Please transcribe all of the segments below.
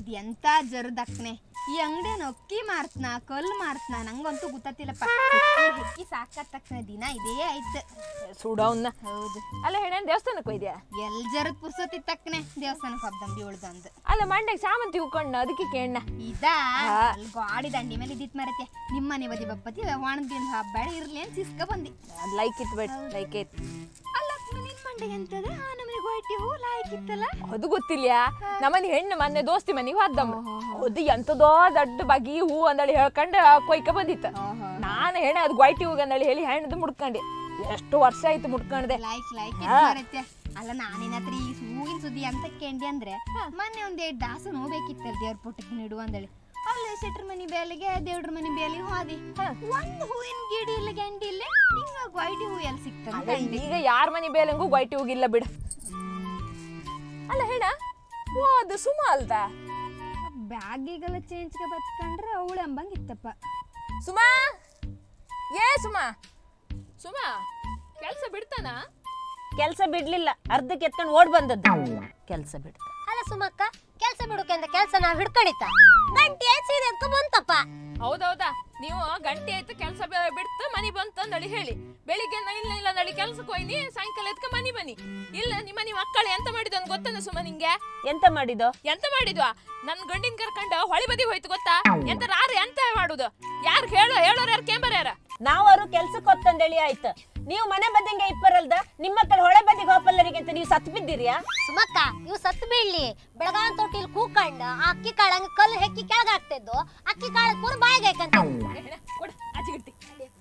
ಇದ್ ಎಂತ ಜರದಕ್ನೆ ಈ ಅಂಗಡಿಯನ್ ಅಕ್ಕಿ ಮಾರ್ತನ ಕಲ್ ಮಾರ್ತನ ನಂಗಂತೂ ಗೊತ್ತಿಲ್ಲಪ್ಪ ಹೆಕ್ಕಿ ಸಾಕತ್ ತಕ್ಷಣ ದಿನ ಇದೇ ಆಯ್ತು ಸುಡವನ್ನ ಹೌದು ಅಲ್ಲ ಹೇಳ ದೇವಸ್ಥಾನಕ್ಕೆ ಹೋಯ್ದ್ಯಾ ಎಲ್ ಜರದ್ ಪುರ್ಸೋತಿ ತಕ್ಕನೆ ದೇವಸ್ಥಾನಕ್ಕೆ ಹಬ್ದಂಬಿ ಉಳ್ದಂದು ಅಲ್ಲ ಮಂಡ್ಯಾಗ ಸಾಮಂತಿ ಹೂಕೊಂಡು ಅದಕ್ಕೆ ಕೇಳಣ್ಣ ಇದಾ ಹಾ. ಅಲ್ಲಿ ಗಾಡಿ ದಂಡಿ ಮೇಲೆ ಇದ್ದಿತ್ ಮರತೆ ನಿಮ್ಮ ಮನೆ ಬದಿ ಬಪ್ಪತಿ ಒಣದಿನ ಹಬ್ಬ ಇರ್ಲಿ ಅಂತ ಸಿಸ್ಕ ಬಂದಿ ಲೈಕ್ ಇತ್ ಬೇಡ ಲೈಕ್ ಇತ್ ಅಲ್ಲ ನಿನ್ ಮಂಡೆ ಎಂತದ ಆ ನಮಗೆ ಗೋಟಿ ಹೂ ಲಾಯ್ಕಿತ್ತಲ್ಲ ಅದು ಗೊತ್ತಿಲ್ಲ ನಮ್ಮನೆ ಹೆಣ್ಣು ಮೊನ್ನೆ ದೋಸ್ತಿ ಮನೆಗೆ ಹೋದಮ್ಮ ಅದು ಎಂತದೋ ದೊಡ್ಡ ಬಗಿ ಹೂ ಅಂದಳಿ ಹೇಳ್ಕೊಂಡು ಕೊಯ್ಕ ಬಂದಿತ್ತ ನಾನು ಹೆಣ್ಣೆ ಅದು ಗ್ವೈಟಿ ಹೂಗ ಅಂದಳಿ ಹೇಳಿ ಹೆಣ್ಣದು ಮುಡ್ಕೊಂಡೆ ಎಷ್ಟು ವರ್ಷ ಆಯ್ತು ಮುಡ್ಕೊಂಡೆ ಲೈಕ್ ಲೈಕ್ ಹಾ. ಬರತ್ತೆ ಅಲ್ಲ ನಾನಿನ ಹತ್ರ ಈ ಹೂವಿನ ಸುದ್ದಿ ಅಂತ ಕೇಂಡಿ ಅಂದ್ರೆ ಮೊನ್ನೆ ಒಂದ್ ಎರಡ್ ದಾಸನ್ ಹೋಗ್ಬೇಕಿತ್ತಲ್ಲ ದೇವ್ರ ಪುಟ್ಟಕ್ಕೆ ನೀಡು ಅಂದಳಿ ಅಲ್ಲೇ ಶೆಟ್ರ ಮನಿ ಬೇಲಿಗೆ ದೇವ್ರ ಮನಿ ಬೇಲಿಗೆ ಹೋದಿ ಒಂದ್ ಹೂವಿನ ಗಿಡ ಇಲ್ಲ ಗಂಡಿ ಇಲ್ಲ ನಿಂಗ ಗೋಯ್ಟಿ ಹೂ ಎಲ್ಲಿ ಸಿಗ್ತದೆ ಅಲ್ಲ ಈಗ ಯಾರ ಮನೆ ಬೇಲಂಗೂ ಗ್ವೈಟಿ ಹೋಗಿಲ್ಲ ಬಿಡು ಅಲ್ಲ ಹೇಳ ಓ ಅದು ಸುಮ ಅಲ್ದಾ ಬ್ಯಾಗಿಗೆಲ್ಲ ಚೇಂಜ್ಗೆ ಬತ್ಕೊಂಡ್ರೆ ಅವಳು ಅಂಬಂಗ್ ಇತ್ತಪ್ಪ ಸುಮಾ ಏ ಸುಮಾ ಸುಮಾ ಕೆಲಸ ಬಿಡ್ತಾನ ಕೆಲ್ಸ ಬಿಡ್ಲಿಲ್ಲ ಅರ್ಧಕ್ಕೆ ಎತ್ಕೊಂಡು ಓಡ್ ಬಂದದ್ದು ಕೆಲ್ಸ ಬಿಡ್ತ ಅಲ್ಲ ಸುಮಕ್ಕ ಕೆಲ್ಸ ಬಿಡುಕೆ ಅಂತ ಕೆಲ್ಸ ನಾವ್ ಹಿಡ್ಕೊಂಡಿತ್ತ ಗಂಟೆ ಸೀರೆ ಎತ್ಕೊ ಬಂತಪ್ಪ ಹೌದೌದಾ ನೀವು ಗಂಟೆ ಆಯ್ತು ಕೆಲಸ ಬಿಡ್ತು ಮನಿ ಬಂತು ಅಂದಳಿ ಹೇಳಿ ಬೆಳಿಗ್ಗೆ ನ- ಇಲ್ಲ ಇಲ್ಲ ಅಂದಳಿ ಕೆಲ್ಸಕ್ಕೆ ಹೋಯ್ನಿ ಸಾಯಂಕಾಲ ಎತ್ಕ ಮನಿ ಬನ್ನಿ ಇಲ್ಲ ನಿಮ್ಮ ನಿಮ್ಮ ಮಕ್ಕಳು ಎಂತ ಮಾಡಿದ್ದು ಅಂತ ಗೊತ್ತಾನ ಸುಮ ನಿಂಗೆ ಎಂತ ಮಾಡಿದೋ ಎಂತ ಮಾಡಿದ್ವಾ ನನ್ ಗಂಡಿನ ಕರ್ಕೊಂಡು ಹೊಳಿ ಬದಿ ಹೋಯ್ತು ಗೊತ್ತಾ ಎಂತ ರಾರು ಎಂತ ಮಾಡುದು ಯಾರು ಹೇಳೋ ಹೇಳೋರು ಯಾರು ಕೇಂಬರ್ ಯಾರ ನಾವು ಅವರು ಕೆಲ್ಸಕ್ಕೆ ಹೊತ್ತಂದೇಳಿ ಆಯ್ತು ನೀವು ಮನೆ ಬದಿಗೆ ಇಪ್ಪರಲ್ದ ನಿಮ್ಮ ಮಕ್ಕಳು ಹೊಳೆ ಬದಿಗೆ ಹೋಪಲ್ಲರಿಗೆ ಅಂತ ನೀವು ಸತ್ ಬಿದ್ದೀರಿಯಾ ಸುಮಕ್ಕ ಇವ್ ಸತ್ ಬೀಳ್ಲಿ ಬೆಳಗಾನ್ ತೊಟ್ಟಿಲ್ ಕೂಕಂಡ್ ಆ ಅಕ್ಕಿ ಕಾಳ ಹಂಗ ಕಲ್ಲು ಹೆಕ್ಕಿ ಕೆಳಗ ಹಾಕ್ತಿದ್ದು ಅಕ್ಕಿ ಕಾಳ ಕೂರ್ ಬಾಯಿಗೆ ಹಾಕಂತ ಕೊಡ ಆಚೆ ಗಿಟ್ಟಿ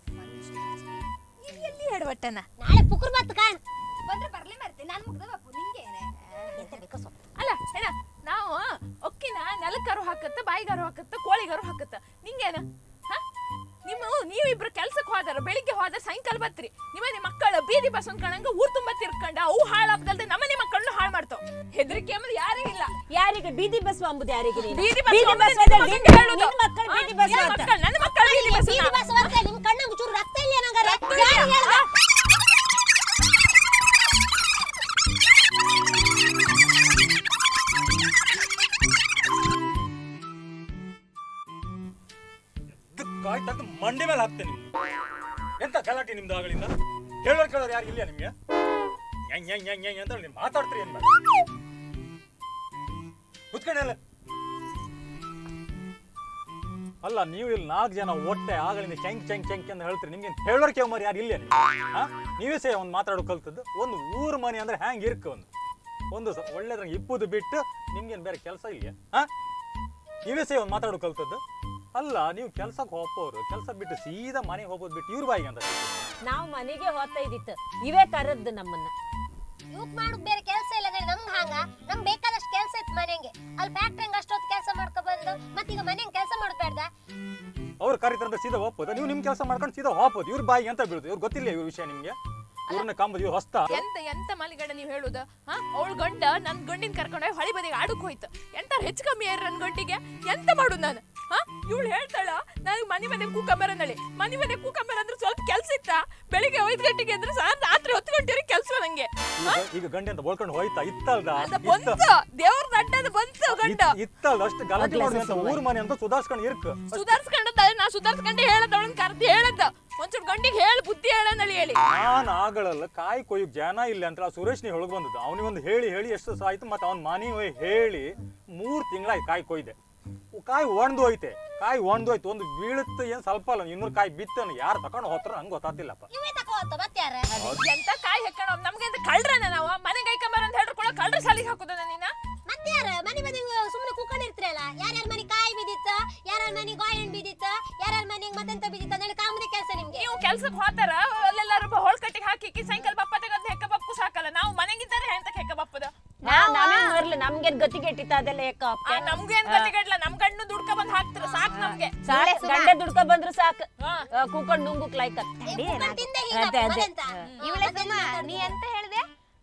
ಎಲ್ಲಿ ಹೇಳ್ಬಟ್ಟನ ನಾಳೆ ಪುকুর ಬತ್ ಕಾಣ್ ಬಂದ್ರೆ ಬರ್ಲಿ ಮರ್ತೆ ನಾನ್ ಮುಗ್ದ ಬಾಪು ನಿಂಗೆ ಎಂತ ಬೇಕೋ ಸೊಪ್ಪು ಅಲ್ಲ ಹೇಳ ನಾವು ಒಕ್ಕಿನ ನೆಲಕ್ಕಾರು ಹಾಕತ್ತ ಬಾಯಿಗಾರು ಹಾಕತ್ತ ಕೋಳಿಗಾರು ಹಾಕತ್ತ ನಿಂಗೇನ ಹ? ನಿಮ್ಮ ನೀವಿಬ್ರು ಕೆಲ್ಸಕ್ಕೆ ಹೋದಾರ ಬೆಳಿಗ್ಗೆ ಹೋದ ಸಾಯಂಕಾಲ ಬತ್ರಿ ನಿಮ್ಮನೆ ಮಕ್ಕಳು ಬೀದಿ ಬಸ್ ಅನ್ಕೊಂಡಂಗ ಊರ್ ತುಂಬಾ ತಿರ್ಕೊಂಡ ಅವು ಹಾಳಾಗ್ದಲ್ದೆ ನಮ್ಮನೆ ಮಕ್ಕಳನ್ನು ಹಾಳು ಮಾಡ್ತಾವ ಹೆದರಿಕೆ ಅನ್ನೋದು ಯಾರಿಗಿಲ್ಲ ಯಾರಿಗೆ ಬೀದಿ ಬಸ್ ಅಂಬುದು ಯಾರಿಗೆ ನೀನು? ಬೀದಿ ಬಸ್ ಬೀದಿ ಹೋಗೋದು ಬಸ್ ನಿನ್ನ ಅಂದ್ರೆ ಮಕ್ಕಳು ನಿನ್ನ- ಹೇಳೋದು. ನಿನ್ನ ಮಕ್ಕಳು ಬೀದಿ ಆ, ಬಸ್ ಯಾರ್ ಅಂತ. ಮಕ್ಕಳು? ನನ್ನ ಮಕ್ಕಳು ಬೀದಿ ಬಸ್ ಬೀದಿ ಬಸ್ ಬರ್ತೆ ನಿಮ್ ಕಣ್ಣಂಗ್ ಚೂರು ರಕ್ತ ಇಲ್ಲ ನಂಗಾರೆ ಯಾರು ಹೇಳ್ದ? ಕಾಯ್ ತಂದು ಮಂಡಿ ಮೇಲೆ ಹಾಕ್ತೇನೆ ನಿಮ್ದು ಎಂತ ಗಲಾಟೆ ನಿಮ್ದು ಆಗಳಿಂದ ಹೇಳೋರ್ ಕೇಳೋರು ಯಾರು ಇಲ್ಲ ನಿಮ್ಗೆ ಹೆಂಗ್ ಹೆಂಗ್ ಹೆಂಗ್ ಹೆಂಗ್ ಅಂತ ನೀವು ಮಾತಾಡ್ತೀರಿ ಏನ್ ಮಾಡಿ ಕುತ್ಕೊಂಡಲ್ಲ ಅಲ್ಲ ನೀವು ಇಲ್ಲಿ ನಾಲ್ಕು ಜನ ಒಟ್ಟೆ ಆಗಳಿಂದ ಚೆಂಕ್ ಚೆಂಕ್ ಚೆಂಕ್ ಅಂತ ಹೇಳ್ತೀರಿ ನಿಮ್ಗೆ ಹೇಳೋರ್ ಕೇವಮಾರಿ ಯಾರು ಇಲ್ಲ ನಿಮ್ಗೆ ಹಾ ನೀವೇ ಸೇ ಒಂದು ಮಾತಾಡೋ ಕಲ್ತದ್ದು ಒಂದು ಊರ್ ಮನೆ ಅಂದ್ರೆ ಹ್ಯಾಂಗ್ ಇರ್ಕ ಒಂದು ಒಂದು ಸ- ಒಳ್ಳೆದ್ರಂಗೆ ಇಪ್ಪುದು ಬಿಟ್ಟು ನಿಮ್ಗೇನು ಬೇರೆ ಕೆಲಸ ಇಲ್ಲ ಹಾ ನೀವೇ ಸೇ ಒಂದು ಮಾತಾಡೋ ಕಲ್ತದ್ದು ಅಲ್ಲ ನೀವು ಕೆಲ್ಸಕ್ಕೆ ಹೋಗೋರು ಕೆಲಸ ಬಿಟ್ಟು ಸೀದಾ ಮನೆಗೆ ಹೋಗೋದು ಬಿಟ್ಟು ಇವ್ರ ಬಾಯಿಗೆ ಅಂತ ನಾವು ಮನೆಗೆ ಹೋಗ್ತಾ ಇದ್ದಿತ್ತು ಇವೇ ಕರದ್ದು ನಮ್ಮನ್ನ ಇವಕ್ ಮಾಡೋಕ್ ಬೇರೆ ಕೆಲ್ಸ ಇಲ್ಲ ಗಣಿ ನಮ್ಗ್ ಹಂಗ ನಮ್ಗ್ ಬೇಕಾದಷ್ಟು ಕೆಲ್ಸ ಇತ್ತು ಮನೆಗೆ ಅಲ್ಲಿ ಫ್ಯಾಕ್ಟ್ರಿ ಅಷ್ಟೊತ್ತು ಕೆಲಸ ಮಾಡ್ಕೊ ಬಂದು ಮತ್ತೀಗ ಮನೆಗೆ ಕೆಲಸ ಮಾಡ್ಬೇಡ್ದ ಅವ್ರು ಕರಿತಾರಂತ ಸೀದಾ ಹೋಗ್ಬೋದು ನೀವು ನಿಮ್ಮ ಕೆಲಸ ಮಾಡ್ಕೊಂಡು ಸೀದಾ ಹೋಗ್ಬೋದು ಇವ್ರ ಬಾಯಿಗೆ ಅಂತ ಬೀಳುದು ಇವ್ರು ಗೊತ್ತಿಲ್ಲ ಇವ್ರ ವಿಷಯ ನಿಮ್ಗೆ ಇವ್ರನ್ನ ಕಂಬದು ಇವ್ರು ಹೊಸ್ತ ಎಂತ ಎಂತ ಮಲಿಗಡ ನೀವು ಹೇಳುದು ಹಾ ಅವಳ ಗಂಡ ನನ್ ಗಂಡಿನ ಕರ್ಕೊಂಡು ಹೊಳಿ ಬದಿಗೆ ಆಡಕ್ ಹೋಯ್ತು ಎಂತ ಹೆಚ್ಚು ಕಮ್ಮಿ ಯಾರು ನನ್ ಗಂಟಿಗೆ ಎಂತ ಮಾಡುದು ನಾನು ಹಾ ಇವಳು ಹೇಳ್ತಾಳ ನನಗೆ ಮನೆ ಮನೆ ಕೂಕಂಬರ್ ಅಂದಳಿ ಮನೆ ಮನೆ ಕೂಕಂಬರ್ ಅಂದ್ರೆ ಸ್ವಲ್ಪ ಕೆಲ್ಸ ಇತ್ತ ಬೆಳಿಗ್ಗೆ ಐದು ಗಂಟೆಗೆ ಅಂದ್ರೆ ಸಾ ರಾತ್ರಿ ಹತ್ತು ಗಂಟೆವರೆಗೆ ಕೆಲಸ ನಂಗೆ ಈಗ- ಈಗ ಗಂಡೆ ಅಂತ ಬೋಳ್ಕೊಂಡು ಹೋಯ್ತಾ ಇತ್ತಲ್ದ ಅದ ಇತ್ತ ಬಂತು ದೇವ್ರ ಅಡ್ಡದ ಬಂತು ಗಂಡ ಇತ್- ಇತ್ತಲ್ದ ಅಷ್ಟು ಗಲಾಟೆ ಮಾಡಿ ಅಂತ ಊರ್ ಮನೆ ಅಂತ ಸುಧಾರ್ಸ್ಕೊಂಡು ಇರ್ಕ ಸುಧಾರ್ಸ್ಕೊಂಡದ ನಾ ಸುಧಾರ್ಸ್ಕೊಂಡೆ ಹೇಳದ ಅವಳನ್ ಕರ್ದಿ ಹೇಳದ ಒಂಚೂರು ಗಂಡಿಗೆ ಹೇಳಿ ಬುದ್ಧಿ ಹೇಳಂದಳಿ ಹೇಳಿ ನಾನು ಆಗಳಲ್ಲ ಕಾಯಿ ಕೊಯ್ಯಕ್ ಜನ ಇಲ್ಲ ಅಂತ ಆ ಸುರೇಶ್ ನೀ ಹೊಳಗ್ ಬಂದದ್ದು ಅವನಿಗೊಂದು ಹೇಳಿ ಹೇಳಿ ಎಷ್ಟು ದಿವಸ ಆಯ್ತು ಮತ್ತೆ ಅವ್ನ ಮನೆ ಹೋಗಿ ಹೇಳಿ ಮೂರ್ ತಿಂಗಳಾಯ್ತು ಕಾಯಿ ಕೊಯ್ದೆ ಕಾಯಿ ಒಣ್ದು ಹೋಯ್ತೆ ಕಾಯಿ ಒಣ್ದು ಹೋಯ್ತು ಒಂದು ಬೀಳುತ್ತೆ ಏನ್ ಸ್ವಲ್ಪ ಅಲ್ಲ ಇನ್ನೂರು ಕಾಯಿ ಬಿತ್ತನ ಯಾರು ತಕೊಂಡು ಹೋತ್ರ ನಂಗೆ ಗೊತ್ತಾತಿಲ್ಲಪ್ಪ ಇವೇ ತಕೋತ ಮತ್ತೆ ಯಾರ ಎಂತ ಕಾಯಿ ಹೆಕ್ಕಣ ನಮ್ಗೆ ಅಂತ ಕಳ್ರನ ನಾವು ಮನೆಗೆ ಐಕಂಬರ್ ಅಂತ ಹೇಳ್ರು ಕೂಡ ಕಳ್ರ ಸಾಲಿಗೆ ಹಾಕುದ ನೀನ ಮತ್ತೆ ಯಾರ ಮನೆ ಮನೆ ಸುಮ್ಮನೆ ಕೂಕೊಂಡಿರ್ತೀರಲ್ಲ ಯಾರ್ಯಾರ ಮನೆ ಕಾಯಿ ಬಿದ್ದಿತ್ತ ಯಾರ್ಯಾರ ಮನೆ ಗಾಯನ್ ಬಿದ್ದಿತ್ತ ಯಾರ್ಯಾರ ಮನೆಗೆ ಮತ್ತೆಂತ ಬಿದ್ದಿತ್ತ ಅಂದ್ರೆ ಕಾಮದೆ ಕೆಲಸ ನಿಮ್ಗೆ ನೀವು ಕೆಲ್ಸಕ್ಕೆ ಹೋತಾರ ಅಲ್ಲೆಲ್ಲಾರು ಹೊಳ್ ಕಟ್ಟಿಗೆ ಹಾಕಿ ಸಾಯಂಕಾಲ ಬಪ್ಪ ತೆಗದ್ ಹೆಕ್ಕ ಬಪ್ಪು ಸಾಕಲ್ಲ ನಾವು ಮನೆಗಿದ್ದಾರೆ ಹೆಂತ ಹೆಕ್ಕ ಬಪ್ಪದ ನಾವೇ ಮರ್ಲಿ ನಮ್ಗೇನ್ ಗತಿ ಕೆಟ್ಟಿತ್ತ ಅದೆಲ್ಲ ಏಕ ಆ, ನಮ್ಗೇನ್ ಗತಿಗಟ್ಲ ನಮ್ ಗಂಡು ದುಡ್ಕ ಬಂದ್ ಹಾಕ್ತಾರ ಸಾಕ್ ನಮ್ಗೆ ಸಾಕ್ ಗಂಡೆ ದುಡ್ಕೊ ಬಂದ್ರು ಸಾಕು ಹಾ. ಆ, ಕೂಕೊಂಡ್ ನುಂಗುಕ್ ಲೈಕ್ ತಿಂದೆ ಅದೇ ಅದೇ ಮತ್ತೆಂತ ಇವಳೆ ಸುಮ್ಮ ನೀ ಎಂತ ಹೇಳ್ದೆ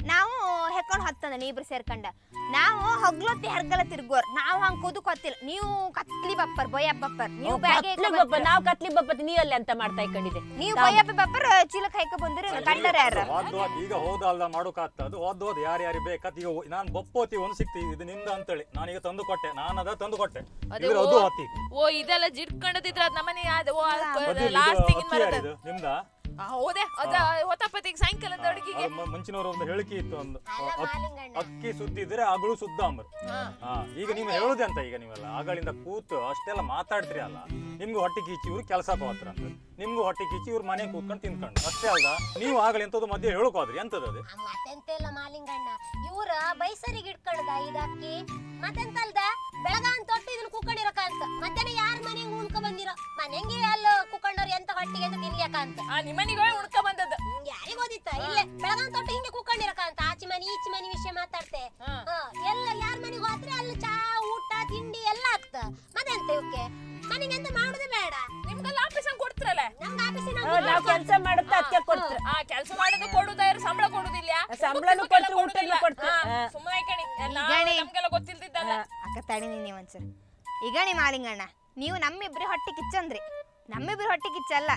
ನಾವು ಹೆಕ್ಕೊಂಡು ಹತ್ತಂದ ನೀಬ್ರು ಸೇರ್ಕಂಡ ನಾವು ಹಗ್ಲೊತ್ತಿ ಹೆರ್ಗಲ ತಿರ್ಗೋರ್ ನಾವು ಹಂಗ್ ಕುದುಕ್ ಹೊತ್ತಿಲ್ಲ ನೀವು ಕತ್ಲಿ ಬಪ್ಪರ್ ಬೊಯ್ಯಪ್ಪ ಬಪ್ಪರ್ ನೀವು ಬ್ಯಾಗೆ ಕತ್ಲಿ ಬಪ್ಪ ನಾವು ಕತ್ಲಿ ಬಪ್ಪತ್ ನೀ ಅಲ್ಲಿ ಅಂತ ಮಾಡ್ತಾ ಇಕೊಂಡಿದೆ ನೀವು ಬೊಯ್ಯಪ್ಪ ಬಪ್ಪರ್ ಚೀಲಕ್ ಹೈಕ ಬಂದ್ರಿ ಕಂಡರ ಯಾರ ಹೋದ್ ಹೋದ್ ಈಗ ಹೋದಲ್ದ ಮಾಡೋಕಾಗ್ತ ಅದು ಹೋದ್ ಹೋದ್ ಯಾರು ಯಾರು ಬೇಕತ್ ಈಗ ನಾನು ಬಪ್ಪೋತಿ ಒಂದು ಸಿಕ್ತಿ ಇದು ನಿಂದ ಅಂತೇಳಿ ನಾನೀಗ ತಂದು ಕೊಟ್ಟೆ ನಾನು ಅದ ತಂದು ಕೊಟ್ಟೆ ಅದೇ ಇದ್ರ ಓ- ಅದು ಹತ್ತಿ ಓ ಇದೆಲ್ಲ ಜಿಡ್ಕೊಂಡದಿದ್ರ ಅದ್ ನಮ್ಮನೆ ಅದ ಓ ಅದು ಲಾಸ್ಟ್ ಇದು ತಿಂಗಿನ ಅಕ್ಕಿ ಬರ್ತದ ಯಾರಿದು ನಿಮ್ದ ಹೌದೇ ಅದ ಹೊತ್ತಪ್ಪತ್ತಿಗೆ ಸಾಯಂಕಾಲದ ಅಡುಗೆಗೆ ಅದು ಮ- ಮುಂಚಿನವ್ರ ಒಂದು ಹೇಳಿಕೆ ಇತ್ತು ಒಂದು ಅಲ್ಲ ಅಕ್- ಮಾಲಿಂಗಣ್ಣ ಅಕ್ಕಿ ಸುದ್ದಿದ್ರೆ ಅಗಳು ಸುದ್ದ ಅಂಬ್ರು ಹಾ ಈಗ ನೀವು ಹೇಳುದೆ ಅಂತ ಈಗ ನೀವೆಲ್ಲ ಆಗಳಿಂದ ಕೂತು ಅಷ್ಟೆಲ್ಲ ಮಾತಾಡ್ತೀರಿ ಅಲ್ಲ ನಿಮ್ಗೂ ಹೊಟ್ಟೆ ಕಿಚ್ಚಿ ಇವ್ರು ಕೆಲಸಕ್ಕೆ ಹೋಗ್ತಾರ ಅಂತ ನಿಮ್ಗೂ ಹೊಟ್ಟೆ ಕಿಚ್ಚಿ ಇವ್ರು ಮನೆ ಕೂತ್ಕೊಂಡು ತಿನ್ಕೊಂಡು ಅಷ್ಟೇ ಅಲ್ದ ನೀವು ಆಗಲಿ ಎಂತದ್ದು ಮಧ್ಯೆ ಹೇಳಕ್ ಹೋದ್ರಿ ಎಂತದ್ದು ಅದು ಆ, ಮತ್ತೆಂತೆಲ್ಲ ಮಾಲಿಂಗಣ್ಣ ಇವ್ರ ಬೈಸರಿಗೆ ಇಟ್ಕೊಂಡದ ಇದಕ್ಕಿ ಮತ್ತೆಂತಲ್ದ ಬೆಳಗಾನ್ ತೊಟ್ಟು ಇದನ್ನ ಕುಕ್ಕಡಿರಕಂತ ಮಧ್ಯಾಹ್ನ ಯಾರ ಮನೆಗೆ ಉಣ್ಕ ಬಂದಿರೋ ಮನೆಗೆ ಅಲ್ಲಿ ಕುಕ್ಕಂಡವ್ರು ಎಂತ ಹೊಟ್ಟಿಗೆ ಅಂತ ತಿನ್ಲಿಯಕಂತ ಆ ನಿಮ್ಮನಿಗೆ ಉಣ್ಕ ಬಂದದ್ದು ಯಾರಿಗ ಓದಿತ್ತ ಇಲ್ಲೇ ಬೆಳಗಾನ್ ತೊಟ್ಟು ಹಿಂಗೆ ಕುಕ್ಕಂಡಿರಕಂತ ಆಚಿ ಮನಿ ಈಚಿ ಮನಿ ವಿಷಯ ಮಾತಾಡ್ತೆ ಹಾ. ಹಾ, ಎಲ್ಲ ಯಾರ ಮನೆಗೆ ಹೋದ್ರೆ ಅಲ್ಲಿ ಚಾ ಊಟ ತಿಂಡಿ ಎಲ್ಲ ಆಗ್ತ ಮತ್ತೆಂತ ಇವಕ್ಕೆ ಮನೆಗೆ ಎಂತ ಮಾಡುದೇ ಬೇಡ ನಿಮ್ಗೆಲ್ಲ ಆಫೀಸ್ ಕೊಡ್ತಿರಲ್ಲ ನಮ್ಗೆ ಆಫೀಸಿನ ನಾವು ಕೆಲಸ ಮಾಡುತ್ತಾ ಅದಕ್ಕೆ ಕೊಡ್ತಾರೆ ಆ ಕೆಲಸ ಮಾಡೋದು ಕೊಡುದಾರ ಸಂಬಳ ಕೊಡುದಿಲ್ಲ ಸಂಬಳನೂ ಊಟಕ್ಕೂ ಕೊಡ್ತೀವಿ, ಕೊಡುದಿಲ್ಲ. ಊಟಕ್ಕೂ ಕೊಡ್ತೀವಿ. ಹಾ, ಹಾ. ಸುಮ್ಮನೆ ಕಣಿ ಎಲ್ಲ ಈಗಣಿ. ನಮ್ಗೆಲ್ಲ ಗೊತ್ತಿಲ್ದಿದ್ದಲ್ಲ ಅಕ್ಕ ತಡಿ ನೀವು ಒಂದ್ಸರಿ ಈಗ ನೀ ಮಾಲಿಂಗಣ್ಣ ನೀವು ನಮ್ಮಿಬ್ರಿ ಹೊಟ್ಟೆ ಕಿಚ್ಚಂದ್ರಿ ನಮ್ಮಿಬ್ರಿ ಹೊಟ್ಟೆ ಕಿಚ್ಚಲ್ಲ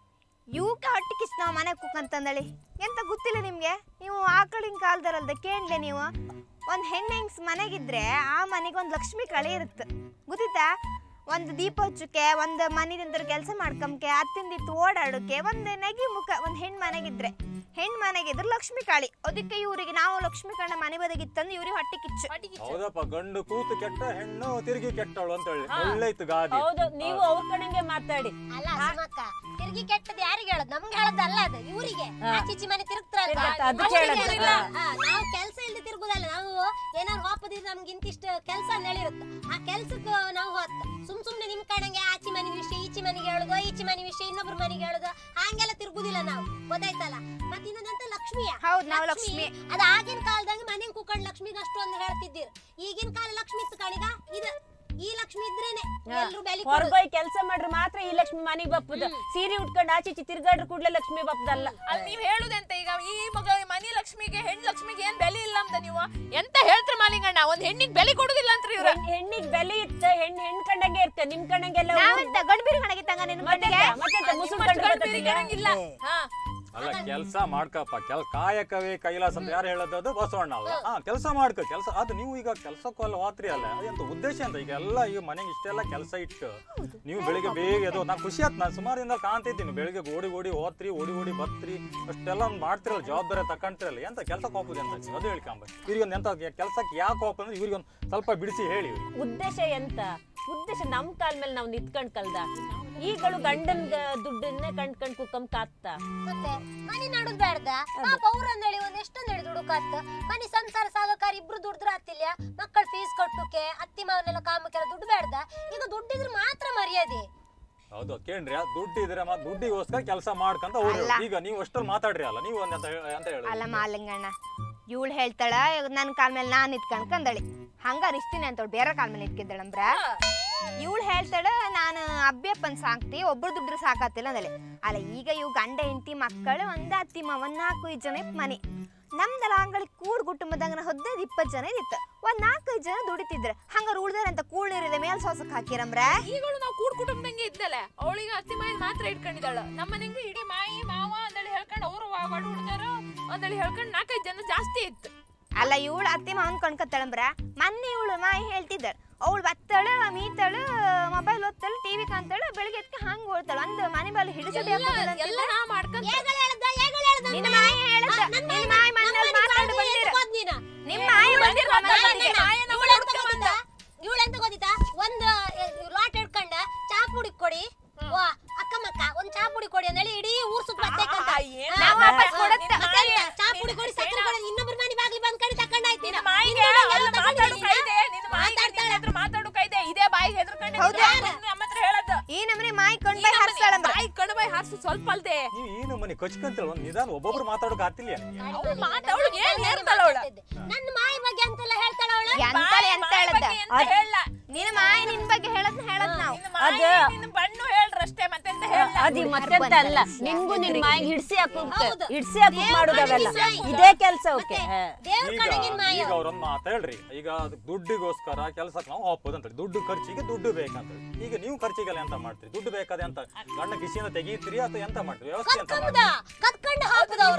ಇವಕ್ಕೆ ಹೊಟ್ಟೆ ಕಿಚ್ಚ ನಾವು ಮನೆ ಕುಕ್ಕಂತಂದಳಿ ಎಂತ ಗೊತ್ತಿಲ್ಲ ನಿಮ್ಗೆ ನೀವು ಆಕಳಿನ ಕಾಲದರಲ್ದ ಕೇಳ್ಲೆ ನೀವು ಒಂದ್ ಹೆಣ್ಣು ಹೆಂಗ್ಸ್ ಮನೆಗಿದ್ರೆ ಆ ಮನೆಗೆ ಒಂದು ಲಕ್ಷ್ಮಿ ಕಳೆ ಇರುತ್ತೆ ಗೊತ್ತಿತ್ತಾ ಒಂದು ದೀಪ ಹಚ್ಚಕ್ಕೆ ಒಂದು ಮನೆದಿಂದ ಕೆಲಸ ಮಾಡ್ಕೊಂಬಕ್ಕೆ ಅತ್ತಿಂದಿತ್ತು ಓಡಾಡೋಕೆ ಒಂದು ನಗಿ ಮುಖ ಒಂದು ಹೆಣ್ಣು ಮನೆಗಿದ್ರೆ ಹೆಣ್ಣು ಮನೆಗಿದ್ರೆ ಲಕ್ಷ್ಮಿ ಕಾಳಿ ಅದಕ್ಕೆ ಇವರಿಗೆ ನಾವು ಲಕ್ಷ್ಮಿ ಕಣ್ಣ ಮನೆ ಬದಗಿತ್ತಂದು ಇವ್ರಿಗೆ ಹೊಟ್ಟೆ ಕಿಚ್ಚು ಹೌದಪ್ಪ ಗಂಡು ಕೂತು ಕೆಟ್ಟ ಹೆಣ್ಣು ತಿರುಗಿ ಕೆಟ್ಟವಳು ಅಂತ ಹೇಳಿ ಒಳ್ಳೆ ಇತ್ತು ಗಾದಿ ಹೌದು ನೀವು ಅವ್ರ ಕಡೆಗೆ ಮಾತಾಡಿ ಅಲ್ಲ ಸುಮಕ್ಕ ತಿರುಗಿ ಕೆಟ್ಟದ್ ಯಾರಿಗೆ ಹೇಳೋದು ನಮ್ಗೆ ಹೇಳೋದಲ್ಲ ಅದು ಇವರಿಗೆ ಆಚೀಚಿ ಮನೆ ತಿರುಗ್ತಾರಲ್ಲ ತಿರುಗತ್ತೆ, ಅದು ಅಷ್ಟೇ ಹೇಳೋದು. ಹೇಳಿಲ್ಲ. ಹಾ, ನಾವು ಕೆಲಸ ಇಲ್ಲದೆ ತಿರುಗುದಲ್ಲ ನಾವು ಏನಾರು ಹೋಪದಿದ್ರೆ ನಮ್ಗೆ ಇಂತಿಷ್ಟು ಕೆಲಸ ಹೇಳಿರುತ್ತೆ ಆ ಕೆಲ್ಸಕ್ಕೆ ನಾವು ಹೋತ್ ಸುಮ್ ಸುಮ್ನೆ ನಿಮ್ ಕಡೆಗೆ ಆಚಿ ಮನೆ ವಿಷಯ ಈಚಿ ಮನೆಗೆ ಹೇಳುದು ಈಚಿ ಮನೆ ವಿಷಯ ಇನ್ನೊಬ್ರ ಮನೆಗೆ ಹೇಳುದು ಹಂಗೆಲ್ಲ ತಿರುಗುದಿಲ್ಲ ನಾವು ಗೊತ್ತಾಯ್ತಲ್ಲ ಮತ್ತೆ ಇನ್ನೊಂದಂತ ಲಕ್ಷ್ಮಿಯ ಹೌದ್, ನಾವು ಲಕ್ಷ್ಮಿ. ಅದ ಆಗಿನ ಕಾಲದಾಗ ಮನೆ ಕುಕ್ಕಂಡ್ ಲಕ್ಷ್ಮಿಗೆ ಅಷ್ಟು ಒಂದು ಹೇಳ್ತಿದ್ದೀರಿ ಈಗಿನ ಕಾಲ ಲಕ್ಷ್ಮಿ ಇತ್ತು ಕಣಿಗ ಇದು ಈ ಲಕ್ಷ್ಮಿ ಇದ್ರೇನೆ ಎಲ್ರು ಬೆಲೆ ಕೊಡೋದು. ಹೊರಗೋಯ್ ಕೆಲಸ ಮಾಡ್ರೆ ಮಾತ್ರ ಈ ಲಕ್ಷ್ಮಿ ಮನೆಗೆ ಬಪ್ಪದ ಸೀರೆ ಉಟ್ಕೊಂಡು ಆಚೆ ಈಚೆ ತಿರ್ಗಾಡ್ರ ಕೂಡ್ಲೆ ಲಕ್ಷ್ಮಿ ಬಪ್ಪದಲ್ಲ ಅಲ್ಲಿ ನೀವ್ ಹೇಳುದೆಂತ ಈಗ ಈ ಮಗ ಮನಿ ಲಕ್ಷ್ಮಿಗೆ ಹೆಣ್ ಲಕ್ಷ್ಮಿಗೆ ಏನ್ ಬೆಲೆ ಇಲ್ಲ ಅಂತ ನೀವು ಎಂತ ಹೇಳ್ತೀರಿ ಮಾಲಿಂಗಣ್ಣ ಒಂದ್ ಹೆಣ್ಣಿಗೆ ಬೆಲೆ ಕೊಡುದಿಲ್ಲ ಅಂತ ಇವ್ರ ಹೆಣ್- ಹೆಣ್ಣಿಗ್ ಬೆಲೆ ಇತ್ತ ಹೆಣ್ ಹೆಣ್ ಕಂಡಂಗೆ ಇರ್ತ ನಿಮ್ ಕಂಡಂಗೆಲ್ಲ ನಾವೆಂತ ಗಂಡ್ಬೀರಿ ಕಣಗಿತ್ತಂಗ ನಿನ್ ಮತ್ತೆಂತ? ಕಣ್ಣಿಗೆ ಮತ್ತೆಂತ ಮುಸುಕ್ ಕಂಡು ಬರ್ತದಿಲ್ಲ? ಇಲ್ಲ ಹಾ ಅಲ್ಲ ಕೆಲಸ ಮಾಡ್ಕಪ್ಪ ಕೆಲ್ ಕಾಯಕವೇ ಕೈಲಾಸ ಅಂತ ಯಾರು ಹೇಳೋದು ಅದು ಬಸವಣ್ಣ ಅಲ್ಲ ಹಾ ಕೆಲಸ ಮಾಡ್ಕೊ ಕೆಲಸ ಅದು ನೀವು ಈಗ ಕೆಲಸಕ್ಕಲ್ಲ ಹೋತ್ರಿ ಅಲ್ಲ ಅದೆಂತ ಉದ್ದೇಶ ಅಂತ ಈಗ ಎಲ್ಲ ಈಗ ಮನೆಗೆ ಇಷ್ಟೆಲ್ಲ ಕೆಲಸ ಇಟ್ಟು ನೀವು ಬೆಳಿಗ್ಗೆ ಬೇಗ ಎದ್ದು ನಾನು ಖುಷಿ ಆಯ್ತು ನಾನು ಸುಮಾರಿಂದ ಕಾಣ್ತಿದ್ದೀನಿ ಬೆಳಿಗ್ಗೆ ಓಡಿ ಓಡಿ ಹೋತ್ರಿ ಓಡಿ ಓಡಿ ಬತ್ರಿ ಅಷ್ಟೆಲ್ಲ ಒಂದು ಮಾಡ್ತಿರಲ್ಲ ಜವಾಬ್ದಾರಿ ತಕೊಂತಿರಲ್ಲ ಎಂತ ಕೆಲಸಕ್ಕೆ ಹೋಗುದು ಅಂತ ನೀವು ಅದು ಹೇಳ್ಕೊಂಬ ಇವ್ರಿಗೊಂದು ಎಂತ ಕೆಲಸಕ್ಕೆ ಯಾಕೆ ಹೋಗ್ಬೇಕು ಅಂದ್ರೆ ಇವ್ರಿಗೊಂದು ಸ್ವಲ್ಪ ಬಿಡಿಸಿ ಹೇಳಿ ಇವ್ರಿಗೆ ಉದ್ದೇಶ ಎಂತ ಉದ್ದೇಶ ನಮ್ ಕಾಲ್ ಮೇಲೆ ನಾವ್ ನಿಂತ್ಕೊಂಡ್ ಕಲ್ದ ಈಗಳು ಗಂಡನ್ ದುಡ್ಡನ್ನೇ ಕಂಡ್ ಕಂಡ್ ಕುಕ್ಕಮ್ ಕಾತ್ತ ಮತ್ತೆ ಮನಿ ನಡುದ್ ಬೇಡ್ದ ಪಾಪ ಅವ್ರಂದೇಳಿ ಒಂದ್ ಎಷ್ಟೊಂದೇಳಿ ದುಡುಕಾತ್ ಮನಿ ಸಂಸಾರ ಸಾಗಕಾರ ಇಬ್ರು ದುಡ್ದ್ರ ಆತಿಲ್ಲ ಮಕ್ಕಳ ಫೀಸ್ ಕಟ್ಟುಕೆ ಅತ್ತಿ ಮಾವನೆಲ್ಲ ಕಾಮಕ್ಕೆಲ್ಲ ದುಡ್ಡು ಬೇಡ್ದ ಈಗ ದುಡ್ಡಿದ್ರೆ ಮಾತ್ರ ಮರ್ಯಾದೆ ಹೌದು ಕೇಳ್ರಿ ಆ ದುಡ್ಡು ಇದ್ರೆ ಮತ್ತೆ ದುಡ್ಡಿಗೋಸ್ಕರ ಕೆಲಸ ಮಾಡ್ಕಂತ ಓಡಿ ಅಲ್ಲ. ಈಗ ನೀವು ಅಷ್ಟಲ್ಲಿ ಮಾತಾಡ್ರಿ ಅಲ್ಲ ನೀವು ಒಂದ್ ಎಂತ ಹೇಳ- ಎಂತ ಹೇಳಿ ಅಲ್ಲ ಮಾಲಿಂಗಣ್ಣ ಇವಳು ಹೇಳ್ತಾಳ ನನ್ನ ಕಾಲ್ ಮೇಲೆ ನಾನು ನಿಂತ್ಕೊಂಡ್ಕಂದಳಿ ಹಂಗ ರಿಸ್ತೀನಿ ಅಂತವಳು ಬೇರೆ ಕಾಲ್ ಮೇಲೆ ನಿಂತ್ಕಿದ್ದಳಂಬ್ರ ಇವಳು ಹೇಳ್ತಾಳ ನಾನು ಅಬ್ಬಿಯಪ್ಪನ್ ಸಾಕ್ತಿ ಒಬ್ರು ದುಡ್ಡು ಸಾಕತ್ತಿಲ್ಲ ಅಂದಳೆ ಅಲ್ಲ ಈಗ ಇವ್ ಗಂಡ ಹೆಂಡತಿ ಮಕ್ಕಳು ಒಂದ್ ಅತ್ತಿ ಒಂದ್ ನಾಲ್ಕು ಐದು ಜನ ಇತ್ತು ಮನೆ ನಮ್ದಲ್ಲ ಅಂಗಡಿ ಕೂಡ್ ಕುಟುಂಬದಾಗ ಹದಿನೈದು ಇಪ್ಪತ್ತು ಜನ ಇತ್ತು ಒಂದ್ ನಾಲ್ಕೈದು ಜನ ದುಡಿತಿದ್ರ ಹಂಗಾರ ಉಳ್ದಾರ ಅಂತ ಕೂಳ್ನೀರಿದೆ ಮೇಲ್ ಸೋಸಕ್ ಹಾಕಿರಂಬ್ರ ಈಗಳು ನಾವು ಕೂಡ್ ಕುಟುಂಬದಂಗೆ ಇದ್ದಲ್ಲ ಅವಳಿಗೆ ಅತ್ತಿ ಮಾಯಿ ಮಾತ್ರ ಇಟ್ಕೊಂಡಿದ್ದಾಳ ನಮ್ಮ ಮನೆಗೆ ಇಡೀ ಮಾಯಿ ಮಾವ ಅಂದೇಳಿ ಹೇಳ್ಕೊಂಡು ಅವರು ವಾಡ ಹುಡ್ದಾರ ಅಂದೇಳಿ ಹೇಳ್ಕೊಂಡು ನಾಲ್ಕೈದು ಜನ ಜಾಸ್ತಿ ಇತ್ತು ಅಲ್ಲ ಇವಳು ಅತ್ತಿ ಮಾವನ್ ಕಣ್ಕತ್ತಾಳಂಬ್ರ ಮೊನ್ನೆ ಇವಳು ಮಾಯಿ ಹೇಳ್ತಿದ್ದಾಳ ಅವಳು ಬತ್ತಾಳು ಮೀತಾಳು ಮೊಬೈಲ್ ಓದ್ತಾಳು ಟಿವಿ ಕಾಣ್ತಾಳು ಬೆಳಿಗ್ಗೆ ಎದ್ಕ ಹಂಗ್ ಓಡ್ತಾಳು ಅಂದ್ ಮನೆ ಬಾಲ್ ಹಿಡಿಸೋದು ಎಲ್ಲ ನಾ ಮಾಡ್ಕೊಂತ ಏಗಳು ಹೇಳ್ದ ಏಗಳು ಹೇಳ್ದ ನಿನ್ನ ಮಾಯಿ ಹೇಳದ ನಿನ್ನ ಮಾಯಿ ಮನೇಲಿ ಮಾತಾಡಿ ಬಂದಿರ ನಿಮ್ಮ ಮಾಯಿ ಬಂದಿರ ಇವಳೆಂತ ಗೊತ್ತಿತ್ತಾ ಒಂದ್ ಲಾಟ್ ಹಿಡ್ಕೊಂಡ ಚಾ ಪುಡಿ ಕೊಡಿ ವಾ ಅಕ್ಕ ಮಕ್ಕ ಒಂದ್ ಚಾ ಪುಡಿ ಕೊಡಿ ಅಂದೇಳಿ ಇಡೀ ಊರ್ ಸುತ್ತ ಬರ್ಬೇಕಂತ ಆ, ಏನ್ ಹಾ, ನಾವು ವಾಪಸ್ ಕೊಡತ್ತೆ. ಮತ್ತೆ ಎಂತ? ಚಾ ಪುಡಿ ಕೊಡಿ ಸಕ್ಕರೆ ಕೊಡಿ ಇನ್ನೊಬ್ರ ಮನೆ ಬಾಗ್ಲಿ ಬಂದ್ ಕಡಿ ತಕೊಂಡಾಯ್ತು ನಿನ್ನ ಮಾಯಿಗೆ ಅಲ್ಲ ಮಾತಾಡು ಕೈದೆ ನಿನ್ನ ಮಾಯಿಗೆ ನಿನ್ನ ಹತ್ರ ಮಾತಾಡು ಕೈದೆ ಇದೇ ಬಾಯಿಗೆ ಹೆದರ್ಕೊಂಡು ಹೌದಾ? ನಮ್ಮ ಹತ್ರ ಹೇಳದ್ದು ಈ ನಮ್ನಿ ಮಾಯಿ ಕೊಂಡ್ ಈ ಬಾಯಿ ನಮ್ಮನೆ ಹರ್ಸ್ತಾಳಂಬ್ರ ಬಾಯಿ ಕಣಬಾಯಿ ಹಾರ್ಸು ಸ್ವಲ್ಪ ಅಲ್ದೆ ನೀವು ಈ ನಮ್ಮನೆ ಕಚ್ಕಂತಿಲ್ಲ ಒಂದ್ ನಿಧಾನ ಒಬ್ಬೊಬ್ರು ಮಾತಾಡೋಕೆ ಆಗ್ತಿಲ್ಲ ನಿಮ್ಗೆ ಅವಳು ಮಾತಾವಳು ಏನ್ ಹೇಳ್ತಾಳ ಅವಳು ನನ್ನ ಮಾಯಿ ಬಗ್ಗೆ ಅಂತೆಲ್ಲ ಹೇಳ್ತಾಳ ಅವಳು ಎಂತಾಳೆ ಎಂತ ಹೇಳದ ಎಂತ ಹೇಳ ನಿನ್ನ ಮಾಯಿ ನಿನ್ ಬಗ್ಗೆ ಹೇಳದ್ನ ಹೇಳದ್ ನಾವು ನಿನ್ನ ಮಾಯಿ ಅದು- ನಿನ್ನ ಬಣ್ಣು ಹೇಳ್ರಷ್ಟೇ ಮತ್ತೆಂತ ಹೇಳ ಅದು ಮತ್ತೆಂತ ಅಲ್ಲ ನಿನ್ಗೂ ನಿನ್ ಮಾಯಿಗೆ ಹಿಡ್ಸಿ ಹಾಕೋಕ್ ಹೌದು. ಹಿಡ್ಸಿ ಹಾಕೋಕ್ ದೇವ್ರ್ ಮಾಡುದವೆಲ್ಲ ಕಡೆಗಿನ ಮಾಯಿ. ಇದೇ ಕೆಲ್ಸ ಓಕೆ ಮತ್ತೆ ದೇವ್ರ ಈಗ ಕಡೆಗಿನ ಮಾಯ ಈಗ ಅವ್ರೊಂದು ಮಾತು ಹೇಳ್ರಿ ಈಗ ಅದು ದುಡ್ಡಿಗೋಸ್ಕರ ಕೆಲಸಕ್ಕೆ ನಾವು ಹೋಗ್ಬೋದು ಅಂತ ಹೇಳಿ ದುಡ್ಡು ಖರ್ಚಿಗೆ ದುಡ್ಡು ಬೇಕಂತ ಹೇಳಿ ಈಗ ನೀವು ಖರ್ಚಿಗೆಲ್ಲ ಎಂತ ಮಾಡ್ತೀರಿ ದುಡ್ಡು ಬೇಕಾದ ಎಂತ ಗಂಡ ಕಿಸಿಯಿಂದ ತೆಗೀತೀರಿ ಅಥವಾ ಎಂತ ಮಾಡ್ತೀರಿ ವ್ಯವಸ್ಥೆ ಎಂತ ಕತ್ಕಂಬುದ ಮಾಡ್ತೀರಿ ಕತ್ಕೊಂಡು ಹಾಕುದವ್ರ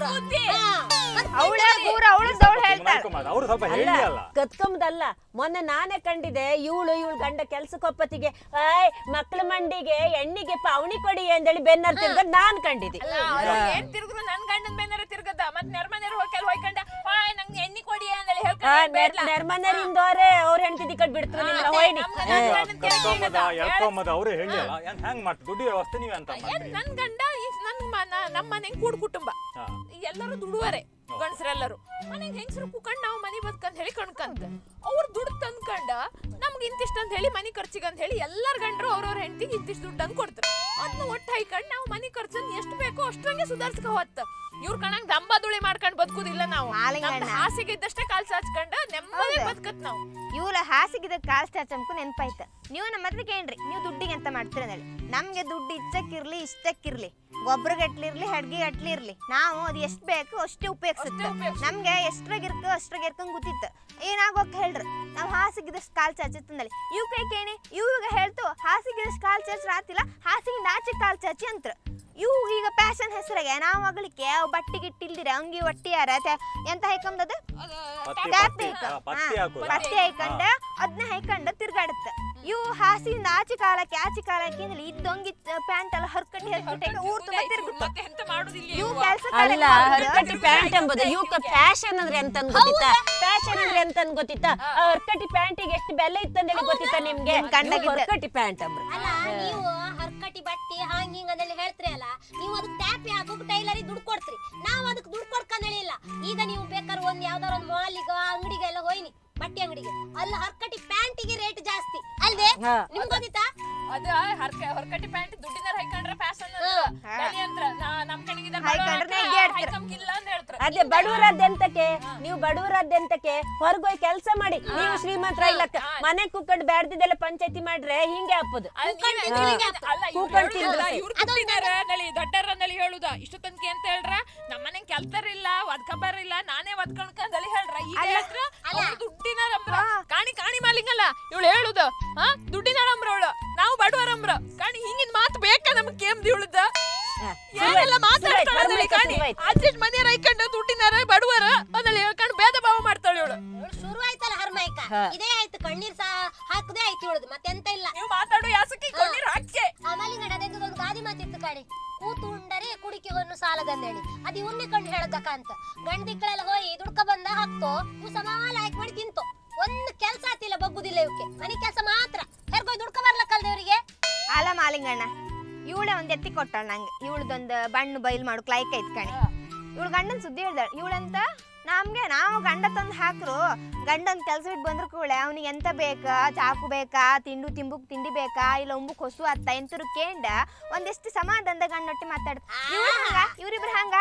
ಅವಳ ಪೂರ ಅವಳದ್ದು ಅವಳು ಹೇಳ್ತಾಳೆ ಅವ್ರು ಸ್ವಲ್ಪ ಹೇಳಿ ಅಲ್ಲ ಕತ್ಕೊಂಬದಲ್ಲ ಮೊನ್ನೆ ನಾನೇ ಕಂಡಿದೆ ಇವಳು ಇವಳು ಗಂಡ ಕೆಲ್ಸಕ್ಕೊಪ್ಪತ್ತಿಗೆ ಆಯ್ ಮಕ್ಳ ಮಂಡಿಗೆ ಎಣ್ಣಿಗೆ ಪಾವಣಿ ಕೊಡಿ ಅಂತೇಳಿ ಬೆನ್ನರ್ ತಿರ್ಗೋದ್ ನಾನ್ ಕಂಡಿದ್ದೆ ಅಲ್ಲ ಅವ್ರು ಏನ್ ತಿರುಗ್ರು ನನ್ ಗಂಡನ ಬೆನ್ನರ ತಿರ್ಗದ ಮತ್ ನೆರ್ಮನೆರ್ ಹೋಗಿ ಹೋಯ್ಕೊಂಡ ಹಾಯ್ ನಂಗೆ ಎಣ್ಣಿ ಕೊಡಿ ಅಂದೇಳಿ ಹೇಳ್ಕೊಂಡು ನೆರ್ಮನರಿಂದವ್ರೆ ಅವ್ರ ಹೆಂಡತಿ ಕಟ್ ಬಿಡ್ತಾರೆ ನಿಮ್ನ ಹೋಯ್ನಿ ನಮ್ಗೆ ನನ್ ಗಂಡನ್ ಕೆಳಗೆ ಕರ್ಕೊಂಬದ ಇಡದ. ಎಳ್ಕೊಂಬದ ಅವ್ರು ಹೇಳಿ ಅಲ್ಲ ಹೆಂಗ್ ಹೆಂಗ್ ಮಾಡ್ತೀರಿ ದುಡ್ಡು ವ್ಯವಸ್ಥೆ ನೀವ್ ಎಂತ ಏನ್ ಮಾಡ್ತೀರಿ ನನ್ ಗಂಡ ಈ ನನ್ ಮ- ನಮ್ಮ ಮನೆ ಕೂಡ್ ಕುಟುಂಬ ಹಾ. ಎಲ್ಲರೂ ದುಡುವರೆ ಗಂಡಸರೆಲ್ಲರೂ ಮನೆಗೆ ಹೆಂಗಸರು ಕುಕಂಡ್ ನಾವು ಮನಿ ಬದುಕಂತ ಹೇಳಿ ಕಣ್ಕಂತ ಅವ್ರು ದುಡ್ಡು ತಂದ್ಕಂಡ ನಮ್ಗೆ ಇಂತಿಷ್ಟ ಅಂತ ಹೇಳಿ ಮನಿ ಖರ್ಚಿಗೆ ಅಂತ ಹೇಳಿ ಎಲ್ಲರ ಗಂಡರು ಅವ್ರವ್ರ ಹೆಂಡತಿಗೆ ಇಂತಿಷ್ಟು ದುಡ್ಡು ಅಂತ ಕೊಡ್ತಾರೆ ಅದನ್ನ ಒಟ್ಟು ಹಾಯ್ಕಂಡ್ ನಾವು ಮನಿ ಖರ್ಚನ್ನ ಎಷ್ಟು ಬೇಕೋ ಅಷ್ಟಂಗೆ ಸುಧಾರಿಸ್ಕೊ ಹೊತ್ತ ಇವ್ರ ಕಣಂಗ್ ದಂಬ ದುಳಿ ಮಾಡ್ಕೊಂಡ್ ಬದುಕುದಿಲ್ಲ ನಾವು ಮಾಲಿಂಗಣ್ಣ. ನಮ್ದು ಹಾಸಿಗೆ ಇದ್ದಷ್ಟೇ ಕಾಲ್ ಚಾಚ್ಕೊಂಡ ನೆಮ್ಮದಿ ಹೌದು. ಬದುಕತ್ ನಾವು ಇವಳ ಹಾಸಿಗಿದ ಕಾಲ್ ಚಾಚಮ್ಕು ನೆನಪಾಯ್ತು ನೀವು ನಮ್ಮ ಹತ್ರ ಕೇಳ್ರಿ ನೀವು ದುಡ್ಡಿಗೆ ಅಂತ ಮಾಡ್ತೀರ ಅಂದೇಳಿ ನಮ್ಗೆ ದುಡ್ಡು ಇಚ್ಚಕ್ಕಿರ್ಲಿ ಇಷ್ಟಕ್ಕಿರ್ಲಿ ಗೊಬ್ಬರ ಗಟ್ಲಿರ್ಲಿ ಹಡ್ಗಿ ಗಟ್ಲಿ ಇರ್ಲಿ ನಾವು ಅದು ಎಷ್ಟು ಬೇಕು ಅಷ್ಟೇ ಉಪಯೋಗಿಸುತ್ತೆ ಅಷ್ಟೇ ಉಪಯೋಗ್ಸುತ್ತೆ. ನಮ್ಗೆ ಎಷ್ಟ್ರಾಗಿರ್ಕ ಅಷ್ಟ್ರಾಗ ಇರ್ಕಂಗ್ ಗೊತ್ತಿತ್ತು ಏನಾಗೋಕ್ ಹೇಳ್ರಿ ನಾವು ಹಾಸಿಗಿದಷ್ಟು ಕಾಲ್ ಚಾಚತ್ತಂದಲ್ಲಿ ಇವ್ ಕೈ ಕೇಣಿ ಇವಾಗ ಹೇಳ್ತು ಹಾಸಿಗಿದಷ್ಟು ಕಾಲ್ ಚಾಚ್ರ ಆತಿಲ್ಲ ಹಾಸಿಗೆ ನಾಚಿ ಕಾಲ್ ಚಾಚಿ ಅಂತ ಇವು ಈಗ ಪ್ಯಾಶನ್ ಹೆಸರಾಗೆ ನಾವು ಅಗ್ಲಿಕ್ಕೆ ಬಟ್ಟೆ ಗಿಟ್ಟಿಲ್ದಿರ ಅಂಗಿ ಒಟ್ಟಿ ಯಾರ ಎಂತ ಹೈಕಂದದ ಪತ್ತಿ ಟ್ಯಾಪ್ ಪತ್ತಿ ಬೇಕು. ಹಾ, ಪತ್ತಿ ಹಾ, ಹಾಕೋದು ಪತ್ತಿ ಹಾಯ್ಕೊಂಡ ಅದನ್ನ ಹಾಯ್ಕೊಂಡ ತಿರ್ಗಾಡುತ್ತೆ ಇವು ಹಾಸಿಂದ ಆಚೆ ಕಾಲಕ್ಕೆ ಆಚೆ ಕಾಲಕ್ಕೆ ಅಂದ್ರೆ ಇದ್ದೊಂಗಿ ಪ್ಯಾಂಟ್ ಎಲ್ಲ ಹರ್ಕಟ್ಟಿ ಹರ್ಕಟ್ಟಿ ಊರ್ ತುಂಬ ತಿರುಗುತ್ತೆ ಮತ್ತೆ ಎಂತ ಮಾಡುದಿಲ್ಲ ಇವು ಇವ್ವ. ಕೆಲಸ ಅಲ್ಲ ಹರ್ಕಟಿ ಪ್ಯಾಂಟ್ ಎಂಬುದು ಇವಕ್ಕ ಫ್ಯಾಷನ್ ಅಂದ್ರೆ ಎಂತ ಗೊತ್ತಿತ್ತಾ ಫ್ಯಾಷನ್ ಅಂದ್ರೆ ಎಂತ ಗೊತ್ತಿತ್ತಾ ಆ ಹರ್ಕಟಿ ಪ್ಯಾಂಟಿಗೆ ಎಷ್ಟು ಬೆಲೆ ಇತ್ತಂದೇಳಿ ಗೊತ್ತಿತ್ತಾ ನಿಮ್ಗೆ ನಿಮ್ ಗಂಡಗಿದ್ದ. ಇವ್ಕ್ ಹರ್ಕಟಿ ಪ್ಯಾಂಟ್ ಅಂಬ್ರು ಅಲ್ಲ ನೀವು ಹರ್ಕಟಿ ಬಟ್ಟಿ ಹಾಂಗ್ ಹಿಂಗ್ ಅಂದೇಳಿ ಹೇಳ್ತ್ರಿ ಅಲ್ಲ ನೀವು ಅದಕ್ಕೆ ಟ್ಯಾಪಿ ಹಾಕೋಕ್ ಟೈಲರಿ ದುಡ್ಡು ಕೊಡ್ತ್ರಿ ನಾವು ಅದಕ್ಕೆ ದುಡ್ಡು ಕೊಡ್ಕೊಂಡೇಳಿಲ್ಲ ಈಗ ನೀವು ಬೇಕಾದ್ರೆ ಒಂದ್ ಯಾವ್ದಾರ ಒಂದ್ ಮಾಲಿಗ ಅಂಗಡಿಗೆಲ್ಲ ಹೋಯ್ನಿ ಬಟ್ಟೆ ಅಂಗಡಿಗೆ ಅಲ್ಲಿ ಹರ್ಕಟಿ ಪ್ಯಾಂಟಿಗೆ ರೇಟ್ ಜಾಸ್ತಿ ಅಲ್ವೇ ಹಾ. ನಿಮ್ಗೆ ಗೊತ್ತಿತ್ತಾ ಅದ ಹರ್ಕ ಹೊರಕಟ್ಟಿ ಪ್ಯಾಂಟ್ ದುಡ್ಡಿನ ಹೈಕೊಂಡ್ರೆ ಫ್ಯಾಷನ್ ಹಾ. ಅಂತ ನಾ- ನಮ್ ಕಡೆಗಿದ್ದ ಹೈಕೊಂಡ್ರೆ ನೆಗ್ಗಿ ಆಡ್ತೀರ. ಹೈಕಂಗಿಲ್ಲ ಅಂತ ಹೇಳ್ತಾರೆ ಅದೇ ಬಡವರದ್ದೆಂತಕ್ಕೆ ನೀವು ಬಡವರದ್ದೆಂತಕ್ಕೆ ಹೊರಗೋಯ್ ಕೆಲಸ ಮಾಡಿ ನೀವು ಶ್ರೀಮಂತರ ಇಲ್ಲಕ್ಕ ಮನೆ ಕುಕ್ಕಂಡ್ ಬ್ಯಾಡ್ದಿದ್ದೆಲ್ಲ ಪಂಚಾಯತಿ ಮಾಡ್ರೆ ಹಿಂಗೆ ಹಾಪುದು ಅದ್ ನೀವೇ- ಹಾ. ನೀವೇ ಅಲ್ಲ ಇವ್ರು ಕೂತ್ಕೊಂಡ್ ಹೇಳುದಲ್ಲ, ತಿಂದ್ರೆ. ಇವ್ರು ದುಡ್ಡಿನಾರ ನಲಿ ದೊಡ್ಡರ ನಲಿ ಹೇಳುದ ಇಷ್ಟು ತನಕ ಅಂತ ಹೇಳ್ರ ನಮ್ಮನೆ ಕೆಲ್ಸರಿಲ್ಲ ಒದ್ಕಬರಿಲ್ಲ ನಾನೇ ಒದ್ಕೊಂಡ್ಕಂದಲಿ ಹೇಳ್ರ ಈಗ ಹೇಳ್ರ ಅವ್ರು ದುಡ್ಡಿನಾರ ಅಂಬ್ರ ಕಾಣಿ ಕಾಣಿ ಮಾಲಿಂಗಲ್ಲ ಇವಳು ಹೇಳುದ ಹಾ ದುಡ್ಡಿನಾರ ಅಂಬ್ರ ಅವಳು ನಾವು ಬಡವರಂಬ್ರ ಕಾಣಿ ಹಿಂಗಿನ ಮಾತು ಬೇಕಾ ನಮ್ಗೆ ಕೇಮ್ದಿ ಉಳ್ದ ಹಾ. ಏನೆಲ್ಲ ಮಾತಾಡ್ತಾಳೆ ಶುರುವಾಯ್ತು, ಅಂದಲಿ ಕಾಣಿ ಶುರುವಾಯ್ತು. ಅಜ್ಜಿಟ್ ಮನೆ ರೈಕಂಡ ದುಡ್ಡಿನಾರ ಬಡವರ ಅಂದಲಿ ಹೇಳ್ಕೊಂಡು ಭೇದ ಭಾವ ಮಾಡ್ತಾಳೆ ಇವಳು ಶುರು ಆಯ್ತಲ್ಲ ಹರ್ಮೈಕ ಹಾ. ಇದೇ ಆಯ್ತು ಕಣ್ಣೀರ್ ಸಹ ಹಾಕದೇ ಆಯ್ತು ಇವಳದು ಮತ್ತೆಂತ ಇಲ್ಲ ನೀವು ಮಾತಾಡು ಯಾಸಕ್ಕೆ ಕೊಂಡಿರ ಹಾಕಿ ಆಮೇಲೆ ಅದೊಂದು ಒಂದು ಗಾದಿ ಮಾತಿತ್ತು ಕಾಡಿ ಕೂತು ಉಂಡರೆ ಕುಡಿಕೆ ಹೊನ್ನು ಸಾಲದಂದೇಳಿ ಅದು ಇವನ್ನೇ ಕಂಡು ಹೇಳದಕ್ಕ ಅಂತ ಗಂಡಿಕ್ಕಳೆಲ್ಲ ಹೋಗಿ ದುಡ್ಕ ಬಂದ ಹಾಕ್ತೋ ಇವು ಸಮಾಲ ಹಾಕಿ ಮಾಡಿ ತಿಂತು ಒಂದು ಕೆಲ್ಸ ಆತಿಲ್ಲ ಬಗ್ಗುದಿಲ್ಲ ಇವಕ್ಕೆ ಮನೆ ಕೆಲಸ ಮಾತ್ರ ಹೆರ್ಗೋಯ್ ದುಡ್ಕ ಬರ್ಲಕ್ಕಲ್ದ ಇವರಿಗೆ ಅಲ್ಲ ಮಾಲಿಂಗಣ್ಣ ಇವಳೆ ಒಂದ್ ಎತ್ತಿ ಕೊಟ್ಟಾಳ ನಂಗೆ ಇವಳದೊಂದು ಬಣ್ಣು ಬೈಲ್ ಮಾಡೋಕ್ ಲೈಕ್ ಐತ್ ಕಣಿ ಇವಳು ಗಂಡನ್ ಸುದ್ದಿ ಹೇಳ್ದಾಳ ಇವಳಂತ ನಮ್ಗೆ ನಾವು ಗಂಡ ತಂದು ಹಾಕ್ರು ಗಂಡನ್ ಕೆಲ್ಸ ಬಿಟ್ಟು ಬಂದ್ರು ಕೂಡ ಅವ್ನಿಗೆ ಎಂತ ಬೇಕಾ ಚಾಕು ಬೇಕಾ ತಿಂಡು ತಿಂಬುಕ್ ತಿಂಡಿ ಬೇಕಾ ಇಲ್ಲ ಉಂಬುಕ್ ಹೊಸು ಅತ್ತ ಎಂತರು ಕೇಂಡ ಒಂದಿಷ್ಟು ಸಮಾಧಾನದ ಗಂಡೊಟ್ಟಿ ಮಾತಾಡ್ತ ಇವಳು ಹಂಗ ಇವ್ರಿಬ್ರು ಹಂಗ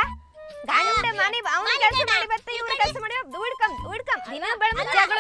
ಗಂಡ ಮನೆ ಅವನ ಕೆಲಸ ಮಾಡಿ ಬತ್ತ ಇವ್ರ ಕೆಲಸ ಮಾಡಿ ಉಡ್ಕಂ ಉಡ್ಕಂ ದಿನ ಬೆಳಗ್ಗೆ ಜಗಳ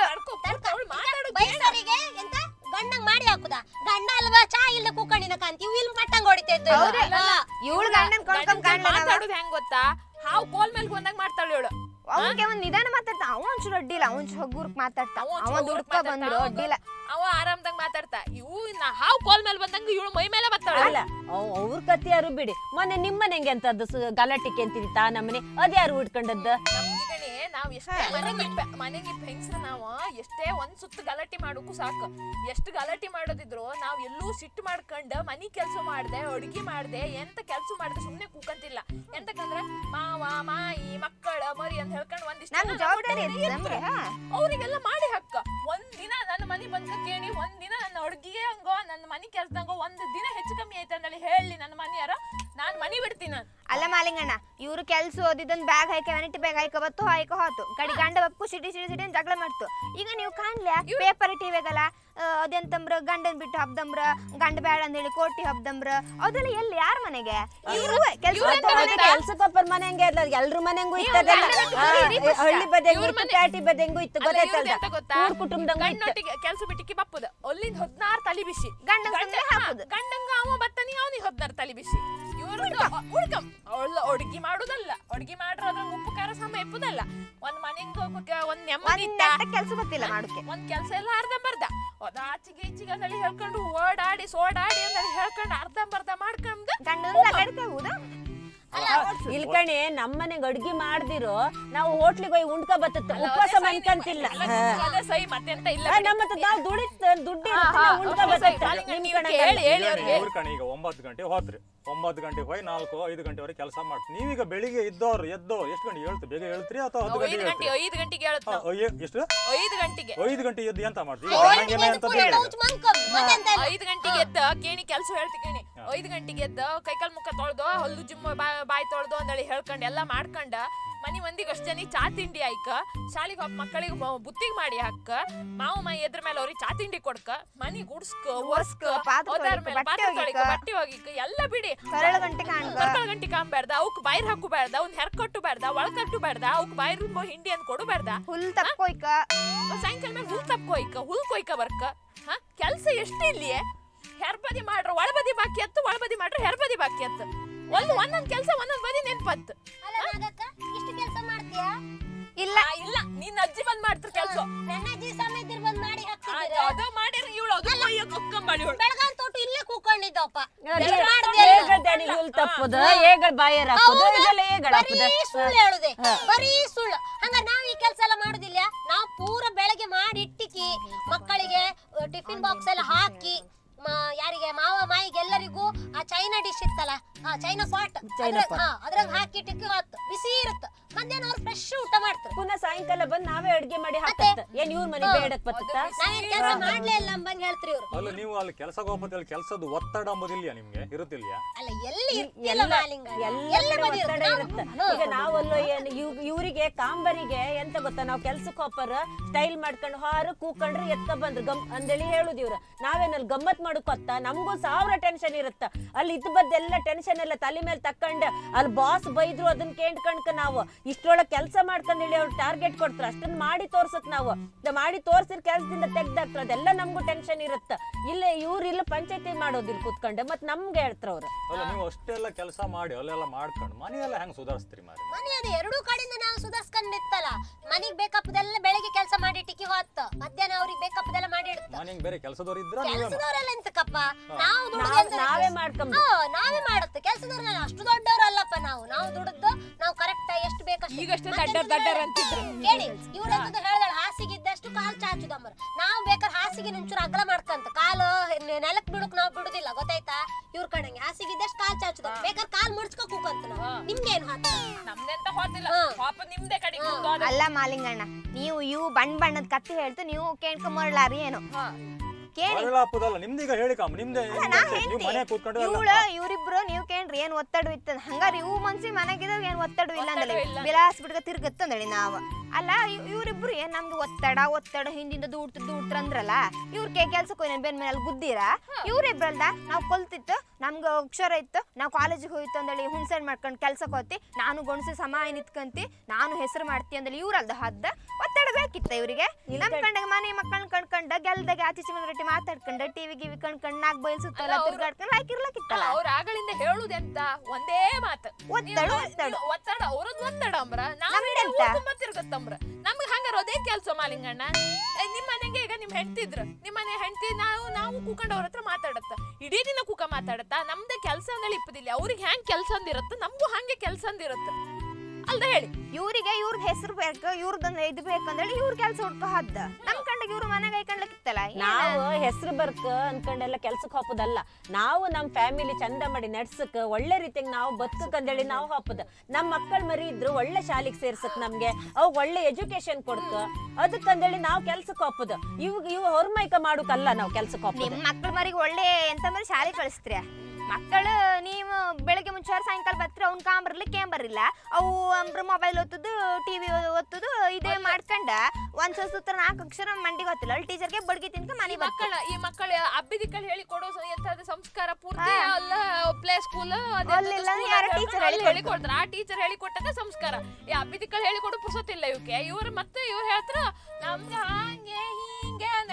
ಬೈಸರಿಗೆ ಎಂತ ಗಂಡಂಗ್ ಮಾಡಿ ಹಾಕುದ ಗಂಡ ಅಲ್ವಾ ಚಾ ಇಲ್ಲ ಕೂಕಣಿನ ಕಾಂತಿ ಇವು ಇಲ್ಲಿ ಮಟ್ಟಂಗ್ ಹೊಡಿತೈತೆ ಹೌದು. ಇವಳು ಗಂಡನ್ ಕಳ್ಕೊಂಡ್ ಕಾಣ್ಲ ನಾವ. ಮಾತಾಡುದು ಹೆಂಗ್ ಗೊತ್ತಾ ಹಾವು ಕೋಲ್ ಮೇಲೆ ಬಂದಾಗ ಮಾಡ್ತಾಳೆ ಇವಳು ಅವನ್ಗೆ ಒಂದ್ ನಿಧಾನ ಮಾತಾಡ್ತಾ ಅವ ಒಂಚೂರು ಅಡ್ಡಿಲ್ಲ ಅವನ್ ಹಗುರ್ಕ್ ಮಾತಾಡ್ತಾ ಅವ ಒಂಚೂರು ಅವ ಹಗುರ್ಕ್ ದುಡ್ಕ ಮಾತಾಡ್ತಾ, ಬಂದ್ರು ಅವ ಅಡ್ಡಿಲ್ಲ ಅವ ಆರಾಮ್ದಾಗ ಮಾತಾಡ್ತಾ ಇವು ನಾ ಹಾವು ಕೋಲ್ ಮೇಲೆ ಬಂದಂಗ ಇವಳು ಮೈ ಮೇಲೆ ಬರ್ತಾಳೆ ಅಲ್ಲ ಅವ್- ಅವ್ರ ಕತಿ ಯಾರು ಬಿಡಿ ಮೊನ್ನೆ ನಿಮ್ಮನೆಗೆ ಅಂತದ್ದು ಸು- ಗಲಾಟಿಕೆ ಅಂತಿದ್ದಿತ್ತ ನಮ್ಮನೆ ಅದ್ಯಾರು ಉಟ್ಕೊಂಡದ್ದು ನಮ್ಗೆ ಕಣೆ ನಾವ್ ಎಷ್ಟೇ ಮನೆಗೆ ಮನೆಗೆ ಹೆಂಗ್ಸ್ರ ನಾವ ಎಷ್ಟೇ ಒಂದ್ ಸುತ್ತ ಗಲಾಟೆ ಮಾಡೋಕು ಸಾಕು ಎಷ್ಟು ಗಲಾಟೆ ಮಾಡೋದಿದ್ರು ನಾವ್ ಎಲ್ಲೂ ಸಿಟ್ಟು ಮಾಡ್ಕೊಂಡ ಮನಿ ಕೆಲ್ಸ ಮಾಡ್ದೆ ಅಡ್ಗಿ ಮಾಡ್ದೆ ಎಂತ ಕೆಲ್ಸ ಮಾಡ್ದೆ ಸುಮ್ನೆ ಕೂಕಂತಿಲ್ಲ ಎಂತಕಂದ್ರ ಮಾವ ಮಾಯಿ ಮಕ್ಕಳ ಮರಿ ಅಂತ ಹೇಳ್ಕೊಂಡು ಒಂದಿಷ್ಟು ನಮ್ ಜನ ಜವಾಬ್ದಾರಿ ನಮ್ಮ ಐತಿ ಹೊಟ್ಟೆಗೆ ನಮ್ಗೆ ಹಾ. ಅವ್ರಿಗೆಲ್ಲ ಮಾಡಿ ಹಕ್ಕ ಒಂದ್ ದಿನ ನನ್ನ ಮನೆ ಬಂದ ಕೇಳಿ ಒಂದ್ ದಿನ ನನ್ನ ಅಡ್ಗಿಗೆ ಹಂಗೋ ನನ್ನ ಮನೆ ಕೆಲ್ಸದಂಗೋ ಒಂದ್ ದಿನ ಹೆಚ್ಚು ಕಮ್ಮಿ ಆಯ್ತು ಅಂದೇಳಿ ಹೇಳಿ ನನ್ನ ಮನೆಯಾರ ನಾನ್ ಮನಿ ಬಿಡ್ತೀನಿ ನಾನು ಅಲ್ಲ ಮಾಲಿಂಗಣ್ಣ ಇವ್ರು ಕೆಲ್ಸ ಓದಿದ್ದೊಂದ್ ಬ್ಯಾಗ್ ಹಾಯ್ಕ ವ್ಯಾನಿಟಿ ಬ್ಯಾಗ್ ಹಾಯ್ಕ ಬತ್ತು ಹಾಯ್ಕ ಹೋತು ಕಡಿ ಗಂಡ ಬಪ್ಪು ಸಿಟಿ ಸಿಟಿ ಸಿಟಿ ಅಂತ ಜಗಳ ಮಾಡ್ತು ಈಗ ನೀವು ಕಾಣ್ಲ್ಯಾ ಪೇಪರ್ ಟಿವಿಗಲ್ಲ ಅದೆಂತಂಬ್ರ ಗಂಡನ್ ಬಿಟ್ಟು ಹಬ್ದಂಬ್ರ ಗಂಡ ಬ್ಯಾಡ ಅಂದೇಳಿ ಕೋಟಿ ಹಬ್ದಂಬ್ರ ಅದೆಲ್ಲ ಎಲ್ಲಿ ಯಾರ ಮನೆಗೆ ಇವ್ರು ಕೆಲ್ಸ ಇವ್ರೆಂತ ಮನೆಗೆ ಗೊತ್ತಾ? ಕೆಲ್ಸಕ್ಕೊಬ್ಬರ ಮನೆಂಗೆ ಅಲ್ಲ ಎಲ್ರ ಮನೆಂಗೂ ಇತ್ತದಲ್ಲ ಗಂಡನ ಆ, ಬಿಟ್ಟು ಇರಿ ಹಳ್ಳಿ ಬದಿಯಂಗೂ ಇವ್ರ ಇತ್ತು ಮನೆ- ಪ್ಯಾಟಿ ಬದಿಯಂಗೂ ಇತ್ತು ಅಲ್ಲ, ಇವ್ರ್ದ್ ಗೊತ್ತಾಯ್ತಲ್ದ ಎಂತ ಗೊತ್ತಾ? ಕೂಡ್ ಕುಟುಂಬದಂಗೂ ಇತ್ತು ಗಂಡೊಟ್ಟಿಗೆ ಕೆಲ್ಸ ಬಿಟ್ಟಿಕ್ಕೆ ಬಪ್ಪುದ ಅಲ್ಲಿಂದ ಹದಿನಾರು ತಲಿ ಬಿಸಿ ಗಂಡನ್ ಗಂಡ ಸುಮ್ನೆ ಹಾಕುದು. ಗಂಡಂಗ ಅವ ಬತ್ತನಿ ಅವನಿಗೆ ಹದಿನಾರು ತಲಿ ಬಿಸಿ ಉಳ್ಕಂ ಅವಳ ಅಡ್ಗಿ ಮಾಡುದಲ್ಲ ಅಡ್ಗಿ ಮಾಡ್ರ ಅದ್ರ ಉಪ್ಪು ಖಾರ ಸಮ ಎಪ್ಪುದಲ್ಲ ಒಂದ್ ಮನೆಗ್ ಹೋಗಕ್ಕೆ ಒಂದ್ ನೆಮ್ಮದಿ ಇತ್ತ ಕೆಲಸ ಗೊತ್ತಿಲ್ಲ ಮಾಡೋಕೆ ಒಂದ್ ಕೆಲ್ಸ ಎಲ್ಲ ಅರ್ಧಂಬರ್ಧ ಅದ ಆಚಿಗೆ ಈಚಿಗೆ ಅಂದೇಳಿ ಹೇಳ್ಕೊಂಡು ಓಡಾಡಿ ಸೋಡಾಡಿ ಅಂದೇಳಿ ಹೇಳ್ಕೊಂಡು ಅರ್ಧಂಬರ್ಧ ಮಾಡ್ಕೊಂಡು ಗಂಡನ ಕಡಿತೆ ಹೌದಾ ಇಲ್ಕಣೆ ನಮ್ಮನೆಗ್ ಅಡ್ಗಿ ಮಾಡ್ದಿರೋ ನಾವು ಹೋಟ್ಲಿಗೆ ಹೋಗಿ ಉಂಡ್ಕ ಬತ್ತತ್ತ ಅಲ್ಲ, ಉಪವಾಸ ಅದೇ ಸೈ ಮಾಡ್ಕಂತಿಲ್ಲ ನಿಮ್ಮ- ಎಲ್ಲ ಅದೇ ಸೈ ಮತ್ತೆಂತ ಇಲ್ಲ ಆ, ಬಿಡಿ. ನಮ್ಮ ಹತ್ರ ನಾವು ದುಡಿತ್ ದುಡ್ಡು ಹಾ, ಹಾ, ಉಂಡ್ಕ ಅದೇ ಸೈ, ಬತ್ತತ್ತ ಕಾಲಿಗೆ ನಿಮ್ ನೀವು ಕಡೆ ಹೇಳಿ ಹೇಳಿ ಅವ್ರಿಗೆ ಇವ್ರ ಕಣೆ ಈಗ ಒಂಬತ್ತು ಗಂಟೆ ಹೋತ್ರಿ ಒಂಬತ್ತು ಗಂಟೆಗೆ ಹೋಗಿ ನಾಲ್ಕು ಐದು ಗಂಟೆವರೆಗೆ ಕೆಲಸ ಮಾಡ್ತೀವಿ ನೀವೀಗ ಬೆಳಿಗ್ಗೆ ಇದ್ದವ್ರು ಎದ್ದೋ ಎಷ್ಟು ಗಂಟೆ ಹೇಳ್ತೀವಿ ಬೇಗ ಹೇಳ್ತೀರಿ ಅಥವಾ ಹತ್ತು ನಾವು ಐದು ಗಂಟೆಗೆ ಗಂಟೆ ಹೇಳ್ತೀರಿ ಐದು ಗಂಟೆಗೆ ಹೇಳುತ್ತ ಹಾ, ಅಯ್ಯೋ, ಎಷ್ಟು ಐದು ಗಂಟೆಗೆ ಐದು ಗಂಟೆ ಎದ್ದು ಎಂತ ಮಾಡ್ತೀವಿ ಐದು ನಂಗೇನೆ ಗಂಟೆಗೆ ಅಂತ ಎದ್ದು ಹೇಳಿಲ್ಲ. ಪುಳ್ಳ ಮನ್ಕೊಂಡ್ ಮತ್ತೆಂತ ಇಲ್ಲ. ಐದು ಗಂಟೆಗೆ ಎದ್ದ ಕೇಣಿ ಕೆಲಸ ಹೇಳ್ತಿ ಕೇಣಿ ಐದು ಗಂಟೆಗೆ ಎದ್ದ ಕೈಕಾಲ್ ಮುಖ ತೊಳ್ದು ಹಲ್ಲು ಜಿಮ್ಮ ಬಾಯಿ ತೊಳ್ದು ಅಂದೇಳಿ ಹೇಳ್ಕೊಂಡು ಎಲ್ಲ ಮಾಡ್ಕೊಂಡ ಮನಿ ಮಂದಿಗೆ ಅಷ್ಟ್ ಜನ ಚಾ ತಿಂಡಿ ಆಯ್ಕ ಶಾಲಿಗೆ ಹೋಗ್ ಮಕ್ಕಳಿಗೆ ಬುತ್ತಿಗೆ ಮಾಡಿ ಹಾಕ ಮಾವು ಮೈ ಎದ್ರ ಮೇಲೆ ಅವ್ರಿಗೆ ಚಾ ತಿಂಡಿ ಕೊಡ್ಕ ಮನಿ ಗುಡ್ಸ್ಕ ಒರ್ಸ್ಕ ಪಾತ್ರೆ ಹೋದಾರ ತೊಳಿಕ, ಮೇಲೆ ಬಟ್ಟೆ ಪಾತ್ರೆ ಒಗಿಕ. ತೊಳಿಕ ಬಟ್ಟೆ ಹೋಗಿಕ ಎಲ್ಲ ಬಿಡಿ ಕರಳು ಗಂಟೆ ಕಾಣ್ಕ ಕರ್ಕಳ ಗಂಟೆ ಕಾಂಬ್ಯಾರ್ದ ಅವಕ್ ಬಾಯಿರ್ ಹಾಕು ಬೇಡ್ದ ಅವ್ನ ಹೆರ್ಕೊಟ್ಟು ಬೇಡ್ದ ಒಳಕಟ್ಟು ಬೇಡ್ದ ಅವಕ್ ಬಾಯಿರ್ ಹಿಂಡಿ ಅಂತ ಕೊಡು ಬೇಡ್ದ ಹುಲ್ ತಕ್ಕೋಯ್ಕ ಸಾಯಂಕಾಲ ಮೇಲೆ ಹುಲ್ ತಪ್ಪ ಕೊಯ್ಕ ಹುಲ್ ಕೊಯ್ಕ ಬರ್ಕ ಹಾ ಕೆಲ್ಸ ಎಷ್ಟು ಇಲ್ಲಿ ಹೆರ್ಬದಿ ಮಾಡ್ರ ಒಳಬದಿ ಬಾಕಿ ಅತ್ತು ಒಳಬದಿ ಮಾಡ್ರ ಹೆರ್ಬದಿ ಬಾಕಿ ಅತ್ತು ಒಂದು ಒಂದೊಂದ್ ಕೆಲ್ಸ ಒಂದೊಂದ್ ಬದಿ ನೆನ್ಪತ್ತು ಅಲ್ಲ ನಾಗಕ್ಕ ಇಷ್ಟು ಕೆಲಸ ಮಾಡ್ತೀಯಾ ಇಲ್ಲ ಆ, ಇಲ್ಲ ನಿನ್ನ ಅಜ್ಜಿ ಬಂದ್ ಮಾಡ್ತಾರ ಕೆಲ್ಸ ನನ್ನ ಅಜ್ಜಿ ಸಮೇತ ಬಂದ್ ಮಾಡಿ ಆ, ಹಾಕ್ತಿದ್ದೀರ ಅದು ಮಾಡಿರ ಇವಳು ಅದು ಕೊಯ್ಯಕ್ ಒಕ್ಕಂಬಳಿ ಇವಳು ಬೆಳಗಾಂ ತೋಟ ಇಲ್ಲೇ ಕೂಕೊಂಡಿದ್ದಪ್ಪ ಹೇಗಳ್ದಾನಿ ಹುಲ್ ತಪ್ಪುದ ಹೇಗಳ ಬಾಯರ್ ಹಾಕುದು ಇದೆಲ್ಲ ಹೇಗಳ ಹಾಕುದ ಬರೀ ಸುಳ್ಳು ಹೇಳುದೆ ಬರೀ ಸುಳ್ಳು ಹಂಗ ನಾವ್ ಈ ಕೆಲಸ ಎಲ್ಲ ಮಾಡುದಿಲ್ಲ ನಾವ್ ಪೂರ ಬೆಳಗ್ಗೆ ಮಾಡಿ ಇಟ್ಟಿಕ್ಕಿ ಮಕ್ಕಳಿಗೆ ಟಿಫಿನ್ ಬಾಕ್ಸ್ ಎಲ್ಲ ಹಾಕಿ ಮ- ಯಾರಿಗೆ ಮಾವ ಮಾಯಿಗೆ ಎಲ್ಲರಿಗೂ ಆ ಚೈನಾ ಡಿಶ್ ಇತ್ತಲ್ಲ ಆ ಚೈನಾ ಪಾಟ್ ಚೈನಾ pot. ಅದ್ರಾಗ ಹಾಕಿ ಟಿಕ್ಕಿ ಹೊತ್ತು ಬಿಸಿ ಇರುತ್ತೆ ಮಧ್ಯಾಹ್ನ ಅವ್ರು ಫ್ರೆಶ್ ಊಟ ಮಾಡ್ತಾರೆ ಪುನಃ ಸಾಯಂಕಾಲ ಬಂದ್ ನಾವೇ ಅಡ್ಗೆ ಮಾಡಿ ಹಾಕತ್ತ ಏನ್ ಇವ್ರ ಮನೆ ಬೇಡಕ್ ಬತ್ತ ನಾವೇನ್ ಕೆಲಸ ಮಾಡ್ಲೇ ಇಲ್ಲ ಅಂಬಂಗ್ ಹೇಳ್ತ್ರಿ ಇವ್ರು ಅಲ್ಲ ನೀವು ಅಲ್ಲಿ ಕೆಲಸ ಹೋಗ್ಬತ್ತಲ್ಲಿ ಕೆಲಸದ ಒತ್ತಡ ಅಂಬೋದಿಲ್ಲ ನಿಮ್ಗೆ ಇರುತ್ತಿಲ್ಲ ಅಲ್ಲ ಎಲ್ಲಿ ಇರ್ತಿಲ್ಲ ಎಲ್ಲ ಮಾಲಿಂಗ ಎಲ್ಲ ಎಲ್ಲ ಕಡೆ ಬದಿ ಒತ್ತಡ ಇರುತ್ತೆ. ಇರುತ್ತೆ ಈಗ ನಾವಲ್ಲೋ ಏನು ಇವ್ ಇವರಿಗೆ ಕಾಂಬರಿಗೆ ಎಂತ ಗೊತ್ತಾ ನಾವ್ ಕೆಲ್ಸಕ್ಕೆ ಹೋಗ್ತಾರ ಸ್ಟೈಲ್ ಮಾಡ್ಕೊಂಡು ಹಾರು ಕೂಕೊಂಡ್ರೆ ಎತ್ಕ ಬಂದ್ರು ಗಮ್ ಅಂದೇಳಿ ಹೇಳುದು ಇವ್ರು ನಾವೇನಲ್ಲಿ ಗಮ್ಮತ್ ಮಾಡಕ್ ಗೊತ್ತಾ ನಮಗೂ ಸಾವಿರ ಟೆನ್ಷನ್ ಇರುತ್ತ ಅಲ್ಲಿ ಇದ್ದ ಬದ್ದೆಲ್ಲ ಟೆನ್ಷನ್ ಎಲ್ಲ ತಲೆ ಮೇಲೆ ತಕೊಂಡ್ ಅಲ್ಲಿ ಬಾಸ್ ಬೈದ್ರು ಅದನ್ನ ಕೇಳ್ಕೊಂಡ್ಕ ನಾವು ಇಷ್ಟ್ರೊಳಗೆ ಕೆಲಸ ಮಾಡ್ಕೊಂಡ್ ಹೇಳಿ ಅವ್ರು ಟಾರ್ಗೆಟ್ ಕೊಡ್ತಾರ ಅಷ್ಟನ್ನ ಮಾಡಿ ತೋರ್ಸಕ್ ನಾವು ಇದ್ ಮಾಡಿ ತೋರ್ಸಿರ್ ಕೆಲ್ಸದಿಂದ ತೆಗ್ದಾಕ್ತಾರ ಅದೆಲ್ಲ ನಮಗೂ ಟೆನ್ಷನ್ ಇರುತ್ತ ಇಲ್ಲ ಇವ್ರು ಇಲ್ಲ ಪಂಚಾಯತಿ ಮಾಡೋದಿಲ್ಲ ಕೂತ್ಕೊಂಡು ಮತ್ ನಮ್ಗೆ ಹೇಳ್ತಾರ ಅವ್ರು ಅಲ್ಲ ನೀವು ಅಷ್ಟೆಲ್ಲ ಕೆಲಸ ಮಾಡಿ ಅಲ್ಲೆಲ್ಲ ಮಾಡ್ಕೊಂಡು ಮನೆಯೆಲ್ಲ ಹೆಂಗ್ ಸುಧಾರಿಸ್ತೀರಿ ಮಾರಿ ಮನೆ ಅದು ಎರಡೂ ಕಡೆಯಿಂದ ನಾವು ಸುಧಾರಿಸ್ಕೊಂಡಿತ್ತಲ್ಲ ಮನಿಗ್ ಬೇಕಪ್ಪದೆಲ್ಲ ಬೆಳಗ್ಗೆ ಕೆಲಸ ಮಾಡಿ ಟಿಕ್ಕಿ ಹೊತ್ತ ಮಧ್ಯಾಹ್ನ ಅವ್ರಿಗೆ ಬೇಕಪ್ಪದೆಲ್ಲ ಮಾಡಿ ಇಡುತ್ತ ಮನೆಗೆ ಬೇರೆ ಕೆಲಸದವ್ರು ಇದ್ರ ನೀವೇ ಮಾ- ಕೆಲಸದವರೆಲ್ಲ ಎಂತಕ್ಕಪ್ಪ ನಾವು ದುಡ್ದು ನಾವ್- ಎಂತ- ನಾವೇ ಮಾಡ್ಕೊಂಬ ಹಾ, ನಾವೇ ಮಾಡುತ್ತೆ ಕೆಲಸದವ್ರಲ್ಲ ಅಷ್ಟು ದೊಡ್ಡವರಲ್ಲಪ್ಪ ನಾವು ನಾವು ದುಡ್ದು ನಾವು ಕರೆಕ್ಟ್ ಎಷ್ಟು ಬೇಕಷ್ಟು ಈಗಷ್ಟೇ ಮತ್ತೆ ದಡ್ಡರ್ ದಡ್ಡರ್ ಅಂತಿದ್ರು. ಕೇಳಿ ಇವ್ರೆಂತದ್ದು ಹೇಳ್ದಳ ಹಾಸಿಗೆ ಇದ್ದಷ್ಟು ಕಾಲ್ ಚಾಚುದಮ್ಮರು ನಾವು ಬೇಕಾದ್ರೆ ಹಾಸಿಗೆ ಒಂಚೂರು ಅಗಲ ಮಾಡ್ಕಂತ ಕಾಲು ನೆ- ನೆಲಕ್ ಬಿಡುಕ್ ನಾವು ಬಿಡುದಿಲ್ಲ ಗೊತ್ತಾಯ್ತಾ ಇವ್ರ ಕಣಂಗೆ ಹಾಸಿಗೆ ಇದ್ದಷ್ಟು ಕಾಲ್ ಚಾಚುದ ಬೇಕಾದ್ರೆ ಕಾಲ್ ಮುಡ್ಸ್ಕೊ ಕೂಕಂತ ನಾವು ನಿಮ್ಗೇನು ಹಾಕ ನಮ್ದೆಂತ ಹೋತಿಲ್ಲ ಹಾ. ಪಾಪ ನಿಮ್ದೇ ಕಡೆ ಅಲ್ಲ ಮಾಲಿಂಗಣ್ಣ ನೀವು ಇವು ಬಣ್ಣ ಬಣ್ಣದ ಕತ್ತಿ ಹೇಳ್ತು ನೀವು ಕೇಳ್ಕೊಂಬರ್ಲಾರಿ ಏನು ಕೇಳಿ ಮರಳ ಹಾಪುದಲ್ಲ ನಿಮ್ದೀಗ ಹೇಳಿ ಕಾಮ ನಿಮ್ದೆ ನಾ ನೀವು ಮನೆ ಕೂತ್ಕೊಂಡು ಎಲ್ಲ- ಇವಳ ಇವ್ರಿಬ್ರು ನೀವ್ ಕೇಳ್ರಿ ಏನ್ ಒತ್ತಡ ಇತ್ತ ಹಂಗಾರ ಇವು ಮನ್ಸಿ ಮನೆಗಿದಾಗ ಏನ್ ಒತ್ತಡ ಇಲ್ಲ ಅಂದಳಿ ಒತ್ತಡ ಇಲ್ಲ. ಬಿಲಾಸ್ ಬಿಡ್ಕ ತಿರ್ಗತ್ತಂದಳಿ ನಾವ್ ಅಲ್ಲ ಇವ್- ಇವ್ರಿಬ್ರು ಏನ್ ನಮ್ಗೆ ಒತ್ತಡ ಒತ್ತಡ ಹಿಂದಿಂದ ದೂಡ್ತ ದೂಡ್ತ್ರ ಅಂದ್ರಲ್ಲ ಇವ್ರ ಕೈ ಕೆಲ್ಸಕ್ಕೆ ಹೋಗಿ ಬೆನ್ ಮೇಲೆ ಗುದ್ದೀರ ಇವ್ರಿಬ್ರಲ್ದ ನಾವ್ ಕಲ್ತಿತ್ತು ನಮ್ಗೆ ಅಕ್ಷರ ಇತ್ತು ನಾವು ಕಾಲೇಜಿಗೆ ಹೋಯ್ತು ಅಂದಳಿ ಹುಣ್ಸೆಣ್ ಮಾಡ್ಕೊಂಡು ಕೆಲ್ಸಕ್ಕೆ ಹೋತಿ ನಾನು ಗೊಣಸಿ ಸಮಾಯ ನಿತ್ಕಂತಿ ನಾನು ಹೆಸರು ಮಾಡ್ತಿ ಅಂದಳಿ ಇವ್ರಲ್ದ ಹದ್ದ ಒತ್ತಡ ಬೇಕಿತ್ತ ಇವ್ರಿಗೆ ನಮ್ ಕಂಡಾಗ ಮನೆ ಮಕ್ಕಳನ್ನ ಕಣ್ಕಂಡ ಗೆಲ್ದಾಗ ಆಚೀಚೆ ಮುಂದೆ ರೊಟ್ಟಿ ಮಾತಾಡ್ಕೊಂಡ ಟಿವಿ ಗಿವಿ ಕಣ್ಕಂಡ್ ನಾಕ್ ಬಯಲ್ ಸುತ್ತಲ್ಲ ಅಲ್ಲ, ಅವ್ರು- ತಿರ್ಗಾಡ್ಕೊಂಡ್ ಹಾಕಿರ್ಲಕ್ಕಿತ್ತಲ್ಲ ಅವ್ರ ಆಗಳಿಂದ ಹೇಳುದೆಂತ ಒಂದೇ ಮಾತು ಒತ್ತಡ, ನೀವು- ಒತ್ತಡ. ನೀವು ಒತ್ತಡ ಅವ್ರದ್ ಒತ್ತಡ ಅಂಬ್ರ ನಾವ್ ನಮ್ದೆಂತ? ತುಂಬಾ ತಿರ್ಗತ್ತಂಬ್ರ ನಮ್ಗೆ ಹಂಗಾರ ಅದೇ ಕೆಲ್ಸ ಮಾಲಿಂಗಣ್ಣ ಏ, ನಿಮ್ ಮನೆಗೆ ಈಗ ನಿಮ್ ಹೆಂಡ್ತಿದ್ರು ನಿಮ್ ಮನೆ ಹೆಂಡ್ತಿ ನಾವು ನಾವು ಕೂಕೊಂಡ್ ಅವ್ರ ಹತ್ರ ಮಾತಾಡತ್ತ ಇಡೀ ದಿನ ಕೂಕ ಮಾತಾಡತ್ತ ನಮ್ದೇ ಕೆಲ್ಸ ಅಂದೇಳಿ ಇಪ್ಪದಿಲ್ಲ ಅವ್ರಿಗೆ ಹೆಂಗ್ ಕೆಲ್ಸ ಅಂದಿರತ್ತ ನಮಗೂ ಹಂಗೆ ಕೆಲ್ಸ ಅಂದಿರತ್ತ ಅಲ್ದ ಹೇಳಿ ಇವ್ರಿಗೆ ಇವ್ರದ್ ಹೆಸರು ಬೇಕು ಇವ್ರದೊಂದು ಇದು ಬೇಕಂದೇಳಿ ಇವ್ರ ಕೆಲ್ಸ ಹುಡ್ಕೊ ಹದ್ದ ನಮ್ ಕಂಡಾಗ ಇವ್ರ ಮನೆಗೆ ಐಕಂಡ್ಲಕ್ಕಿತ್ತಲ್ಲ ನಾವು ಹೆಸರು ಬರ್ಕ ಅನ್ಕೊಂಡೆಲ್ಲ ಕೆಲ್ಸಕ್ಕೆ ಹಾಪುದಲ್ಲ ನಾವು ನಮ್ಮ ಫ್ಯಾಮಿಲಿ ಚಂದ ಮಾಡಿ ನಡ್ಸಕ್ ಒಳ್ಳೆ ರೀತಿಯಾಗಿ ನಾವು ಬದುಕಕ್ ಅಂದೇಳಿ ನಾವು ಹಾಪುದ ನಮ್ಮ ಮಕ್ಕಳ ಮರಿ ಇದ್ರು ಒಳ್ಳೆ ಶಾಲೆಗೆ ಸೇರ್ಸಕ್ ನಮ್ಗೆ ಅವ್ ಒಳ್ಳೆ ಎಜುಕೇಶನ್ ಕೊಡ್ಕ ಅದಕ್ಕಂದೇಳಿ ನಾವು ಕೆಲ್ಸಕ್ಕೆ ಹಾಪುದ ಇವ್ ಇವ್ ಹೊರಮೈಕ ಮಾಡುಕಲ್ಲ ನಾವು ಕೆಲ್ಸಕ್ಕೆ ಹಾಪುದ ನಿಮ್ ಮಕ್ಳ ಮರಿಗೆ ಒಳ್ಳೆ ಎಂತ ಅಂದ್ರೆ ಶಾಲೆ ಕಳಿಸ್ತೀರ ಮಕ್ಕಳು ನೀವು ಬೆಳಗ್ಗೆ ಮುಂಚಾರ ಸಾಯಂಕಾಲ ಬರ್ತೀರ ಅವ್ನ್ ಕಾಂಬರ್ಲಿಕ್ಕೆ ಏನ್ ಬರಿಲ್ಲ ಅವು ಅಂಬ್ರ ಮೊಬೈಲ್ ಒತ್ತುದು ಟಿವಿ ಒತ್ತುದು ಇದೇ ಮಾಡ್ಕೊಂಡ ಒಂದ್ ಸೂತ್ರ ನಾಲ್ಕು ಅಕ್ಷರ ಮಂಡಿಗೆ ಗೊತ್ತಿಲ್ಲ ಅಲ್ಲಿ ಟೀಚರ್ಗೆ ಬಡ್ಗಿ ತಿನ್ಕ ಮನೆ ಈ ಮಕ್ಕಳ ಈ ಮಕ್ಕಳ ಅಬ್ಬಿದಿಕ್ಕಳು ಹೇಳಿ ಕೊಡೋ ಎಂತಾದ ಸಂಸ್ಕಾರ ಪೂರ್ತಿ ಅಲ್ಲ ಪ್ಲೇ ಸ್ಕೂಲ್ ಅಲ್ಲಿಲ್ಲ ಅಂದ್ರೆ ಯಾರೋ teacher ಹೇಳಿ ಹೇಳಿ ಕೊಡ್ತಾರ ಆ ಟೀಚರ್ ಹೇಳಿ ಕೊಟ್ಟಾಗ ಸಂಸ್ಕಾರ ಈ ಅಬ್ಬಿದಿಕ್ಕಳು ಹೇಳಿ ಕೊಡೋ ಪುರ್ಸೊತ್ತಿಲ್ಲ ಇವಕ್ಕೆ ಇವ್ರು ಮತ್ತೆ ಇವ್ರು ಹೇಳ್ತಾರ ನಮ್ಗೆ ಹಂಗೆ ಹಿಂಗೆ ಅಂತ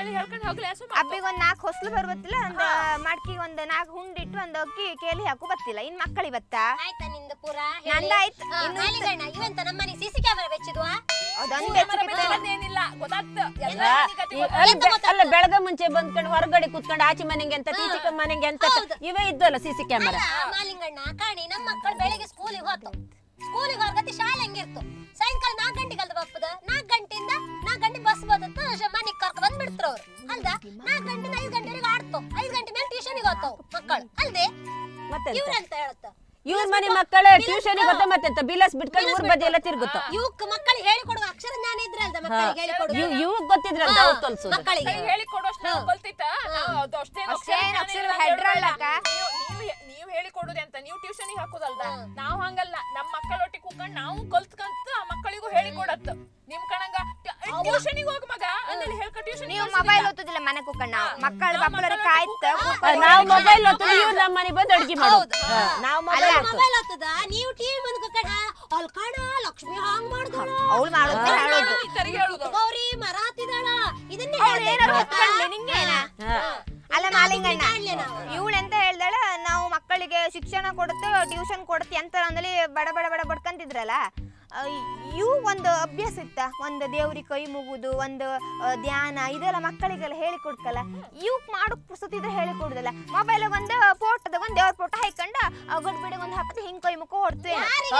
ಹೇಳಿ ಹೇಳ್ಕೊಂಡು ಹೋಗ್ಲಿ ಸುಮ್ಮ ಅಬ್ಬಿಗೆ ಒಂದ್ ನಾಲ್ಕು ಹೊಸ್ಲು ಬರ್ಬತ್ತಿಲ್ಲ ಒಂದ್ ಮಡ್ಕಿಗೆ ಒಂದ್ ನಾಲ್ಕು ಹುಂಡಿಟ್ಟು ಒಂದ್ ಅಕ್ಕಿ ಕೇಲಿ ಹಾಕು ಬತ್ತಿಲ್ಲ ಇನ್ ಮಕ್ಕಳಿಗೆ ಬತ್ತಾ ಆಯ್ತಾ ನಿಂದು ಪೂರ ನಂದಾಯ್ತು. ಇನ್ನು ಇನ್ನು ಮಾಲಿಗಣ್ಣ ಇವಂತ ನಮ್ಮನೆ ಸಿಸಿ ಕ್ಯಾಮೆರಾ ಬೆಚ್ಚಿದ್ವಾ ಅದೊಂದ್ ಏನಿಲ್ಲ ಗೊತ್ತಾಗ್ತ ಎಲ್ಲ ಅಲ್ಲ, ನಿಗದಿ ಈ- ಗೊತ್ತಾಗ್ತ. ಅಲ್ಲ, ಬೆ- ಅಲ್ಲ ಬೆಳಗ್ಗೆ ಮುಂಚೆ ಬಂದ್ಕೊಂಡು ಹೊರಗಡೆ ಕುತ್ಕೊಂಡು ಆಚೆ ಮನೆಗೆ ಅಂತ ತೀಚೆ ಮನೆಗೆ ಅಂತ ಇವೇ ಇದ್ದಲ್ಲ ಸಿ ಸಿ ಕ್ಯಾಮೆರಾ ಅಲ್ಲ ಮಾಲಿಂಗಣ್ಣ ಕಾಣಿ ನಮ್ಮ ಮಕ್ಕಳು ಬೆಳಿಗ್ಗೆ ಸ್ಕೂಲಿಗೆ ಹೋತು ಸ್ಕೂಲಿಗೆ ಹೊರಗತಿ ಶಾಲೆ ಹೆಂಗಿರ್ತು ಸಾಯಂಕಾಲ ನಾಲ್ಕು ಗಂಟೆಗೆ ಅಲ್ದ ಬಪ್ಪದ ನಾಲ್ಕು ಗಂಟೆಯಿಂದ ನಾಲ್ಕು ಗಂಟೆ ಬಸ್ ಬದತ್ತ ಮನೆಗೆ ಕರ್ಕ ಬಂದ್ಬಿಡ್ತಾರ ಅವ್ರು ಅಲ್ದ ನಾಲ್ಕು ಗಂಟೆಯಿಂದ ಐದು ಗಂಟೆವರೆಗೆ ಆಡ್ತು ಐದು ಗಂಟೆ ಮೇಲೆ ಟ್ಯೂಷನ್ಗೆ ಹೋಗ್ತಾವ ಮಕ್ಕಳು ಅಲ್ದೆ ಮತ್ತೆ ಇವ್ರಂತ ಹೇಳುತ್ತ ಇವ್ರ ಮನೆ ಮಕ್ಕಳ ಟ್ಯೂಷನ್ ಗೊತ್ತ ಮತ್ತೆ ಬಿಲಾಸ್ ಬಿಟ್ಕೊಂಡು ಊರ್ ಬದಿ ಎಲ್ಲ ತಿರುಗುತ್ತ ಇವಕ್ ಮಕ್ಕಳಿಗೆ ಹೇಳಿಕೊಡುವ ಅಕ್ಷರ ಜ್ಞಾನ ಇದ್ರಲ್ದ ಮಕ್ಕಳಿಗೆ ಹೇಳಿಕೊಡುವ ಇವ್ ಇವ್ ಗೊತ್ತಿದ್ರಲ್ಲ ಅವ್ರು ಕಲ್ಸೋದು ಮಕ್ಕಳಿಗೆ ಕೈ ಹೇಳಿ ಕೊಡೋಷ್ಟು ನಾವು ಕಲ್ತಿತ್ತ ನಾವು ಅದು ಅಷ್ಟೇನು ಅಷ್ಟೇನ್ ಅಕ್ಷರ ಅಕ್ಷರ ಜ್ಞಾನ header ಇಲ್ಲ ಅಂತ ಅಲ್ಲಕ್ಕ? ನೀವು ನೀವು ನೀವು ಹೇಳಿ ಕೊಡುದೆ ಅಂತ ನೀವು ಟ್ಯೂಷನಿಗೆ ಹಾಕೋದಲ್ದ ನಾವು ಹಂಗಲ್ಲ ನಮ್ಮ ಮಕ್ಕಳೊಟ್ಟಿಗೆ ಕೂತ್ಕೊಂಡು ನಾವು ಕಲ್ತ್ಕಂತ ಆ ಮಕ್ಕಳಿಗೂ ಹೇಳಿ ಕೊಡತ್ತ ನಿಮ್ ಕಣಂಗ ಟ್ಯೂಷನಿಗೆ ಹೋಗ್ ಮಗ ಅಲ್ಲಿ ಹೇಳ್ಕ ಟ್ಯೂಷನ್ ನೀವು ಮೊಬೈಲ್ ಓದುದಿಲ್ಲ ಮನೆ ಕುಕ್ಕಣ್ಣ ಮಕ್ಕಳ ಬಪ್ಪಲರಿ ಕಾಯ್ತ ನಾವು ಮೊಬೈಲ್ ಹೊತ್ತದ ಇವ್ರು ನಮ್ಮ ಮನೆ ಬಂದು ಅಡ್ಗೆ ಮಾಡೋದು ಹಾ, ನಾವು ಮೊಬೈಲ್ ಮೊಬೈಲ್ ಆಗ್ತದ ನೀವು ಟಿವಿ ಮುಂದೆ ಕಣ ಅಲ್ಲಿ ಕಾಣ ಲಕ್ಷ್ಮಿ ಹಾಂಗ್ ಮಾಡ್ದಳ ಅವಳು ಮಾಡೋದು ಹೇಳೋದು ಇತರಿಗೆ ಹೇಳುದು ಗೌರಿ ಮರ ಹತ್ತಿದಾಳ ಇದನ್ನೇ ಅವ್ಳು ಏನಾರು ಹೊತ್ಕೊಳ್ಳಿ ನಿಂಗೇನ ಅಲ್ಲ ಮಾಲಿಂಗಣ್ಣ ಕಾಣ್ಲೆ ನಾವು. ಇವಳು ಎಂತ ಹೇಳ್ದಾಳ ನಾವು ಮಕ್ಕಳಿಗೆ ಶಿಕ್ಷಣ ಕೊಡುತ್ತೆ ಟ್ಯೂಷನ್ ಕೊಡುತ್ತೆ ಅಂತ ಅಂದಲ್ಲಿ ಬಡ ಬಡ ಬಡ ಬಡ್ಕಂತಿದ್ರಲ್ಲ ಆ, ಇವು ಒಂದು ಅಭ್ಯಾಸ ಇತ್ತ ಒಂದು ದೇವ್ರಿಗೆ ಕೈ ಮುಗುದು ಒಂದು ಆ, ಧ್ಯಾನ ಇದೆಲ್ಲ ಮಕ್ಕಳಿಗೆಲ್ಲ ಹೇಳಿ ಕೊಡ್ಕಲ್ಲ ಇವಕ್ ಮಾಡೋಕ್ ಪುಸ್ತಕ ಹೇಳಿ ಕೊಡುದಲ್ಲ ಮೊಬೈಲ್ ಒಂದು ಫೋಟೋದಾಗ ಒಂದು ದೇವ್ರ ಫೋಟೋ ಹಾಕೊಂಡ ಗಡ್ಬಿಡಿಗೆ ಒಂದು ಹಾಕಿ ಹಿಂಗ್ ಕೈ ಮುಖ ಹೊಡ್ತೇವೆ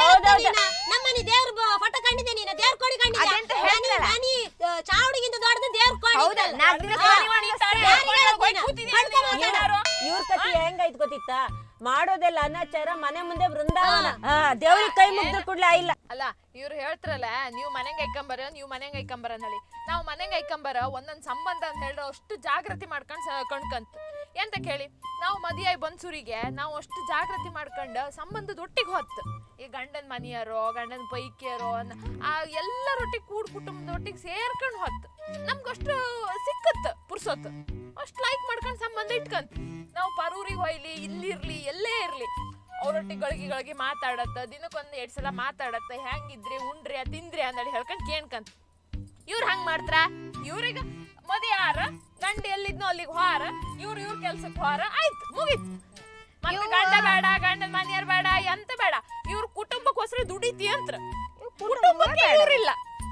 ನಮ್ಮನಿ ದೇವ್ರ ಫೋಟೋ ಕಂಡಿದ್ದೆ ನೀನು ದೇವ್ರ ಕೋಡಿ ಅದೆಂತ ಕಂಡಿದ್ದೆ ಹೇಳ್ತಾಳ? ಮನಿ ಚಾವಡಿಗಿಂತ ದೊಡ್ಡದು ದೇವ್ರ ಕೋಡಿ ಹೌದಾ ಇತ್ತಲ್ಲ. ನಾಲ್ಕು ದಿನ ಹಾ. ಕೋಳಿ ಮಾಡಿಸ್ತಾರೆ. ಯಾರಿಗೆ ಹೇಳ್ತೀನಿ? ಇವ್ರ ಕತಿ ಹೆಂಗಾಯ್ತು ಗೊತ್ತಿತ್ತಾ ಮಾಡೋದೆಲ್ಲ ಅನಾಚಾರ ಮನೆ ಮುಂದೆ ಬೃಂದಾವನ ಹಾ ದೇವ್ರಿಗೆ ಕೈ ಮುಗ್ದ್ರ ಕೂಡ್ಲೆ ಆಯಿಲ್ಲ ಅಲ್ಲ ಇವ್ರು ಹೇಳ್ತಾರಲ್ಲ ನೀವು ಮನೆಗೆ ಐಕಂಬರ ನೀವು ಮನೆಗೆ ಐಕಂಬರ ಅಂತೇಳಿ ನಾವು ಮನೆಗೆ ಐಕಂಬರ ಒಂದೊಂದ್ ಸಂಬಂಧ ಅಂತ ಹೇಳಿದ್ರೆ ಅಷ್ಟು ಜಾಗೃತಿ ಮಾಡ್ಕೊಂಡು ಸ- ಕಣ್ಕಂತ ಎಂತ ಕೇಳಿ ನಾವು ಮದಿಯಾಗಿ ಬಂದ್ಸೂರಿಗೆ ನಾವು ಅಷ್ಟು ಜಾಗೃತಿ ಮಾಡ್ಕೊಂಡು ಸಂಬಂಧದ ಒಟ್ಟಿಗೆ ಹೊತ್ತು ಈ ಗಂಡನ ಮನೆಯರೋ ಗಂಡನ ಪೈಕಿಯರೋ ಅನ್ನ- ಆ ಎಲ್ಲರೊಟ್ಟಿಗೆ ಕೂಡ್ ಕುಟುಂಬದ ಒಟ್ಟಿಗೆ ಸೇರ್ಕೊಂಡು ಹೊತ್ತು ನಮ್ಗಷ್ಟು ಸಿಕ್ಕತ್ತು ಪುರ್ಸೊತ್ತು ಅಷ್ಟು ಲೈಕ್ ಮಾಡ್ಕೊಂಡು ಸಂಬಂಧ ಇಟ್ಕಂತ ನಾವು ಪರೂರಿಗೆ ಹೋಯ್ಲಿ ಇಲ್ಲಿರ್ಲಿ ಎಲ್ಲೇ ಇರ್ಲಿ ಅವ್ರೊಟ್ಟಿಗೆ ಗಳಿಗೆ ಗಳಿಗೆ ಮಾತಾಡತ್ತ ದಿನಕ್ಕೊಂದ್ ಎರಡ್ ಸಲ ಮಾತಾಡತ್ತ ಹೆಂಗಿದ್ರಿ ಉಂಡ್ರಿ ತಿಂದ್ರಿ ಅಂದೇಳಿ ಹೇಳ್ಕೊಂಡ್ ಕೇಳ್ಕಂತ ಇವ್ರು ಹಂಗ್ ಮಾಡ್ತಾರ ಇವ್ರಿಗೆ ಮದಿ ಯಾರ ಗಂಡ ಎಲ್ಲಿದ್ನೋ ಅಲ್ಲಿಗೆ ಹೋರ ಇವ್ರು ಇವ್ರ ಕೆಲ್ಸಕ್ಕೆ ಹೋರ ಆಯ್ತು ಮುಗೀತು ಮತ್ತೆ ಗಂಡ ಬೇಡ ಗಂಡನ ಮನೆಯವ್ರು ಬೇಡ ಎಂತ ಬೇಡ ಇವ್ರ ಕುಟುಂಬಕ್ಕೋಸ್ಕರ ದುಡಿತಿ ಅಂತ ಕುಟುಂಬಕ್ಕೆ ಇವ್ರಿಲ್ಲ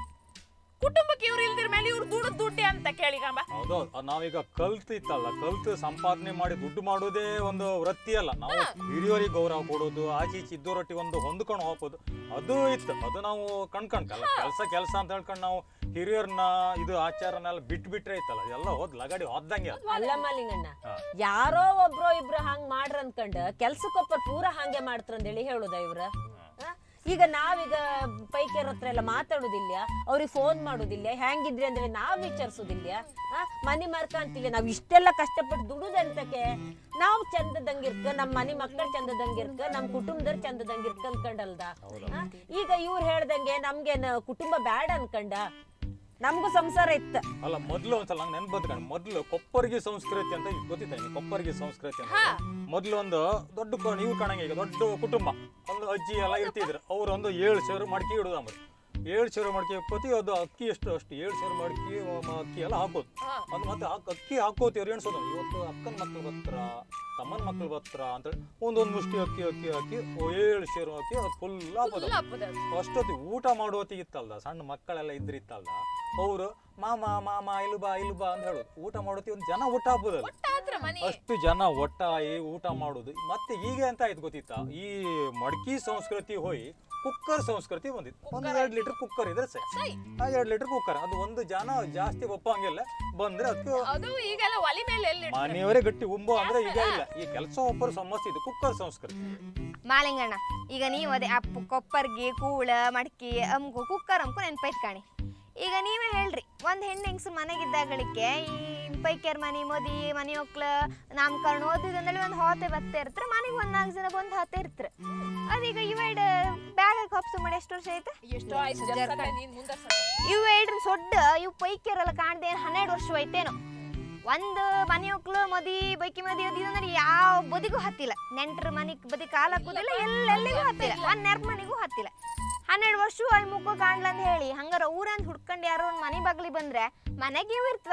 ಕುಟುಂಬಕ್ಕೆ ಇವ್ರು ಇಲ್ದಿರ ಮೇಲೆ ಇವ್ರು ದುಡ್ಡು ದುಡ್ಡಿ ಅಂತ ಕೇಳಿಗಂಬ ಹೌದೌದು ಅದ್ ನಾವೀಗ ಕಲ್ತಿತ್ತಲ್ಲ ಕಲ್ತು ಸಂಪಾದನೆ ಮಾಡಿ ದುಡ್ಡು ಮಾಡೋದೇ ಒಂದು ವೃತ್ತಿ ಅಲ್ಲ ನಾವು ಹಿರಿಯರಿಗೆ ಗೌರವ ಕೊಡೋದು ಆಚೆ ಈಚೆ ಇದ್ದವರೊಟ್ಟಿಗೆ ಒಂದು ಹೊಂದ್ಕೊಂಡು ಹೋಗೋದು ಅದು ಇತ್ತು ಅದು ನಾವು ಕಣ್ಕಂಕಲ್ಲ ಕೆಲಸ ಕೆಲಸ ಅಂತ ಹೇಳ್ಕೊಂಡು ನಾವು ಹಿರಿಯರನ್ನ ಇದು ಆಚಾರನೆಲ್ಲ ಬಿಟ್ಟು ಬಿಟ್ರೆ ಇತ್ತಲ್ಲ ಎಲ್ಲ ಹೋದ್ ಲಗಾಡಿ ಹೋದಂಗೆ ಅದು. ಅಲ್ಲ ಮಾಲಿಂಗಣ್ಣ ಹಾ. ಯಾರೋ ಒಬ್ರೋ ಇಬ್ರು ಹಂಗ್ ಮಾಡ್ರ ಅನ್ಕಂಡ್ ಕೆಲ್ಸಕ್ಕೊಬ್ಬ ಪೂರ ಹಂಗೆ ಮಾಡ್ತಾರಂದೇಳಿ ಹೇಳುದ ಇವ್ರ ಆ? ಈಗ ನಾವೀಗ ಪೈಕಿಯರ್ ಹತ್ರ ಎಲ್ಲ ಮಾತಾಡುದಿಲ್ಲ ಅವ್ರಿಗೆ ಫೋನ್ ಮಾಡುದಿಲ್ಲ ಹೆಂಗಿದ್ರಿ ಅಂದ್ರೆ ನಾವ್ ವಿಚಾರಿಸುದಿಲ್ಲ ಆ? ಮನಿ ಮಾರ್ಕಂತಿಲ್ಲ ನಾವ್ ಇಷ್ಟೆಲ್ಲ ಕಷ್ಟಪಟ್ಟು ದುಡುದಂತಕ್ಕೆ ನಾವು ಚಂದದಂಗಿರ್ಕ ನಮ್ಮ ಮನಿ ಮಕ್ಕಳು ಚಂದದಂಗಿರ್ಕ ನಮ್ಮ ಕುಟುಂಬದವ್ರು ಚಂದದಂಗಿರ್ಕ ಅನ್ಕಂಡಲ್ದ ಆ? ಈಗ ಇವ್ರು ಹೇಳ್ದಂಗೆ ನಮ್ಗೇನ್ ಕುಟುಂಬ ಬ್ಯಾಡ ಅನ್ಕಂಡ ನಮ್ಗೂ ಸಂಸಾರ ಇತ್ತ ಅಲ್ಲ ಮೊದ್ಲು ಒಂದ್ಸಲ ನಂಗೆ ನೆನ್ಪು ಬಂದ್ಕಂಡು ಮೊದ್ಲು ಕೊಪ್ಪರಿಗೆ ಸಂಸ್ಕೃತಿ ಅಂತ ಗೊತ್ತಿತ್ತ ನಿಮ್ಗೆ ಕೊಪ್ಪರಿಗೆ ಸಂಸ್ಕೃತಿ ಅಂತ ಮೊದ್ಲು ಒಂದು ದೊಡ್ಡ ಕ- ನೀವು ಕಾಣಂಗೆ ಈಗ ದೊಡ್ಡ ಕುಟುಂಬ ಒಂದು ಅಜ್ಜಿ ಎಲ್ಲ ಇರ್ತಿದ್ರು ಅವ್ರು ಒಂದು ಏಳು ಸಾವಿರ ಮಡಿಕೆ ಇಡುದು ಅಂಬರು ಏಳು ಸಾವಿರ ಮಡಿಕೆ ಪ್ರತಿ ಅದು ಅಕ್ಕಿ ಎಷ್ಟು ಅಷ್ಟು ಏಳು ಸಾವಿರ ಮಡಿಕೆ ಮ- ಅಕ್ಕಿ ಎಲ್ಲ ಹಾಕೋದು ಅದು ಮತ್ತೆ ಹಾಕ್- ಅಕ್ಕಿ ಹಾಕೋತೀವ್ರು ಎಣ್ಸೋದು ಇವತ್ತು ಅಕ್ಕನ ಮಕ್ಳು ಬತ್ರ ತಮ್ಮನ ಮಕ್ಳು ಬತ್ರ ಅಂತೇಳಿ ಒಂದೊಂದು ಮುಷ್ಟಿ ಅಕ್ಕಿ ಅಕ್ಕಿ ಹಾಕಿ ಓ ಏಳು ಸೇರು ಅಕ್ಕಿ ಅದು ಫುಲ್ ಹಾಕೋದು ಫುಲ್ ಹಬ್ಬದ ಅಷ್ಟೊತ್ತಿ ಊಟ ಮಾಡುವತ್ತಿಗೆ ಇತ್ತಲ್ದ ಸಣ್ಣ ಮಕ್ಕಳೆಲ್ಲ ಇದ್ರಿತ್ತಲ್ದ ಅವರು ಮಾಮ ಮಾಮ ಇಲು ಬಾ ಇಲು ಬಾ ಅಂತ ಹೇಳೋದು ಊಟ ಮಾಡೋತಿ ಒಂದು ಜನ ಊಟ ಹಾಕ್ಬೋದಲ್ಲ ಆದ್ರ ಮನಿ ಅಷ್ಟು ಜನ ಒಟ್ಟಾಗಿ ಊಟ ಮಾಡುದು ಮತ್ತೆ ಈಗ ಎಂತ ಆಯ್ತು ಗೊತ್ತಿತ್ತಾ ಈ ಮಡ್ಕಿ ಸಂಸ್ಕೃತಿ ಹೋಗಿ ಕುಕ್ಕರ್ ಸಂಸ್ಕೃತಿ ಬಂದಿತ್ತು ಒಂದು ಎರಡು ಲೀಟರ್ ಕುಕ್ಕರ್ ಇದ್ರೆ ಸರಿ ಸೈ ಆ ಎರಡು ಲೀಟರ್ ಕುಕ್ಕರ್ ಅದು ಒಂದು ಜನ ಜಾಸ್ತಿ ಒಪ್ಪಂಗಿಲ್ಲ ಬಂದ್ರೆ ಅದಕ್ಕೆ ಅದು ಈಗೆಲ್ಲ ಒಲಿ ಮೇಲೆ ಎಲ್ಲಿ ಇಡ್ತಾರೆ? ಮನೆಯವರೇ ಗಟ್ಟಿ ಉಂಬು ಅಂದ್ರೆ ಈಗ ಇಲ್ಲ ಈ ಕೆಲಸ ಒಬ್ಬರು ಸಮಸ್ಯೆ ಇದು ಕುಕ್ಕರ್ ಸಂಸ್ಕೃತಿ ಮಾಲಿಂಗಣ್ಣ ಈಗ ನೀವು ಅದೇ ಅಪ್ಪು ಕೊಪ್ಪರ್ಗಿ ಕೂಳ ಮಡ್ಕಿ ಅಮ್ಕು ಕುಕ್ಕರ್ ಅಮ್ಕು ನೆನ್ಪೈತ್ ಕಾಣಿ ಈಗ ನೀವೇ ಹೇಳ್ರಿ ಒಂದ್ ಹೆಣ್ಣು ಹೆಂಗ್ಸು ಮನೆಗಿದ್ದಾಗಳಿಕೆ ಈ ಪೈಕ್ಯರ್ ಮನಿ ಮದಿ ಮನಿ ಒಕ್ಲ ನಾಮಕರಣ ಓದಿದಂದಲ್ಲಿ ಒಂದು ಹೋತೆ ಬತ್ತೆ ಇರ್ತಾರೆ ಮನೆಗೆ ಒಂದ್ ನಾಲ್ಕು ಜನ ಬಂದು ಹತ್ತೆ ಇರ್ತಾರೆ ಅದೀಗ ಇವೈಡ್ ಬ್ಯಾಗ್ ಹೊಪ್ಸು ಮಾಡಿ ಎಷ್ಟು ವರ್ಷ ಐತೆ ಎಷ್ಟೋ ಆಯ್ತು ಜರ್ಕಡೆ ನೀನ್ ಮುಂದೆ ಸತ್ತ. ಇವು ಏಡ್ರ ಸೊಡ್ಡ ಇವು ಪೈಕ್ಯರೆಲ್ಲ ಕಾಣ್ದೆ ಏನ್ ಹನ್ನೆರಡು ವರ್ಷ ಐತೇನೋ ಒಂದು ಮನೆ ಒಕ್ಲು ಮದಿ ಬೈಕಿ ಮದಿ ಅದಿದಂದ್ರೆ ಯಾವ ಬದಿಗೂ ಹತ್ತಿಲ್ಲ ನೆಂಟ್ರ ಮನಿಗ್ ಬದಿ ಕಾಲ ಹಾಕುದಿಲ್ಲ ಎಲ್ಲೆಲ್ಲಿಗೂ ಹತ್ತಿಲ್ಲ ಒಂದ್ ನೆರ್ಪ ಮನಿಗೂ ಹತ್ತಿಲ್ಲ ಹನ್ನೆರಡು ವರ್ಷ ಅವ್ ಮುಖ ಕಾಣ್ಲ ಅಂತ ಹೇಳಿ ಹಂಗಾರ ಊರಂದ್ ಹುಡ್ಕೊಂಡ್ ಯಾರೋ ಒಂದ್ ಮನಿ ಬಾಗ್ಲಿ ಬಂದ್ರೆ ಮನೆಗೆ ಇವು ಇರ್ತವ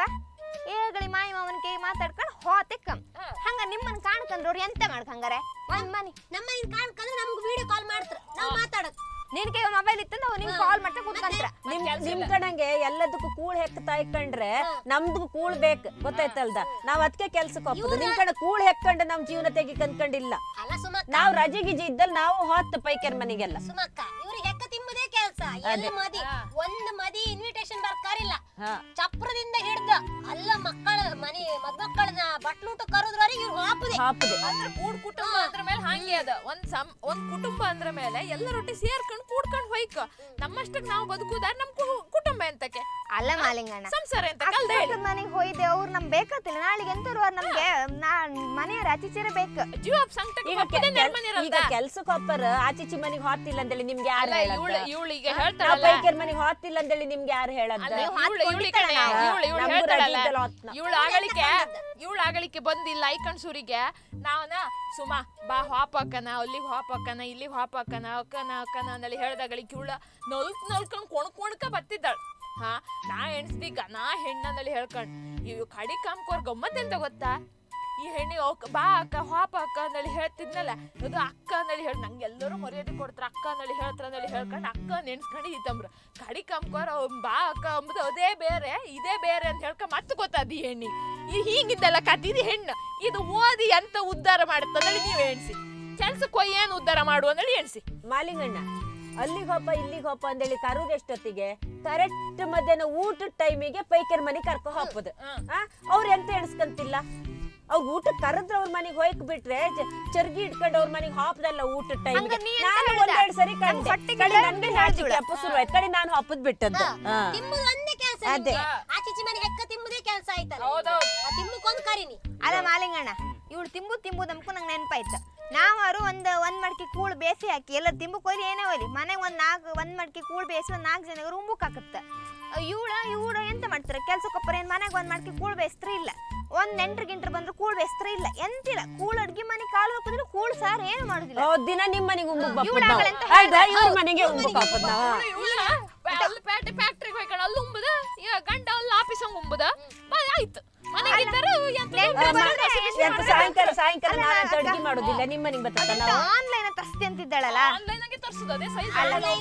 ಏಗಳಿ ಮಾಯಿ ಮಾವನ ಕೈ ಮಾತಾಡ್ಕೊಂಡು ಹೋತಿಕ್ಕ ಹಂಗ ನಿಮ್ಮನ್ ಕಾಣ್ಕಂದ್ರ ಅವ್ರು ಎಂತ ಮಾಡ್ಕಂಗಾರೆ ಒಂದ್ ಮನಿ ನಮ್ಮ ಮನೆ ಕಾಣ್ಕಂದ್ರೆ ನಮ್ಗೆ ವಿಡಿಯೋ ಕಾಲ್ ಮಾಡ್ತಾರ ನಾವು ಮಾತಾಡೋದು ನಿನ್ ಕೈ ಮೊಬೈಲ್ ಇತ್ತಂದ್ರೆ ಅವ್ ನಿಮ್ಗೆ ಕಾಲ್ ಮಾಡ್ತಾ ಕೂತ್ಕಂತ್ರ ನಿಮ್ ನಿಮ್ ಕಣಂಗೆ ಎಲ್ಲದಕ್ಕೂ ಕೂಳ್ ಹೆಕ್ತಾ ಇಕ್ಕಂಡ್ರೆ ನಮ್ದು ಕೂಳ್ ಬೇಕು ಗೊತ್ತಾಯ್ತಲ್ದ ನಾವ್ ಅದಕ್ಕೆ ಕೆಲ್ಸಕ್ಕೆ ಹೋಗ್ಬೋದು ನಿಮ್ ಕಡೆ ಕೂಳ್ ಹೆಕ್ಕಂಡು ನಮ್ ಜೀವನ ತೆಗಿ ಕನ್ಕಂಡಿಲ್ಲ ಅಲ್ಲ ಸುಮಕ್ಕ ನಾವ್ ರಜೆ ಗಿಜಿ ಇದ್ದಲ್ಲಿ ನಾವು ಹೊತ್ತು ಪೈಕರ್ ಮನೆಗೆಲ್ಲ ಸುಮಕ್ಕ ಇವ್ರಿಗೆ ಹೆಕ್ಕ ತಿಂಬುದೇ ಕೆಲ್ಸ ಎಲ್ಲಿ ಮದಿ ಒಂದ್ ಮದಿ ಇನ್ವಿಟೇಷನ್ ಬರ್ಕಾರಿಲ್ಲ ಹಾ. ಚಪ್ರದಿಂದ ಹಿಡ್ದ ಅಲ್ಲ ಮಕ್ಕಳ ಮನಿ ಮದ್ಮಕ್ಕಳನ್ನ ಬಟ್ಲೂಟ ಕರೋದ್ರವರೆಗೆ ಇವ್ರು ಹಾಪುದೆ ಹಾಪುದು ಅಂದ್ರೆ ಕೂಡ್ ಕುಟುಂಬ ಅಂದ್ರ ಮೇಲೆ ಹಂಗೆ ಅದ ಒಂದ್ ಸಮ್ ಒಂದ್ ಕುಟುಂಬ ಅಂದ್ರ ಮೇಲೆ ಎಲ್ಲರೊಟ್ಟಿ ಸೇರ್ಕೊಂಡ್ ಕೂಡ್ಕೊಂಡ್ ಹೊಯ್ಕ ನಮ್ಮಷ್ಟಕ್ ನಾವು ಬದುಕುದಾರ ನಮ್ ಕು- ಕುಟುಂಬ ಎಂತಕ್ಕೆ ಅಲ್ಲ ಮಾಲಿಂಗಣ್ಣ ಸಂಸಾರ ಎಂತ ಕಲ್ದ ಹೇಳಿ ಮನೆಗೆ ಹೋಯ್ದೆ ಅವ್ರು ನಮ್ ಬೇಕತ್ತಿಲ್ಲ ನಾಳೆಗೆ ಎಂತವ್ರು ನಮ್ಗೆ ನಾ ಮನೆಯವ್ರ ಆಚೀಚೆರೆ ಬೇಕು ಜೀವ ಸಂಕಟಕ್ಕೆ ಈಗ ಒಪ್ಪದೆ ನೆರ್ಮನೆ ಈಗ ಕೆಲ್ಸಕ್ಕೆ ಹೋಗ್ತಾರ ಆಚಿಚಿ ಮನಿಗ್ ಹೊತ್ತಿಲ್ಲ ಅಂತೇಳಿ ನಿಮ್ಗೆ ಯಾರು ಅಲ್ಲ ಇವಳು ಹೇಳದ್ದ ಇವಳು ಈಗ ನಾವ್ ಹೇಳ್ತಾಳಲ್ಲ ಪೈಕರ್ ಮನಿಗ್ ಹೊತ್ತಿಲ್ಲ ಅಂತೇಳಿ ನಿಮ್ಗೆ ಯಾರು ಹೇಳದ್ದ ಅಲ್ಲ ನೀವು ಇವಳು ಇವಳು ಹಾಕ್ಕೊಂಡಿದ್ದಾಳೆ ಕಣೆ ನಾವು. ಇವಳು ಇವಳು ನಮ್ಗೂ ಹೇಳ್ತಾಳಲ್ಲ ರಜೆ ಇದ್ದಲ್ಲ ಹೊತ್ನ. ಇವಳು ಆಗಳಿಕೆ ಇವಳು ಆಗಳಿಕೆ ಬಂದಿಲ್ಲ ಐಕಣ್ಸೂರಿಗೆ ನಾವನ ಸುಮಾ ಬಾ ಹಾಪಕ್ಕನ ಅಲ್ಲಿಗೆ ಹಾಪಕ್ಕನ ಇಲ್ಲಿಗೆ ಹಾಪಕ್ಕನ ಅಕ್ಕನ ಅಕ್ಕನ ಅಂದೇಳಿ ಹೇಳ್ದಾಗಳಿಕೆ ಇವಳ ನಲ್ಕ್ ನಲ್ಕೊಂಡ್ ಕೊಣ್ ಕೊಣ್ಕ ಬತ್ತಿದ್ದಾಳ ಹಾ ನಾ ಎಣ್ಸ್ದಿಗ ನಾ ಹೆಣ್ಣಂದೇಳಿ ಹೇಳ್ಕೊಂಡ್ ಇವ್ ಕಡಿ ಕಾಮ್ಕೋರ್ ಗಮ್ಮತ್ ಎಂತ ಗೊತ್ತಾ ಈ ಹೆಣ್ಣಿಗೆ ಅವಕ್ ಬಾ ಅಕ್ಕ ಹಾಪ ಅಕ್ಕ ಅಂದೇಳಿ ಹೇಳ್ತಿದ್ನಲ್ಲ ಅದು ಅಕ್ಕ ಅಂದೇಳಿ ಹೇಳಿ ನಂಗೆ ಎಲ್ಲರೂ ಮರ್ಯಾದೆ ಕೊಡ್ತಾರ ಅಕ್ಕ ಅಂದೇಳಿ ಹೇಳ್ತಾರ ಅಂದೇಳಿ ಹೇಳ್ಕೊಂಡು ಅಕ್ಕ ನೆನ್ಸ್ಕೊಂಡು ಇತ್ತಂಬ್ರ ಕಡಿ ಕಾಮ್ಕೋರ್ ಅವ್ ಬಾ ಅಕ್ಕ ಅಂಬುದು ಅದೇ ಬೇರೆ ಇದೇ ಬೇರೆ ಅಂತ ಹೇಳ್ಕೊಂಡ್ ಮತ್ತೆ ಗೊತ್ತಾದ ಈ ಹೆಣ್ಣಿ ಈ ಹೀಗಿದ್ದಲ್ಲ ಕತೆ ಇದು ಹೆಣ್ಣು ಇದು ಓದಿ ಎಂತ ಉದ್ಧಾರ ಮಾಡುತ್ತಂದೇಳಿ ನೀವು ಎಣ್ಸಿ ಕೆಲ್ಸಕ್ಕೆ ಹೋಗಿ ಏನು ಉದ್ಧಾರ ಮಾಡು ಅಂದೇಳಿ ಎಣ್ಸಿ ಮಾಲಿಂಗಣ್ಣ ಅಲ್ಲಿಗೆ ಹೋಪ ಇಲ್ಲಿಗೆ ಹೋಪ ಅಂದೇಳಿ ಕರುದ್ ಎಷ್ಟೊತ್ತಿಗೆ ಕರೆಕ್ಟ್ ಮಧ್ಯಾಹ್ನ ಊಟದ ಟೈಮಿಗೆ ಪೈಕರ್ ಮನೆ ಕರ್ಕೊ ಹೋಗ್ಬೋದು ಅವ್ರ ಎಂತ ಎಣಿಸ್ಕಂತಿಲ್ಲ ಅವ್ರ ಊಟ ಕರೆದ್ರ ಅವ್ರ ಮನೆಗೆ ಹೋಯ್ಕ್ ಬಿಟ್ರೆ ಚ- ಚರ್ಗಿ ಇಟ್ಕೊಂಡು ಅವ್ರ ಮನೆಗೆ ಹಾಪದಲ್ಲ ಊಟದ ಟೈಮ್ ಹಂಗ ನೀ ಎಂತ ನಾನು ಹೇಳ್ದ? ಒಂದೆರಡು ಸರಿ ನಮ್ ಕಂಡೆ ಹೊಟ್ಟೆಗೆ ಕಡೆ ಇಲ್ಲದೆ ನನ್ಗೆ ಇದ್ರೆ ನಾಚಿಕೆ ಹೇಳ್ದವ್ಳು. ಅಪ್ಪ ಶುರು ಆಯ್ತು ಕಡೆ ನಾನು ಹಾಪದ್ ಬಿಟ್ಟದ್ದು ಹಾ. ತಿಂಬುದು ಒಂದೇ ಕೆಲ್ಸ ಅದೇ. ನಿಮ್ಗೆ. ಆಚೀಚಿ ಮನೆ ಹೆಕ್ಕ ತಿಂಬುದೇ ಕೆಲ್ಸ ಆಯ್ತಲ್ಲ ಹೌದೌದು. ಆ ತಿಂಬುಕೊಂದ್ ಕರೀನಿ ಅಲ್ಲ ಮಾಲಿಂಗಣ್ಣ ಇವಳು ತಿಂಬು ತಿಂಬು ನಮ್ಕು ನಂಗೆ ನೆನಪಾಯ್ತು ನಾವಾರು ಒಂದ್ ಒಂದ್ ಮಡ್ಕಿ ಕೂಳು ಬೇಸಿ ಹಾಕಿ ಎಲ್ಲ ತಿಂಬು ಕೊಯ್ಲಿ ಏನೇ ಹೋಯ್ಲಿ ಮನೆಗೆ ಒಂದ್ ನಾಲ್ಕು ಒಂದ್ ಮಡ್ಕಿ ಕೂಳು ಬೇಯಿಸಿ ಒಂದ್ ನಾಲ್ಕು ಜನಕ್ಕೆ ರೂಂಬುಕ್ ಹಾಕತ್ತ ಇವಳ ಇವಳ ಎಂತ ಮಾಡ್ತಾರೆ ಕೆಲ್ಸಕ್ಕೊಪ್ಪರ ಏನ್ ಮನೆಗೆ ಒಂದ್ ಮಡ್ಕಿ ಕೂಳು ಬೇಯಿಸ್ತ್ರ ಇಲ್ಲ ಒಂದ್ ನೆಂಟ್ರ ಗಿಂಟ್ರ ಬಂದ್ರೆ ಕೂಳು ಬೇಯಿಸ್ತ್ರ ಇಲ್ಲ ಎಂತಿಲ್ಲ ಕೂಳು ಅಡ್ಗೆ ಮನೆ ಕಾಲು ಹಾಕಿದ್ರೆ ಕೂಳು ಸಾರು ಏನು ಮಾಡುದಿಲ್ಲ ಹೌದ್ ದಿನ ನಿಮ್ ಮನೆಗೆ ಉಂಬುಕ್ ಇವ್ಳು ಬಾಪದ್ ಆಗಲೆಂತ ನಾವು ಆಯ್ತಾ ಇವ್ರ ಮನೆಗೆ ಉಂಬುಕ್ ಬಾಪದ್ ನಾವು ಇವಳ ಅಲ್ಲಿ ಪ್ಯಾಟೆ ಫ್ಯಾಕ್ಟ್ರಿಗೆ ಹೋಯ್ಕೊಂಡು ಅಲ್ಲಿ ಉಂಬುದ ಈಗ ಗಂಡ ಅಲ್ಲಿ ಆಫೀಸ್ ಹಂಗ ಉಂಬುದ ಬಾ, ಆಯ್ತು ಮನೆಗೆ ಇದ್ದರು ಎಂತ ನೆಂಟ್ರು ಉಂಟು ಬಂದ್ರೆ ಬಿಸಿ ಬಿಸಿ ಎಂತ ಮಾಡಿ ಸಾಯಂಕಾಲ ಸಾಯಂಕಾಲ ಅಲ್ಲ, ನಾವಂತ ಅಕ್ಕ. ಅಡ್ಗೆ ಮಾಡೋದಿಲ್ಲ ನಿಮ್ ಮನೆಗೆ ಬರ್ತದ ನಾವು ಆನ್ಲೈನ್ ಅಂತ ಅಸ್ತಿ ಅಂತಿದ್ದಾಳಲ್ಲ ಆನ್ಲೈನ್ ಆಗಿ ತರ್ಸುದು ಅದೇ ಸೈಜ್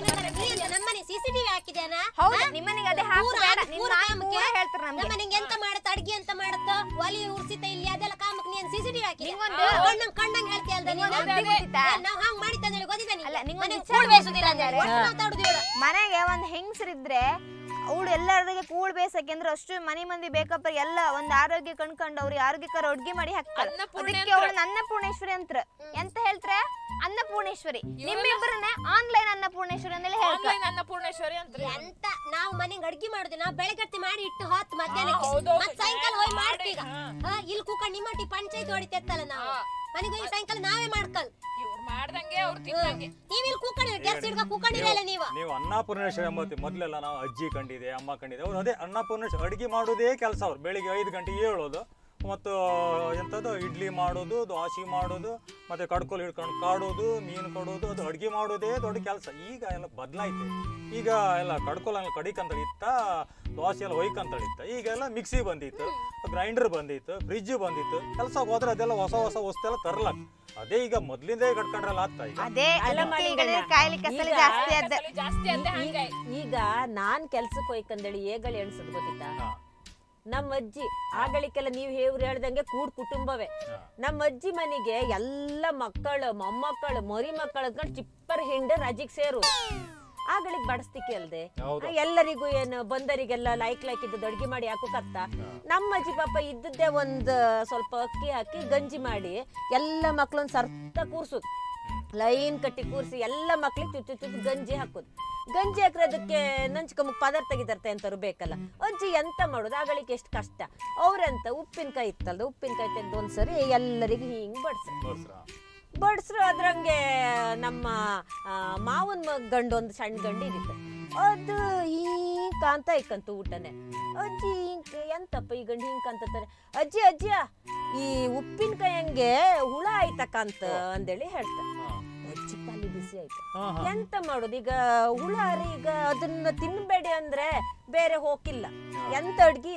ನಮ್ಮನೆ ಸಿಸಿಟಿವಿ ಹಾಕಿದ್ಯಾನ ಹೌದು ನಿಮ್ಮನೆಗೆ ಅದೇ ಹಾಕು ಊರ- ಬೇಡ ನಿಮ್ ಊರ ನಾಯಿ ಕಾಮಕ್ಕೆ ಪೂರ ಹೇಳ್ತಾರೆ ನಮ್ಗೆ ನಮ್ಮನೆಗೆ ಎಂತ ಮಾಡತ್ತ ಅಡ್ಗೆ ಎಂತ ಮಾಡತ್ತ ಒಲಿ ಉರ್ಸಿತ ಇಲ್ಲಿ ಅದೆಲ್ಲ ಕಾಮಕ್ ನೀನ್ ಸಿಸಿಟಿವಿ ಹಾಕಿದ್ಯಾ ನಿಂಗೊಂದು- ಕಣ್ಣಂಗ್ ಕಣ್ಣಂಗ್ ಹೇಳ್ತಿ ಅಲ್ದ ನೀನು ನಿಂಗೊಂದು ಬುದ್ಧಿ ಗೊತ್ತಿತ್ತಾ? ನಾವ್ ಹಂಗ್ ಮಾಡಿತ್ತಂದೇಳಿ ಗೊತ್ತಿದ್ದ ಅಲ್ಲ, ನಿಂಗೊಂದು ಮನೆಗೆ ವಿಚಾರ ಕೂಳ್ ಬೇಸುದಿಲ್ಲ ಅಂದ್ರೆ ಗೊತ್ತಿತ್ತಾ ಒಟ್ಟು ಮಾತಾಡುದು ಇವಳು ಮನೆಗೆ ಒಂದ್ ಹೆಂಗಸರಿದ್ರೆ ಅವಳು ಎಲ್ಲರಿಗೆ ಕೂಳ್ ಬೇಸಕ್ಕೆ ಅಂದ್ರೆ ಅಷ್ಟು ಮನೆ ಮಂದಿ ಬೇಕಪ್ಪ ಎಲ್ಲ ಒಂದ್ ಆರೋಗ್ಯ ಕಣ್ಕೊಂಡು ಅವ್ರಿಗೆ ಆರೋಗ್ಯಕರ ಅಡ್ಗೆ ಮಾಡಿ ಹಾಕ್ತಾರೆ ಅನ್ನಪೂರ್ಣೆ ಅದಕ್ಕೆ ಅವಳು ಅನ್ನಪೂರ್ಣೇಶ್ವರಿ ಅಂತ ಎಂತ ಹೇಳ್ತಾರೆ ಅನ್ನಪೂರ್ಣೇಶ್ವರಿ ನಿಮ್ಮಿಬ್ಬರನ್ನೇ ಆನ್ಲೈನ್ ಅನ್ನಪೂರ್ಣೇಶ್ವರಿ ಅಂದೇಳಿ ಹೇಳ್ತಾರೆ ಆನ್ಲೈನ್ ಅನ್ನಪೂರ್ಣೇಶ್ವರಿ ಅಂತ ಎಂತ ನಾವು ಮನೆಗೆ ಅಡ್ಗೆ ಮಾಡುದು ನಾವು ಬೆಳಗತ್ತಿ ಮಾಡಿ ಇಟ್ಟು ಹೊತ್ತು ಮಧ್ಯಾಹ್ನಕ್ಕೆ ಹಾ, ಹೌದೌದು. ಮತ್ ಸಾಯಂಕಾಲ ಹೋಗಿ ಮಾಡ್ತೀವಿ ಈಗ ಹಾ. ಹಾ, ಇಲ್ಲಿ ಕೂಕೊಂಡು ನಿಮ್ಮಟ್ಟಿ ಪಂಚಾಯತ್ ಹೊಡಿತೆತ್ತಲ್ಲ ನಾವು ಹಾ. ಮನೆಗೆ ಹೋಗಿ ಸಾಯಂಕಾಲ ನಾವೇ ಮಾಡ್ಕಲ್ ಇವ್ರು ಮಾಡ್ದಂಗೆ ಅವ್ರು ತಿಂದಂಗೆ ನೀವ್ ಇಲ್ಲಿ ಕೂಕೊಂಡಿರಿ ಕೆಲಸ ಹಿಡ್ಕ ಕೂಕೊಂಡಿರಲ್ಲ ನೀವು ನೀವು ಅನ್ನಪೂರ್ಣೇಶ್ವರಿ ಎಂಬತ್ತಿ ಮೊದಲೆಲ್ಲ ನಾವು ಅಜ್ಜಿ ಕಂಡಿದೆ ಅಮ್ಮ ಕಂಡಿದೆ ಅವ್ರು ಅದೇ ಅನ್ನಪೂರ್ಣೇಶ್ವರಿ ಅಡುಗೆ ಮಾಡೋದೇ ಕೆಲಸ ಅವ್ರು ಬೆಳಿಗ್ಗೆ ಐದು ಗಂಟೆಗೆ ಏಳೋದು ಮತ್ತು ಎಂಥದ್ದು ಇಡ್ಲಿ ಮಾಡೋದು ದೋಸೆ ಮಾಡೋದು ಮತ್ತು ಕಡ್ಕೋಲು ಹಿಡ್ಕೊಂಡು ಕಾಡೋದು ಮೀನು ಕೊಡೋದು ಅದು ಅಡುಗೆ ಮಾಡೋದೇ ದೊಡ್ಡ ಕೆಲಸ ಈಗ ಎಲ್ಲ ಬದಲಾಯ್ತು ಈಗ ಎಲ್ಲ ಕಡ್ಕೋಲಲ್ಲಿ ಕಡಿಕಂತಳಿತ್ತ ದೋಸೆ ಎಲ್ಲ ಒಯ್ಕಂತಳಿತ್ತ ಈಗ ಎಲ್ಲ ಮಿಕ್ಸಿ ಬಂದಿತ್ತು ಗ್ರೈಂಡರ್ ಬಂದಿತ್ತು ಫ್ರಿಜ್ ಬಂದಿತ್ತು ಕೆಲಸ ಹೋದ್ರೆ ಅದೆಲ್ಲ ಹೊಸ ಹೊಸ ವಸ್ತು ಎಲ್ಲ ತರ್ಲಕ್ ಅದೇ ಈಗ ಮೊದ್ಲಿಂದೇ ಕಟ್ಕೊಂಡ್ರಲ್ಲ ಆಗ್ತಾ ಈಗ ಅದೇ ಅಲ್ಲ ಅದಕ್ಕೆ ಈ ಮಾಲಿಂಗಣ್ಣ. ಕಡೆ ಕಾಯಿಲೆ ಕಸಲಿ ಈಗ ಜಾಸ್ತಿ ಅದ ಕಸಲಿ ಜಾಸ್ತಿ ಅದೇ ಹಂಗೆ ಈಗ ನಾನ್ ಕೆಲ್ಸಕ್ಕೆ ಹೋಯ್ಕಂದೇಳಿ ಏಗಳು ಎಣ್ಸದ್ ಗೊತ್ತಿತ್ತಾ ಹಾ. ನಮ್ಮ ಅಜ್ಜಿ ಆಗಳಿಗೆಲ್ಲ ನೀವು ಹೇವ್ರು ಹೇಳ್ದಂಗೆ ಕೂಡ್ ಕುಟುಂಬವೇ ಹಾ. ನಮ್ಮ ಅಜ್ಜಿ ಮನೆಗೆ ಎಲ್ಲ ಮಕ್ಕಳು ಮೊಮ್ಮಕ್ಕಳು ಮರಿ ಮಕ್ಕಳು ಅಂದ್ಕೊಂಡು ಚಿಪ್ಪರ್ ಹಿಂಡ ರಜಿಗ್ ಸೇರು ಆಗಳಿಗೆ ಬಡಸ್ತಿಕೆ ಅಲ್ದೆ ಹೌದು. ಆ, ಎಲ್ಲರಿಗೂ ಏನು ಬಂದರಿಗೆಲ್ಲ ಲೈಕ್ ಲೈಕ್ ಇದ್ದದ್ದು ಅಡ್ಗೆ ಮಾಡಿ ಹಾಕೋಕತ್ತ ನಮ್ಮ ಅಜ್ಜಿ ಪಾಪ ಇದ್ದದ್ದೇ ಒಂದು ಸ್ವಲ್ಪ ಅಕ್ಕಿ ಹಾಕಿ ಗಂಜಿ ಮಾಡಿ ಎಲ್ಲ ಮಕ್ಳನ್ನ ಸರ್ತ ಕೂರ್ಸುದು ಲೈನ್ ಕಟ್ಟಿ ಕೂರಿಸಿ ಎಲ್ಲ ಮಕ್ಳಿಗೆ ಚುಚ್ಚು ಚುಚ್ಚು ಗಂಜಿ ಹಾಕೋದು ಗಂಜಿ ಹಾಕ್ರೆ ಅದಕ್ಕೆ ನಂಚ್ಕೊಂಬಕ್ ಪದಾರ್ಥ ಗಿದಾರ್ಥ ಎಂತಾರು ಬೇಕಲ್ಲ ಅಜ್ಜಿ ಎಂತ ಮಾಡೋದು ಆಗಳಿಗೆ ಎಷ್ಟು ಕಷ್ಟ ಅವ್ರೆಂತ ಉಪ್ಪಿನಕಾಯಿ ಇತ್ತಲ್ದ ಉಪ್ಪಿನಕಾಯಿ ತೆಗ್ದು ಒಂದ್ಸರಿ ಎಲ್ಲರಿಗೂ ಹಿಂಗ್ ಬಡ್ಸ್ರು ತೋರ್ಸ್ರಾ? ಬಡ್ಸ್ರು ಅದ್ರಂಗೆ ನಮ್ಮ ಆ, ಮಾವನ್ ಮ- ಗಂಡು ಒಂದು ಸಣ್ಣ ಗಂಡು ಇದ್ದಿತ್ತು ಅದು ಹಿಂಗ್ ಕಾಂತ ಇಕ್ಕಂತು ಊಟನೇ ಅಜ್ಜಿ ಹಿಂಗ್ ಎಂತಪ್ಪ ಈ ಗಂಡು ಹಿಂಗ್ ಕಾಂತಾರೆ ಅಜ್ಜಿ ಅಜ್ಜಿಯ ಈ ಉಪ್ಪಿನಕಾಯಿ ಹಂಗೆ ಹುಳ ಆಯ್ತಕ್ಕಂತ ಅಂದೇಳಿ ಹೇಳ್ತಾರೆ ಹಾ. ಅಜ್ಜಿ ತಲೆ ಬಿಸಿ ಆಯ್ತು ಹಾ, ಹಾ. ಎಂತ ಮಾಡೋದು ಈಗ ಹುಳ ರೀ ಈಗ ಅದನ್ನ ತಿನ್ಬೇಡಿ ಅಂದ್ರೆ ಬೇರೆ ಹೋಗಿಲ್ಲ ಎಂತ ಅಡ್ಗಿ ಇಲ್ಲ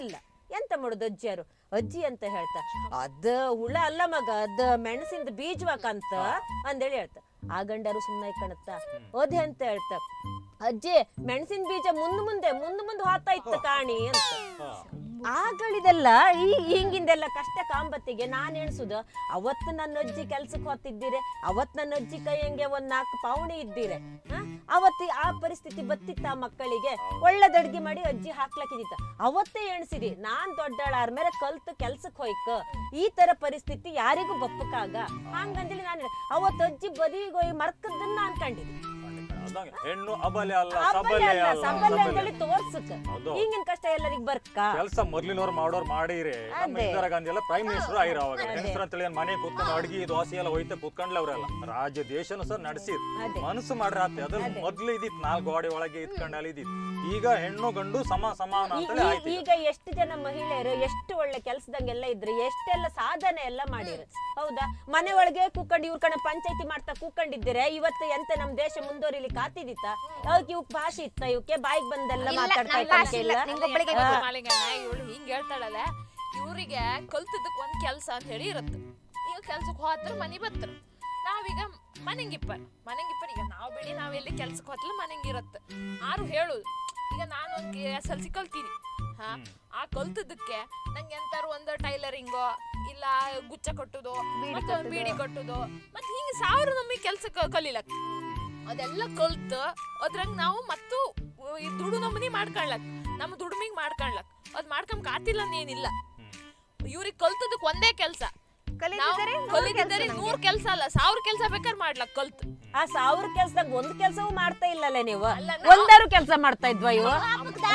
ಎಂತ ಮಾಡುದು ಅಜ್ಜಿಯರು ಅಜ್ಜಿ ಅಂತ ಹೇಳ್ತಾ ಅದ ಹುಳ ಅಲ್ಲ ಮಗ ಅದ ಮೆಣಸಿಂದ ಬೀಜವಾಕಂತ ಅಂದೇಳಿ ಹೇಳ್ತ ಆ ಗಂಡರು ಸುಮ್ಮನೆ ಕಣತ್ತ ಓದಿ ಅಂತ ಹೇಳ್ತ ಅಜ್ಜಿ ಮೆಣಸಿನ ಬೀಜ ಮುಂದ್ ಮುಂದೆ ಮುಂದ್ ಮುಂದೆ ಹೋಗ್ತಾ ಇತ್ತು ಕಾಣಿ ಅಂತ ಹಾ. ಆಗಳಿದೆಲ್ಲ ಈ ಹಿಂಗಿಂದೆಲ್ಲ ಕಷ್ಟ ಕಾಂಬತ್ತಿಗೆ ನಾನ್ ಎಣ್ಸುದು ಅವತ್ತು ನನ್ನ ಅಜ್ಜಿ ಕೆಲ್ಸಕ್ಕೆ ಹೋಗ್ತಿದ್ದೀರಿ ಅವತ್ ನನ್ನ ಅಜ್ಜಿ ಕೈಯಂಗೆ ಒಂದ್ ನಾಲ್ಕು ಪಾವಣಿ ಇದ್ದೀರಿ ಹ? ಅವತ್ತಿ ಆ ಪರಿಸ್ಥಿತಿ ಬತ್ತಿತ್ತ ಆ ಮಕ್ಕಳಿಗೆ ಒಳ್ಳೆದ್ ಅಡ್ಗೆ ಮಾಡಿ ಅಜ್ಜಿ ಹಾಕ್ಲಕ್ಕಿದಿತ್ತ ಅವತ್ತೇ ಎಣ್ಸಿರಿ ನಾನ್ ದೊಡ್ಡಾಳ ಆದ್ಮೇಲೆ ಕಲ್ತು ಕೆಲ್ಸಕ್ಕೆ ಹೋಯ್ಕ ಈ ತರ ಪರಿಸ್ಥಿತಿ ಯಾರಿಗೂ ಬಪ್ಪಕ್ಕಾಗ ಹಂಗಂದೇಳಿ ನಾನು ಅವತ್ತು ಅಜ್ಜಿ ಬದಿಗೆ ಹೋಗಿ ಮರ್ಕದ್ದನ್ನ ಅನ್ಕೊಂಡಿದ್ದೆ ಅದಂಗೆ ಹೆಣ್ಣು ಅಬಲೆ ಅಲ್ಲ ಅಬ್ಬಲೆ ಸಬಲೆ ಅಲ್ಲ, ಅಲ್ಲ ಸಬಲೆ ಸಬಲೆ. ಅಂತೇಳಿ ತೋರ್ಸಕ್ ಹೌದು. ಹಿಂಗಿನ ಕಷ್ಟ ಎಲ್ಲರಿಗ್ ಬರ್ಕ ಕೆಲಸ ಮೊದ್ಲಿನವ್ರು ಮಾಡೋರ್ ಮಾಡಿರಿ ನಮ್ಮ ಅದೇ. ಇಂದಿರಾ ಗಾಂಧಿ ಎಲ್ಲ ಪ್ರೈಮ್ ಮಿನಿಸ್ಟರ್ ಆಗಿರ ಅವಾಗ ಹೆಂಗಸ್ರ ಅಂತೇಳಿ ಏನ್ ಮನೆ ಕೂತ್ಕೊಂಡು ಅಡ್ಗಿ ದೋಸೆ ಎಲ್ಲ ಹೋಯ್ತಾ ಕೂತ್ಕೊಂಡ್ಲ ಅವ್ರೆಲ್ಲ ರಾಜ್ಯ ದೇಶನು ಸಹ ನಡೆಸಿದ್ ಅದೇ. ಮನಸ್ಸು ಮಾಡ್ರಿ ಆತ ಅದ್ರ ಮೊದ್ಲು ಇದಿತ್ ನಾಲ್ಕು ಗೋಡೆ ಒಳಗೆ ಇತ್ಕೊಂಡು ಅಲ್ಲಿ ಇದಿತ್ ಈಗ ಹೆಣ್ಣು ಗಂಡು ಸಮ ಸಮಾನ ಈ- ಅಂತೇಳಿ ಈ- ಆಯ್ತು ಈಗ. ಈಗ ಎಷ್ಟು ಜನ ಮಹಿಳೆಯರು ಎಷ್ಟು ಒಳ್ಳೆ ಕೆಲ್ಸದಂಗೆಲ್ಲ ಇದ್ರು ಎಷ್ಟೆಲ್ಲ ಸಾಧನೆ ಎಲ್ಲ ಮಾಡಿರು ಹೌದಾ ಮನೆ ಒಳಗೆ ಕೂಕೊಂಡು ಇವ್ರ ಕಣ ಪಂಚಾಯತಿ ಮಾಡ್ತಾ ಕೂಕೊಂಡಿದ್ದೀರೆ ಇವತ್ತು ಎಂತ ನಮ್ ದೇಶ ಮುಂದುವರಿಲಿ ಕಾತಿದಿತ್ತ ಅವಕ್ಕೆ ಇವ್ ಭಾಷೆ ಇತ್ತ ಇವಕ್ಕೆ ಬಾಯಿಗೆ ಬಂದೆಲ್ಲ ಇಲ್ಲ, ಮಾತಾಡ್ತಾ ನಮ್ ಭಾಷೆ ಇಲ್ಲ. ಇಲ್ಲ ನಿಂಗೊಬ್ಬಳಿಗೆ ಹಾ. ಮಾಲಿಂಗಣ್ಣ ಇವಳು ಹಿಂಗ್ ಹೇಳ್ತಾಳಲ್ಲ ಇವ್ರಿಗೆ ಕಲ್ತದಕ್ ಒಂದ್ ಕೆಲ್ಸ ಅಂತ ಹೇಳಿ ಇರತ್ತ ಈಗ ಕೆಲ್ಸಕ್ಕೆ ಹೋದ್ರ ಮನಿ ಬತ್ರ ನಾವೀಗ ಮನೆಂಗಿಪ್ಪರ್ ಮನೆಂಗಿಪ್ಪರ್ ಈಗ ನಾವು ಬಿಡಿ ನಾವ್ ಎಲ್ಲಿ ಕೆಲ್ಸಕ್ಕೆ ಹೋತ್ಲ ಮನೆಂಗ್ ಇರತ್ತ ಆರು ಹೇಳುದು ಈಗ ನಾನು ಒಂದ್ ಎಸ್ ಎಲ್ ಸಿ ಕಲ್ತೀನಿ ಹಾ ಆ ಕಲ್ತದಕ್ಕೆ ನಂಗೆ ಎಂತಾರು ಒಂದು ಟೈಲರಿಂಗೋ ಇಲ್ಲ ಗುಚ್ಚ ಕಟ್ಟುದು ಮತ್ತೆ ಒಂದ್ ಬೀಡಿ ಕಟ್ಟುದು ಮತ್ತೆ ಹಿಂಗೆ ಸಾವಿರ ನಮಗೆ ಕೆಲ್ಸ ಕಲೀಲಕ್ ಅದೆಲ್ಲ ಕಲ್ತ್ ಅದ್ರಂಗ್ ನಾವು ಮತ್ತು ಈ ದುಡು ನಮನಿ ಮಾಡ್ಕೊಳ್ಳಕ್ ನಮ್ಮ ದುಡಿಮೆಗ್ ಮಾಡ್ಕೊಳ್ಳಕ್ ಅದ್ ಮಾಡ್ಕೊಂಡ್ ಕಾತಿಲ್ಲ ಏನಿಲ್ಲ ಇವ್ರಿಗೆ ಕಲ್ತದಕ್ ಒಂದೇ ಕೆಲ್ಸ ಕಲಿತಿದ್ದಾರೆ ನೂರು ಕಲಿತಿದ್ದಾರೆ ಕೆಲ್ಸ ನೂರ್ ಕೆಲ್ಸ ಅಲ್ಲ ಸಾವಿರ ಕೆಲ್ಸ ಬೇಕಾದ್ರೆ ಮಾಡ್ಲಕ್ ಕಲ್ತ್ ಆ ಸಾವಿರ ಕೆಲ್ಸದಾಗ ಒಂದ್ ಕೆಲ್ಸವೂ ಮಾಡ್ತಾ ಇಲ್ಲಲ್ಲ ನೀವು ಅಲ್ಲ, ಒಂದಾರು ಕೆಲ್ಸ ಮಾಡ್ತಾ ಇದ್ವಾ ಇವು ಹಾ,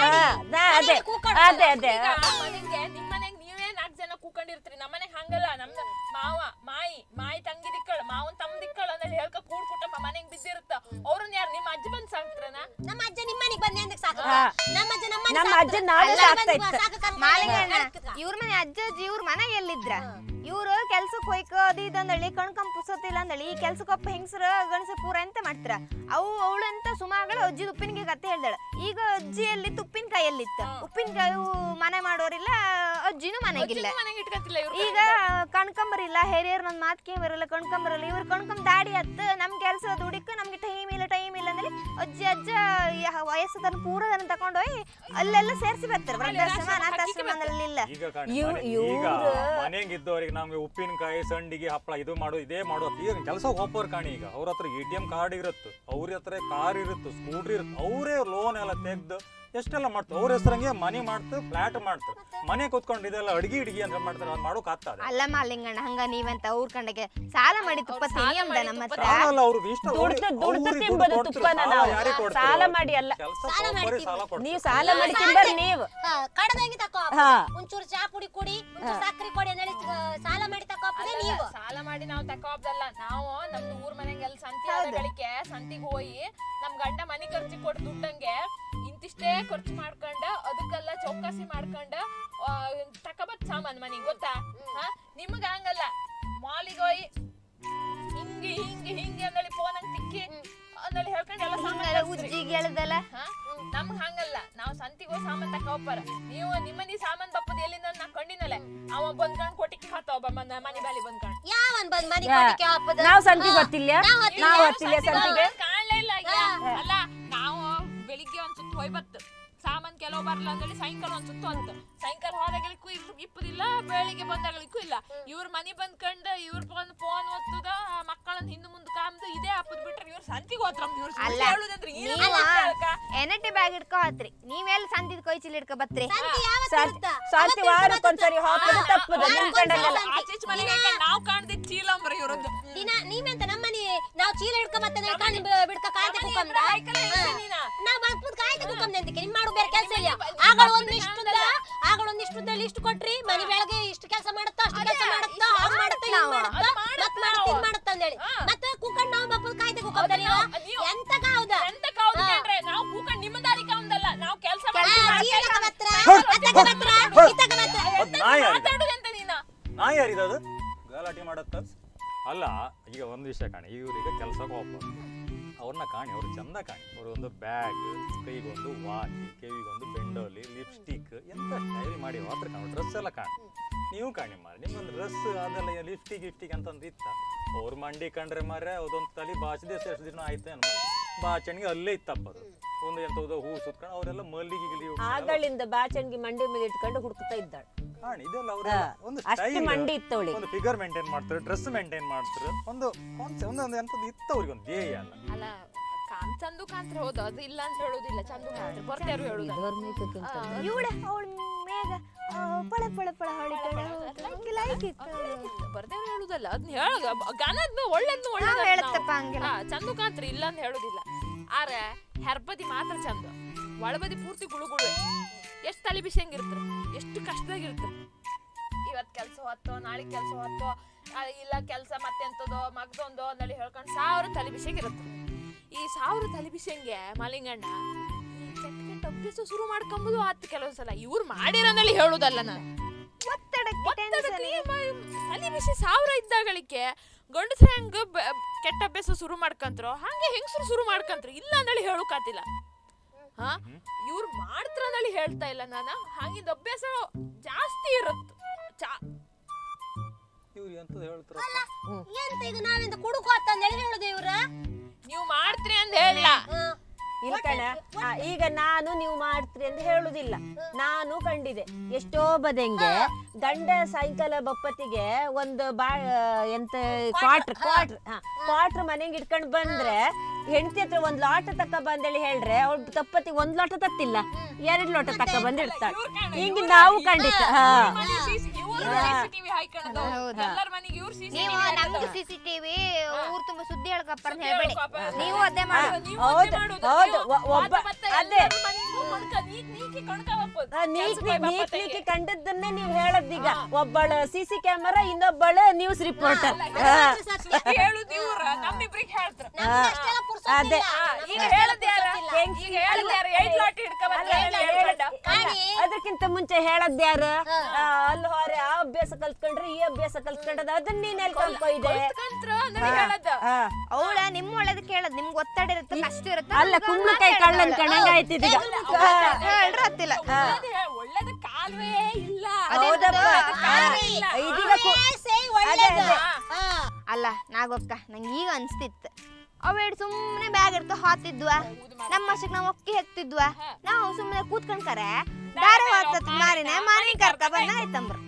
ನಾ- ಅದೇ ಅದೇ ಅದೇ ಈಗ ಮನೆಗೆ ನಿಮ್ ಮನೆಗ್ ನೀವೇ ನಾಲ್ಕ್ ಜನ ಕೂಕೊಂಡಿರ್ತೀರಿ ನಮ್ಮ ಮನೆಗ್ ಹಂಗಲ್ಲ ನಮ್ದು ಮಾವ ಮಾಯಿ ಮಾಯಿ ತಂಗಿ ದಿಕ್ಕಳ ಮಾವನ್ ತಮ್ಮ ದಿಕ್ಕಳ ಅಂತ ಹೇಳ್ಕ ಕೂಡ್ ಕುಟುಂಬ ಮನೆಗ್ ಬಿದ್ದಿರುತ್ತ ಅವ್ರನ್ನ ಯಾರು ನಿಮ್ಮ ಅಜ್ಜ ಬಂದ್ ಸಾಕ್ತ್ರನ ನಮ್ಮ ಅಜ್ಜ ನಿಮ್ಮ ಮನೆಗೆ ಬಂದೆ ಅಂತ ಸಾಕು ಹಾ. ನಮ್ಮ ಅಜ್ಜ ನಮ್ಮ ನಮ್ಮ ಅಜ್ಜ ನಾವೇ ಸಾಕ್ತಾ ಇತ್ತು. ಮಾಲಿಂಗಣ್ಣ ಇವ್ರ ಮನೆ ಅಜ್ಜ ಅಜ್ಜಿ ಇವ್ರ ಮನೆ ಎಲ್ಲಿದ್ರ ಇವ್ರು ಕೆಲ್ಸಕ್ಕೆ ಹೋಯ್ಕ ಅದು ಇದಂದಳಿ ಕಣ್ಕಂಪ್ ಪುಸತಿಲ್ಲ ಅಂದಳಿ ಈ ಕೆಲ್ಸಕ್ಕೊಪ್ಪ ಹೆಂಗಸ್ರ ಗಣಸ ಪೂರ ಎಂತ ಮಾಡ್ತಾರ ಅವು ಅವಳಂತ ಸುಮಾಗಳು ಅಜ್ಜಿ ಉಪ್ಪಿನಕಾಯಿ ಕತೆ ಹೇಳ್ದಾಳ ಈಗ ಅಜ್ಜಿಯಲ್ಲಿ ಉಪ್ಪಿನಕಾಯಿ ಎಲ್ಲಿತ್ತ ಉಪ್ಪಿನಕಾಯಿ ಮನೆ ಮಾಡೋರಿಲ್ಲ ಅಜ್ಜಿನೂ ಮನೆಗಿಲ್ಲ ಮನೆಗೆ ಇಟ್ಕತಿಲ್ಲ ಇವ್ರು ಈಗ ಕಣ್ಕಂಬರಿಲ್ಲ ಹಿರಿಯರ್ ನನ್ ಮಾತ್ ಕೇಳಿರಲ್ಲ ಕಣ್ಕಂಬರಲ್ಲ ಇವ್ರು ಕಣ್ಕಂಬ ದಾಡಿ ಹತ್ತ ನಮ್ ಕೆಲ್ಸ ದುಡಿಕ ನಮ್ಗೆ ಟೈಮ್ ಇಲ್ಲ ಟೈಮ್ ಇಲ್ಲ ಅಂದ್ರೆ ಅಜ್ಜಿ ಅಜ್ಜ ಯ- ವಯಸ್ಸು ತನ್ನ ಪೂರದನ್ನ ತಕೊಂಡೋಗಿ ಅಲ್ಲೆಲ್ಲ ಸೇರ್ಸಿ ಬರ್ತಾರೆ ವೃದ್ಧಾಶ್ರಮ ಅನಾಥಾಶ್ರಮ ಇಲ್ಲ ಈಗ ಕಾಣಿ, ಇವ್- ಮನೆ- ಇವ್ರು- ಈಗ ಮನೆಗೆ ಇದ್ದವ್ರಿಗೆ ನಮ್ಗೆ ಉಪ್ಪಿನಕಾಯಿ ಸಂಡಿಗೆ ಹಪ್ಪಳ ಇದು ಮಾಡು ಇದೇ ಮಾಡೋ ಈಗ ಕೆಲಸ ಹೋಗೋರ್ ಕಾಣಿ ಈಗ ಅವ್ರ ಹತ್ರ ಎ ಟಿ ಎಂ ಕಾರ್ಡ್ ಇರುತ್ತೆ ಅವ್ರ ಹತ್ರ ಕಾರ್ ಇರುತ್ತೆ ಸ್ಕೂಟ್ರ್ ಇರುತ್ತೆ ಅವರೇ ಲೋನ್ ಎಲ್ಲ ತೆಗ್ದು ಎಷ್ಟೆಲ್ಲ ಮಾಡ್ತಾರೆ ಅವ್ರ ಹೆಸರಂಗೆ ಮನೆ ಮಾಡ್ತಾರೆ ಫ್ಲಾಟ್ ಮಾಡ್ತಾರೆ ಮನೆ ಕೂತ್ಕೊಂಡು ಇದೆಲ್ಲ ಅಡ್ಗಿ ಇಡ್ಗಿ ಅಂತ ಮಾಡ್ತಾರೆ ಅದು ಮಾಡೋಕ್ ಆಗ್ತದೆ ಅಲ್ಲ ಮಾಲಿಂಗಣ್ಣ ಹಂಗ ನೀವಂತ ಅವ್ರ ಕಂಡಗೆ ಸಾಲ ಮಾಡಿ ತುಪ್ಪ ಸಾಲ ತಿನಿಯಮ್ದ ಮಾಡಿ ನಮ್ಮ ತುಪ್ಪ ಹತ್ರ ಸಾಲ ಅವ್ರಿಗೆ ಇಷ್ಟ ದುಡ್ದು ದುಡ್ದು ತಿಂಬದು ತುಪ್ಪನ ನಾವು ಸಾಲ ಮಾಡಿ ಅಲ್ಲ ಕೆಲಸ ಮಾಡ್ತೀವಿ. ಸಾಲ ಕೊಡ್ತಾರೆ ನೀವು ಸಾಲ ಮಾಡಿ ತಿಂಬರ್ ನೀವು ಕಡದಂಗಿ ತಕೋ ಹಾ. ಒಂಚೂರು ಚಾ ಪುಡಿ ಕುಡಿ ಒಂಚೂರು ಸಕ್ಕರೆ ಕೊಡಿ ಅಂತ ಹೇಳಿ ಸಾಲ ಮಾಡಿ ತಕೋ ಅಲ್ಲಲ್ಲ, ನೀವು ಸಾಲ ಮಾಡಿ ನಾವು ತಕೋಬ್ದಲ್ಲ ನಾವು ನಮ್ದು ಊರ್ ಮನೆಗೆಲ್ಲ ಸಂತಿ ಆದಗಳಿಗೆ ಸಂತಿಗೆ ಹೋಗಿ ನಮ್ ಗಂಡ ಮನೆ ಖರ್ಚಿ ಕೊಟ್ಟು ದುಡ್ಡಂಗೆ ಇಂತಿಷ್ಟೇ ಖರ್ಚು ಮಾಡ್ಕೊಂಡ ಅದಕ್ಕೆಲ್ಲ ಚೌಕಾಸಿ ಮಾಡ್ಕೊಂಡ ಆ, ತಕೊಬತ್ ಸಾಮಾನ್ ಮನೆಗೆ ಗೊತ್ತಾ ಹಾ ನಿಮ್ಗ ಹಂಗಲ್ಲ ಮಾಲಿಗೆ ಹೋಗಿ ಹಿಂಗೆ ಹಿಂಗೆ ಹಿಂಗೆ ಅಂದಳಿ ಫೋನ್ ಹಂಗ್ ತಿಕ್ಕಿ ಅಂದಳಿ ಹೇಳ್ಕೊಂಡು ಎಲ್ಲ ಸಾಮಾನ್ ತರ್ಸ್ರಿ. ಉಜ್ಜಿಗೆ ಹೇಳ್ದಲ್ಲ ಹಾ? ನಮ್ಗ್ ಹಂಗಲ್ಲ ನಾವ್ ಸಂತಿಗೆ ಹೋಗಿ ಸಾಮಾನ್ ತಕೋಪಾರ ನೀವು ನಿಮ್ಮನಿ ಸಾಮಾನ್ ಬಪ್ಪದ ಎಲ್ಲಿಂದ ನಾ ಕಂಡಿನಲೆ ಅವ ಬಂದ್ಕೊಂಡ್ ಕೊಟ್ಟಿಗೆ ಹಾತ ಒಬ್ಬ ಮನೆ ಮನೆ ಬಾಲಿ ಬಂದ್ಕೊಂಡ್ ಯಾವನ್ ಬಂದ್ ಮನೆ ಯಾ. ಕೊಟ್ಟಿಗೆ ಹಾಪದ ನಾವು ಸಂತಿ ಗೊತ್ತಿಲ್ಲ ನಾವು ಗೊತ್ತಿಲ್ಲ ಸಂತಿಗೆ ಕಾಣ್ಲೇ ಇಲ್ಲ ಈಗ. ಅಲ್ಲ ನಾವು ಬೆಳಿಗ್ಗೆ ಒಂದ್ ಸುತ್ತ ಹೋಯ್ ಬತ್ತು ಸಾಮಾನ್ ಕೆಲವು ಬರಲ್ಲ ಅಂತೇಳಿ ಸಾಯಂಕಾಲ ಒಂದ್ ಸುತ್ತ ಅಂತ ಸಾಯಂಕಾಲ ಹೋದಾಗಳಿಗೂ ಇಪ್ಪದಿಲ್ಲ ಬೆಳಿಗ್ಗೆ ಬಂದಾಗಳಿಗೂ ಇಲ್ಲ ಇವ್ರ ಮನಿ ಬಂದ್ಕಂಡ್ ಇವ್ರ ಫೋನ್ ಫೋನ್ ಒತ್ತುದ ಮಕ್ಕಳನ್ನ ಹಿಂದ್ ಮುಂದ್ ಕಾಮ್ದು ಇದೇ ಹಾಪದ್ ಬಿಟ್ರೆ ಇವ್ರ ಸಂತಿಗೆ ಹೋತ್ರಮ್ ಇವ್ರ ಅಲ್ಲ, ಹೇಳುದಂದ್ರೆ ಈ ನೀವು ನಮ್ಗೆ ಹೇಳ್ಕ. ಎನಟಿ ಬ್ಯಾಗ್ ಇಟ್ಕೊ ಹತ್ರಿ ನೀವೆಲ್ಲ ಸಂತಿದ್ ಕೊಯ್ ಚೀಲ ಇಟ್ಕೊ ಬತ್ರಿ ಸಂತಿ ಯಾವತ್ತು ಸಂತಿ ಇರುತ್ತಾ? ಸಂತಿ ವಾರಕ್ಕೊಂದ್ಸರಿ ಹಾಕೋದು ತಪ್ಪದು ನಿಂತ್ಕೊಂಡಂಗೆಲ್ಲ ಆಚೀಚ್ ಮನೆಗೆ ಹಾಕೊಂಡ್ ನಾವ್ ಕಾಣ್ದಿದ್ ಚೀಲ ಅಂಬ್ರ ಇವ್ರದ್ದು ದಿನ ನೀವೆಂತ ನಮ್ಮನಿ ನಾವು ಚೀಲ ಹಿಡ್ಕ ಮತ್ತೆ ಕಾಣಿ ಬಿಡ್ಕ ಕಾಯ್ದೆ ಕುಕ್ಕಂದ್ರ ಆಯ್ಕಲ್ಲ ಹೇಳ್ತೆ ನೀನ. ನಾವ್ ಬಾಕ್ಪುದ್ ಕಾಯ್ದೆ ಕುಕ್ಕಂದ ಅಂತಿಕೆ ನಿಮ್ ಮಾಡು ಬೇರೆ ಕೆಲಸ ಇಲ್ಲ ಆಗಳ ಒಂದಿಷ್ಟು ಆಗಳ ಒಂದಿಷ್ಟು ಇಷ್ಟು ಕೊಟ್ರಿ ಮನೆ ಬೆಳಗ್ಗೆ ಇಷ್ಟು ಕೆಲಸ ಮಾಡುತ್ತಾ ಅಷ್ಟು ಕೆಲಸ ಮಾಡುತ್ತಾ ಹಂಗ್ ಮಾಡುತ್ತಾ ಹಿಂಗ್ ಮಾಡುತ್ತಾ ಅದು ಮತ್ ಮಾಡುತ್ತೆ ಮಾಡುತ್ತಾ ನಾವು. ಇದ್ ಮಾಡುತ್ತಾ ಅಂದೇಳಿ ಹಾ. ಮತ್ತೆ ಕುಕ್ಕಂಡ್ ನಾವು ಬಾಪುದ್ ಕಾಯ್ದೆ ಕುಕ್ಕಂದ ಅದು ನಾವು- ನೀವು- ಎಂತ ಕಾವ್ದ ಎಂತ ಕೌದು ಕಂಡ್ರೆ ನಾವು ಕೂಕಂಡ್ ನಿಮ್ಮ ದಾರಿ ಕೌಂದಲ್ಲ ನಾವು ಕೆಲಸ ಚೀಲಕ ಬತ್ರ ಅತ್ತಕ ಬತ್ರ ಇತ್ತಕ ಬತ್ರ ಅದ್ ನಾಯಿ ಯಾರಿದ ಮಾತಾಡುದಂತ ನೀನ ನಾಯಿ ಯಾರಿದ ಅದು ಗಲಾಟೆ ಮಾಡತ್ತ ಅಲ್ಲ ಈಗ ಒಂದ್ ವಿಷಯ ಕಾಣಿ ಇವ್ರಿಗೆ ಕೆಲ್ಸಕ್ಕೆ ಹೋಗ್ಬೋದು ಅವ್ರನ್ನ ಕಾಣಿ ಅವ್ರು ಚಂದ ಕಾಣಿ ಅವ್ರು ಒಂದು ಬ್ಯಾಗ್ ಕೈಗೊಂದು ವಾಚ್ ಕಿವಿಗೊಂದು ಬೆಂಡೋಲಿ ಲಿಪ್ಸ್ಟಿಕ್ ಎಂತ ಸ್ಟೈಲ್ ಮಾಡಿ ಮಾತ್ರ ಕಾಣಿ ಡ್ರೆಸ್ ಎಲ್ಲ ಕಾಣಿ ನೀವು ಕಾಣಿ ಮಾರಿ ನಿಮ್ಮೊಂದು ಡ್ರೆಸ್ ಅದೆಲ್ಲ ಲಿಪ್ಸ್ಟಿಕ್ ಗಿಫ್ಟಿಕ್ ಅಂತಂದು ಇತ್ತ ಅವ್ರ ಮಂಡಿ ಕಂಡ್ರೆ ಮಾರೆ ಅದೊಂದು ತಲೆ ಬಾಚಿದೆ ಎಷ್ಟು ದಿನ ಆಯ್ತು ಏನೋ ಬಾಚಣಿಗೆ ಅಲ್ಲೇ ಇತ್ತಪ್ಪ ಅದು ಒಂದು ಎಂಥದ್ದು ಹೂ ಸುತ್ಕೊಂಡು ಅವರೆಲ್ಲ ಮಲ್ಲಿಗೆ ಗಿಲಿ ಉಟ್ಕೊಂಡು ಆಗಳಿಂದ ಬಾಚಣಿಗೆ ಮಂಡಿ ಮೇಲೆ ಇಟ್ಕೊಂಡು ಹುಡುಕ್ತಾ ಇದ್ದಾಳೆ ಕಾಣಿ ಇದೆಲ್ಲ ಅವ್ರ ಒಂದು ಅಷ್ಟು ಸ್ಟೈಲ್ ಮಂಡಿ ಇತ್ತವಳಿ ಒಂದು ಫಿಗರ್ ಮೇಂಟೈನ್ ಮಾಡ್ತಾರೆ ಡ್ರೆಸ್ ಮೇಂಟೈನ್ ಮಾಡ್ತಾರೆ ಒಂದು ಕಾನ್ಸೆಪ್ಟ್ ಒಂದೊಂದು ಎಂಥದ್ದು ಇತ್ತು ಅವ್ರಿಗೆ ಒಂದು ಧ್ಯೇಯ ಅಲ್ಲ ಅಲ್ಲ ಕಾನ್ ಚಂದು ಕಾಂತ್ರ ಹೌದು ಅದು ಇಲ್ಲ ಅಂತ ಹೇಳೋದಿಲ್ಲ ಚಂದು ಕಾಂತ್ರ ಬರ್ತಾರು ಹೇಳುದು ಇವಳೆ ಅವಳ ಮೇಗ ಆ, ಪಳ ಪಳ ಪಳ ಹೊಳಿತಾಳೆ ನಂಗೆ ಲೈಕ್ ಇತ್ತು ಬರ್ದೇವ್ರು ಹೇಳುದಲ್ಲ ಅದನ್ನ ಹೇಳ ಗಾನದ್ನ ಒಳ್ಳೇದ್ನ ನಾವ್ ಒಳ್ಳೇದ ಹೇಳತ್ತಪ್ಪ ಹಂಗೆಲ್ಲ. ಚಂದು ಕಾಂತ್ರ ಇಲ್ಲ ಅಂತ ಹೇಳುದಿಲ್ಲ ಆರೆ ಹೆರ್ಬದಿ ಮಾತ್ರ ಚಂದ ಒಳಬದಿ ಪೂರ್ತಿ ಗುಳುಗುಳು ಎಷ್ಟು ತಲೆ ಬಿಸಿ ಹಂಗಿರ್ತಾರೆ ಎಷ್ಟು ಕಷ್ಟದಾಗಿರ್ತಾರೆ ಇವತ್ ಕೆಲಸ ಹೊತ್ತೋ ನಾಳೆ ಕೆಲಸ ಹೊತ್ತೋ ಆ, ಇಲ್ಲ ಕೆಲಸ ಮತ್ತೆಂತದೋ ಮಗ್ದೊಂದೋ ಅಂದೇಳಿ ಹೇಳ್ಕೊಂಡು ಸಾವಿರ ತಲೆ ಬಿಸಿಯಾಗಿರುತ್ತೆ ಈ ಸಾವಿರ ತಲೆ ಬಿಸಿಯಂಗೆ ಮಾಲಿಂಗಣ್ಣ ಈ ಕೆಟ್ಟ ಕೆಟ್ಟ ಅಭ್ಯಾಸ ಶುರು ಮಾಡ್ಕೊಂಬುದು ಆತ್ ಕೆಲವು ಸಲ ಇವ್ರು ಮಾಡಿರೋನಲ್ಲಿ ಹೇಳುದಲ್ಲ ನಾನು ಒತ್ತಡಕ್ಕೆ ಒತ್ತಡಕ್ಕೆ ಮ- ತಲೆ ಬಿಸಿ ಸಾವಿರ ಇದ್ದಾಗಳಿಕೆ ಗಂಡಸ್ರ ಹೆಂಗ ಬ- ಕೆಟ್ಟ ಅಭ್ಯಾಸ ಶುರು ಮಾಡ್ಕಂತ್ರೋ ಹಂಗೆ ಹೆಂಗಸರು ಶುರು ಮಾಡ್ಕಂತ್ರು ಇಲ್ಲ ಅಂದೇಳಿ ಹೇಳುಕಾತಿಲ್ಲ ಹಾ ಇವ್ರು ಮಾಡ್ತಾರ ಅಂದೇಳಿ ಹೇಳ್ತಾ ಇಲ್ಲ ನಾನು ಹಂಗಿದ ಅಭ್ಯಾಸ ಜಾಸ್ತಿ ಇರುತ್ತೆ ಚಾ ಇವ್ರು ಎಂತದ್ದು ಹೇಳ್ತಾರಪ್ಪ ಎಂತ ಇದು ನಾವೆಂತ ಕುಡುಕು ಅಂತೇಳಿ ಹೇಳುದು ಇವ್ರ ನೀವು ಮಾಡ್ತೀರಿ ಅಂತ ಹೇಳ ಇಲ್ಲ ಕಣ ಆ, ಈಗ ನಾನು ನೀವು ಮಾಡ್ತೀರಿ ಅಂತ ಹೇಳುದಿಲ್ಲ ನಾನು ಕಂಡಿದೆ ಎಷ್ಟೋ ಬದಂಗೆ ಗಂಡ ಸಾಯಂಕಾಲ ಬಪ್ಪತ್ತಿಗೆ ಒಂದು ಬಾ ಎಂತ ಕ್ವಾಟ್ರ್ ಕ್ವಾಟ್ರ್ ಹಾ ಕ್ವಾಟ್ರ್ ಮನೆಗೆ ಇಟ್ಕೊಂಡ್ ಬಂದ್ರೆ ಹೆಂಡತಿ ಹತ್ರ ಒಂದ್ ಲೋಟ ತಕ್ಕ ಬಂದೇಳಿ ಹೇಳ್ರೆ ಅವ್ಳ ತಪ್ಪತ್ತಿ ಒಂದ್ ಲೋಟ ತತ್ತಿಲ್ಲ ಎರಡ್ ಲೋಟ ತಕ್ಕ ಬಂದಿರ್ತಾಳೆ ಹಿಂಗೆ ನಾವು ಖಂಡಿತ ಹಾ ಸಿಸಿಟಿವಿ ಹಾಕೊಂಡು ಹೌದು. ಎಲ್ಲರ ಮನೆಗೆ ಇವ್ರು ನೀವು ನಮ್ದು ಸಿ ಸಿ ಟಿವಿ ಊರ್ ತುಂಬ ಸುದ್ದಿ ಹೇಳ್ಕಪ್ಪ ಅಂತ ಹೇಳ್ಬೇಡಿ ನೀವು ಅದೇ ಹಾ, ಮಾಡಿ ಹೌದು ಹೌದು ಒ- ಒಬ್ಬ ಅದೇ ಆ, ನೀಕ್ ನೀಕ್ ನೀಕ್ ನೀಕಿ ಕಂಡದ್ದನ್ನೇ ನೀವು ಹೇಳದ್ದೀಗ ಒಬ್ಬಳ ಸಿ ಸಿ ಕ್ಯಾಮರಾ ಇನ್ನೊಬ್ಬಳ ನ್ಯೂಸ್ ರಿಪೋರ್ಟರ್ ಹೇಳುದು ಇವ್ರ ನಮ್ಮಿಬ್ರಿಗೆ ಹೇಳ್ತಾರ ಅಷ್ಟೆಲ್ಲ ಪುರ್ಸೊತ್ತಿಲ್ಲ. ಅದೇ. ನಮ್ಗೆ ಈಗ ಅಷ್ಟೆಲ್ಲ ಹೇಳದ್ ಯಾರ ಪುರ್ಸೊತ್ತಿಲ್ಲ. ಈಗ ಹೇಳದ್ ಯಾರ ಏಟ್ ಲಾಟ್ ಹಿಡ್ಕೊಂಡ್ ಅದಕ್ಕಿಂತ ಮುಂಚೆ ಹೇಳದ್ ಯಾರು ಆ, ಅಲ್ಲಿ ಹೊರೆ ಆ ಅಭ್ಯಾಸ ಕಲ್ತ್ಕೊಂಡ್ರೆ ಈ ಅಭ್ಯಾಸ ಕಲ್ತ್ಕೊಂಡದ ಅದನ್ನ ನೀನ್ ಎಲ್ಲಿ ಕಲ್ತ್ಕೊಯ್ದೆ ಹೇಳದ ಹಾ. ಅವಳ ನಿಮ್ ಒಳ್ಳೇದಕ್ಕೆ ಹೇಳದ್ ನಿಮ್ಗೆ ಒತ್ತಡ ಇರುತ್ತೆ ಕಷ್ಟ ಇರುತ್ತೆ ಅಲ್ಲ ಕುಂಬಳಕಾಯಿ ಕಳ್ಳನ್ ಕಣಂಗ ಆಯ್ತಿದೀಗ ಹೇಳ್ರ ಹತ್ತಿಲ್ಲ ಒಳ್ಳೇದ ಕಾಲವೇ ಇಲ್ಲ ಹೌದಪ್ಪ ಹಾ. ಇದೀಗ ಕು- ವಯಸ್ಸೇ ಅದೇ, ಒಳ್ಳೇದು. ಅದೇ. ಹಾ. ಅಲ್ಲ ನಾಗೊಕ್ಕ ನಂಗೆ ಈಗ ಅನ್ಸ್ತಿತ್ತು ಅವೇಡ್ ಸುಮ್ಮನೆ ಬ್ಯಾಗ್ ಇರ್ತ ಹಾತಿದ್ವ ನಮ್ಮ ಅಷ್ಟಕ್ಕೆ ನಾವು ಒಕ್ಕಿ ಹೆಕ್ತಿದ್ವ ನಾವು ಸುಮ್ಮನೆ ಕೂತ್ಕೊಂಡ್ಕರೆ ದಾರ ಹಾತತ್ ಮಾರಿನ ಮಾರಿ ಕರ್ಕ ಬಂದ ಆಯ್ತಂಬ್ರ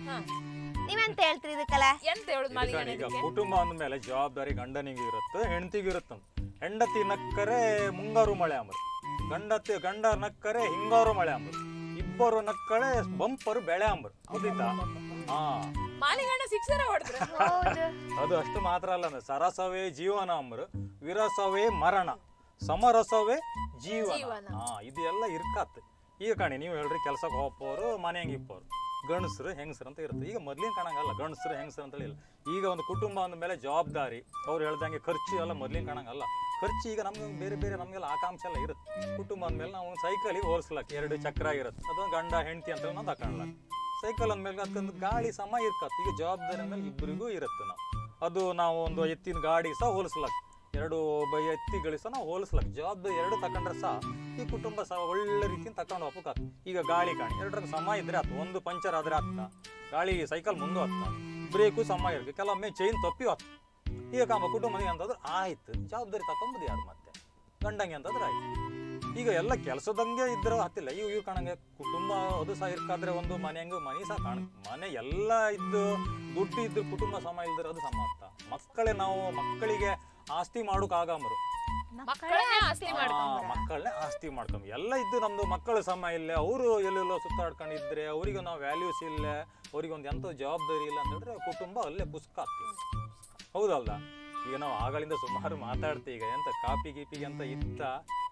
ನೀವೆಂತ ಹೇಳ್ತೀರಿ ಇದಕ್ಕಲ್ಲ ಎಂತ ಹೇಳುದು ಇದಕ್ಕೆ ಈಗ ಮಾಲಿಂಗನಿಗೆ ಕುಟುಂಬ ಅಂದ್ಮೇಲೆ ಜವಾಬ್ದಾರಿ ಗಂಡನಿಗೆ ಇರುತ್ತೆ ಹೆಂಡತಿಗೆ ಇರುತ್ತೆ ಹೆಂಡತಿ ನಕ್ಕರೆ ಮುಂಗಾರು ಮಳೆ ಅಂಬರು ಗಂಡತಿ ಗಂಡ ನಕ್ಕರೆ ಹಿಂಗಾರು ಮಳೆ ಅಂಬರು ಇಬ್ಬರು ನಕ್ಕರೆ ಬಂಪರು ಬೆಳೆ ಅಂಬರು ಗೊತ್ತಿತ್ತಾ ಹಾ ಮಾಲಿಂಗಣ್ಣ ಸಿಕ್ಸರ ಹೊಡೆದ್ರ ಹೌದು ಅದು ಅಷ್ಟು ಮಾತ್ರ ಅಲ್ಲ ಅಂದ್ರೆ ಸರಸವೇ ಜೀವನ ಅಂಬರು ವಿರಸವೇ ಮರಣ ಸಮರಸವೇ ಜೀವನ ಜೀವನ. ಹಾ ಇದು ಎಲ್ಲ ಇರ್ಕತ್ ಈಗ ಕಾಣಿ ನೀವು ಹೇಳ್ರಿ ಕೆಲ್ಸಕ್ಕೆ ಹೋಗೋರು ಮನೆಯಂಗೆ ಇಪ್ಪೋರು ಗಂಡಸರು ಹೆಂಗಸರು ಅಂತ ಇರುತ್ತೆ ಈಗ ಮೊದ್ಲಿನ ಕಾಣಂಗಲ್ಲ ಗಂಡಸರು ಹೆಂಗಸರು ಅಂತ ಇಲ್ಲ ಈಗ ಒಂದು ಕುಟುಂಬ ಅಂದ ಮೇಲೆ ಜವಾಬ್ದಾರಿ ಅವ್ರು ಹೇಳ್ದಂಗೆ ಖರ್ಚು ಎಲ್ಲ ಮೊದ್ಲಿನ ಕಾಣಂಗಲ್ಲ ಖರ್ಚು ಈಗ ನಮ್ಗೆ ಬೇರೆ ಬೇರೆ ನಮಗೆಲ್ಲ ಆಕಾಂಕ್ಷೆ ಎಲ್ಲ ಇರುತ್ತೆ ಕುಟುಂಬ ಅಂದ್ಮೇಲೆ ನಾವು ಸೈಕಲಿಗೆ ಹೋಲಿಸ್ಲಕ್ ಎರಡು ಚಕ್ರ ಇರುತ್ತೆ ಅದೊಂದು ಗಂಡ ಹೆಂಡತಿ ಅಂತ ನಾವು ತಗೊಳ್ಲಕ್ ಸೈಕಲ್ ಅಂದ್ಮೇಲೆ ಅದಕ್ಕೊಂದು ಗಾಳಿ ಸಮ ಇರ್ಕತ್ ಈಗ ಜವಾಬ್ದಾರಿ ಅಂದ್ಮೇಲೆ ಇಬ್ಬರಿಗೂ ಇರುತ್ತೆ ನಾವು ಅದು ನಾವು ಒಂದು ಎತ್ತಿನ ಗಾಡಿ ಸಹ ಹೋಲಿಸ್ಲಕ್ ಎರಡು ಒಬ್ಬ ಎತ್ತಿಗಳು ಸಹ ನಾವು ಹೋಲಿಸ್ಲಕ್ ಜವಾಬ್ದಾರಿ ಎರಡು ತಕೊಂಡ್ರೆ ಸಹ ಈ ಕುಟುಂಬ ಸಹ ಒಳ್ಳೆ ರೀತಿಯಿಂದ ತಕೊಂಡು ಹೋಗ್ಬೇಕಾಗ್ತದೆ ಈಗ ಗಾಳಿ ಕಾಣಿ ಎರಡರ ಸಮ ಇದ್ರೆ ಆತು ಒಂದು ಪಂಚರ್ ಆದ್ರೆ ಆಗ್ತಾ ಗಾಳಿ ಸೈಕಲ್ ಮುಂದೆ ಹತ್ತ ಬ್ರೇಕು ಸಮ ಇருக்கு ಕೆಲವೊಮ್ಮೆ ಚೈನ್ ತಪ್ಪಿ ಹೊತ್ತ ಈಗ ಕಾಮ ಕುಟುಂಬನಿಗೆ ಅಂತಂದ್ರೆ ಆಯ್ತು ಜವಾಬ್ದಾರಿ ತಕೊಂಬುದು ಯಾರು ಮತ್ತೆ ಗಂಡಂಗೆ ಅಂತಂದ್ರೆ ಆಯ್ತು ಈಗ ಎಲ್ಲ ಕೆಲಸದಂಗೆ ಇದ್ರೆ ಹತ್ತಿಲ್ಲ ಇವು ಇವು ಕಾಣಂಗೆ ಕುಟುಂಬ ಅದು ಸಹ ಇರ್ಕಾದ್ರೆ ಒಂದು ಮನೆಯಂಗೆ ಮನೆ ಸಹ ಕಾಣ ಮನೆ ಎಲ್ಲ ಇದ್ದು ದುಡ್ಡು ಇದ್ದು ಕುಟುಂಬ ಸಮ ಇಲ್ದ್ರೆ ಅದು ಸಮ ಆಗ್ತಾ ಮಕ್ಕಳೇ ನಾವು ಮಕ್ಕಳಿಗೆ ಆಸ್ತಿ ಮಾಡೋಕ್ ಆಗಂಬರು ಮಕ್ಕಳನ್ನೇ ಆಸ್ತಿ ಮಾಡ್ಕೊಂಡ್ರ ಮಕ್ಕಳನ್ನೇ ಆಸ್ತಿ ಮಾಡ್ಕೊಂಡ್ ಎಲ್ಲ ಇದ್ದು ನಮ್ದು ಮಕ್ಕಳ ಸಮ ಇಲ್ಲ ಅವರು ಎಲ್ಲೆಲ್ಲೋ ಸುತ್ತಾಡ್ಕೊಂಡಿದ್ರೆ ಅವರಿಗೆ ನಾವು ವ್ಯಾಲ್ಯೂಸ್ ಇಲ್ಲ ಅವ್ರಿಗೆ ಒಂದು ಎಂತ ಜವಾಬ್ದಾರಿ ಇಲ್ಲ ಅಂತ ಹೇಳಿದ್ರೆ ಕುಟುಂಬ ಅಲ್ಲೇ ಪುಸ್ತಕ ಆಗ್ತೀವಿ ಹೌದಲ್ದ ಈಗ ನಾವು ಆಗಳಿಂದ ಸುಮಾರು ಮಾತಾಡ್ತೀವಿ ಈಗ ಎಂತ ಕಾಪಿ ಗೀಪಿಗೆ ಅಂತ ಇತ್ತ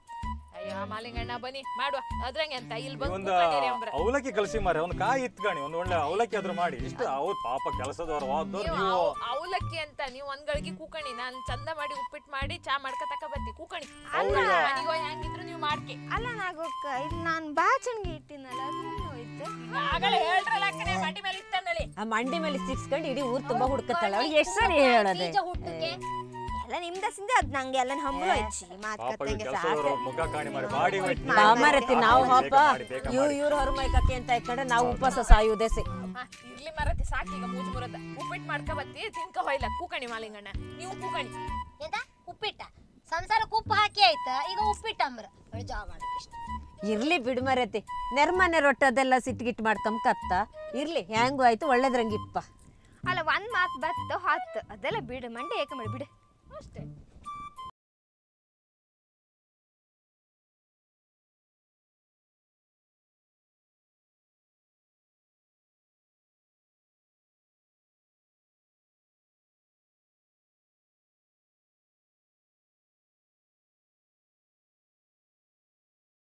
ಅಯ್ಯೋ ಮಾಲಿಂಗಣ್ಣ ಬನ್ನಿ ಮಾಡುವ ಅದ್ರಂಗೆ ಅಂತ ಇಲ್ಲಿ ಬಂದು ಒಂದು ಕೂತ್ಕೊಂಡಿರಿ ಅಂಬ್ರ. ಅವಲಕ್ಕಿ ಕಲಸಿ ಮಾರೆ ಒಂದು ಕಾಯಿ ಇತ್ಕಣಿ ಒಂದು ಒಳ್ಳೆ ಅವಲಕ್ಕಿ ಆದ್ರೂ ಮಾಡಿ ಇಷ್ಟು ಹೌದು ಪಾಪ ಕೆಲಸದವ್ರು ಹೋದವ್ರು ನೀವು ನೀವು ಅವ್- ಅವಲಕ್ಕಿ ಅಂತ ನೀವು ಒಂದ್ ಗಳಿಗೆ ಕೂಕಣಿ ನಾನ್ ಚಂದ ಮಾಡಿ ಉಪ್ಪಿಟ್ಟು ಮಾಡಿ ಚಾ ಮಾಡ್ಕತಕ ಬತ್ತಿ ಕೂಕಣಿ ಹೌದಾ? ಮನೆಗೆ ಹೋಗಿ ಹೆಂಗಿದ್ರು ನೀವು ಮಾಡ್ಕೆ ಅಲ್ಲ ನಾಗೊಕ್ಕ ಇಲ್ಲಿ ನಾನು ಬಾಚಣಿಗೆ ಇಟ್ಟಿನಲ್ಲ ಅದು ಹೋಯ್ತು ಆಗಲೇ ಹೇಳ್ರಲ್ಲ ಅಕ್ಕನೆ ಮಂಡಿ ಮೇಲೆ ಇತ್ತಂದಳಿ ಆ ಮಂಡಿ ಮೇಲೆ ಸಿಕ್ಸ್ಕೊಂಡು ಇಡೀ ಊರ್ ತುಂಬಾ ಹುಡ್ಕತ್ತಾಳ ಅವ್ಳಿಗೆ ಎಷ್ಟು ಸರಿ ಹೇಳೋದೆ ಬೀಜ ಹುಟ್ಟುಕ್ಕೆ ಎಲ್ಲ ನಿಮ್ದಸಿಂದ ಅದ್ ನಂಗೆ ಎಲ್ಲ ಹಂಬಲ ಐತಿ ಮಾತ್ ಪಾಪ ಕತ್ತಂಗೆ ಕೆಲಸದವರು ಮುಖ ಕಾಣಿ ಮಾಡಿ ಬಾಡಿ weight ಮಾಡಿ, ಮಾರತಿ ನಾವು ಬೇಗ ಹಾಪ ಮಾಡಿ, ಬೇಗ ಇವ್ ಮಾಡಿ. ಇವ್ರ ಹೊರಮೈ ಕಕ್ಕೆ ಅಂತ ಇಟ್ಕೊಂಡ್ರೆ ನಾವು ಉಪವಾಸ ಸಾಯುವುದೇ ಸೆ ಹಾ ಇರ್ಲಿ ಮರತಿ ಸಾಕೀಗ ಮೂಜ್ ಮುರದ ಉಪ್ಪಿಟ್ಟು ಮಾಡ್ಕ ಬತ್ತಿ ತಿನ್ಕ ಹೊಯ್ಲ ಕೂಕಣಿ ಮಾಲಿಂಗಣ್ಣ ನೀವು ಕೂಕಣಿ ಎಂತ ಉಪ್ಪಿಟ್ಟ ಸಂಸಾರಕ್ಕೆ ಉಪ್ಪು ಹಾಕಿ ಆಯ್ತಾ ಈಗ ಉಪ್ಪಿಟ್ಟ ಅಂಬ್ರ ಜಾಗ ಮಾಡೋದು ಇಷ್ಟ ಇರ್ಲಿ ಬಿಡು ಮರತಿ ನೆರ್ಮನೆ ರೊಟ್ಟದೆಲ್ಲ ಸಿಟ್ಗಿಟ್ ಮಾಡ್ಕೊಂಡ್ ಕತ್ತ ಇರ್ಲಿ ಹ್ಯಾಂಗು ಆಯ್ತು ಒಳ್ಳೇದ್ರಂಗಿಪ್ಪ ಅಲ್ಲ ಒಂದ್ ಮಾತ್ ಬತ್ತು ಹತ್ತು ಅದೆಲ್ಲ ಬಿಡು ಮಂಡೆ ಏಕ ಮಾಡಿ ಬಿಡು ಅಷ್ಟೇ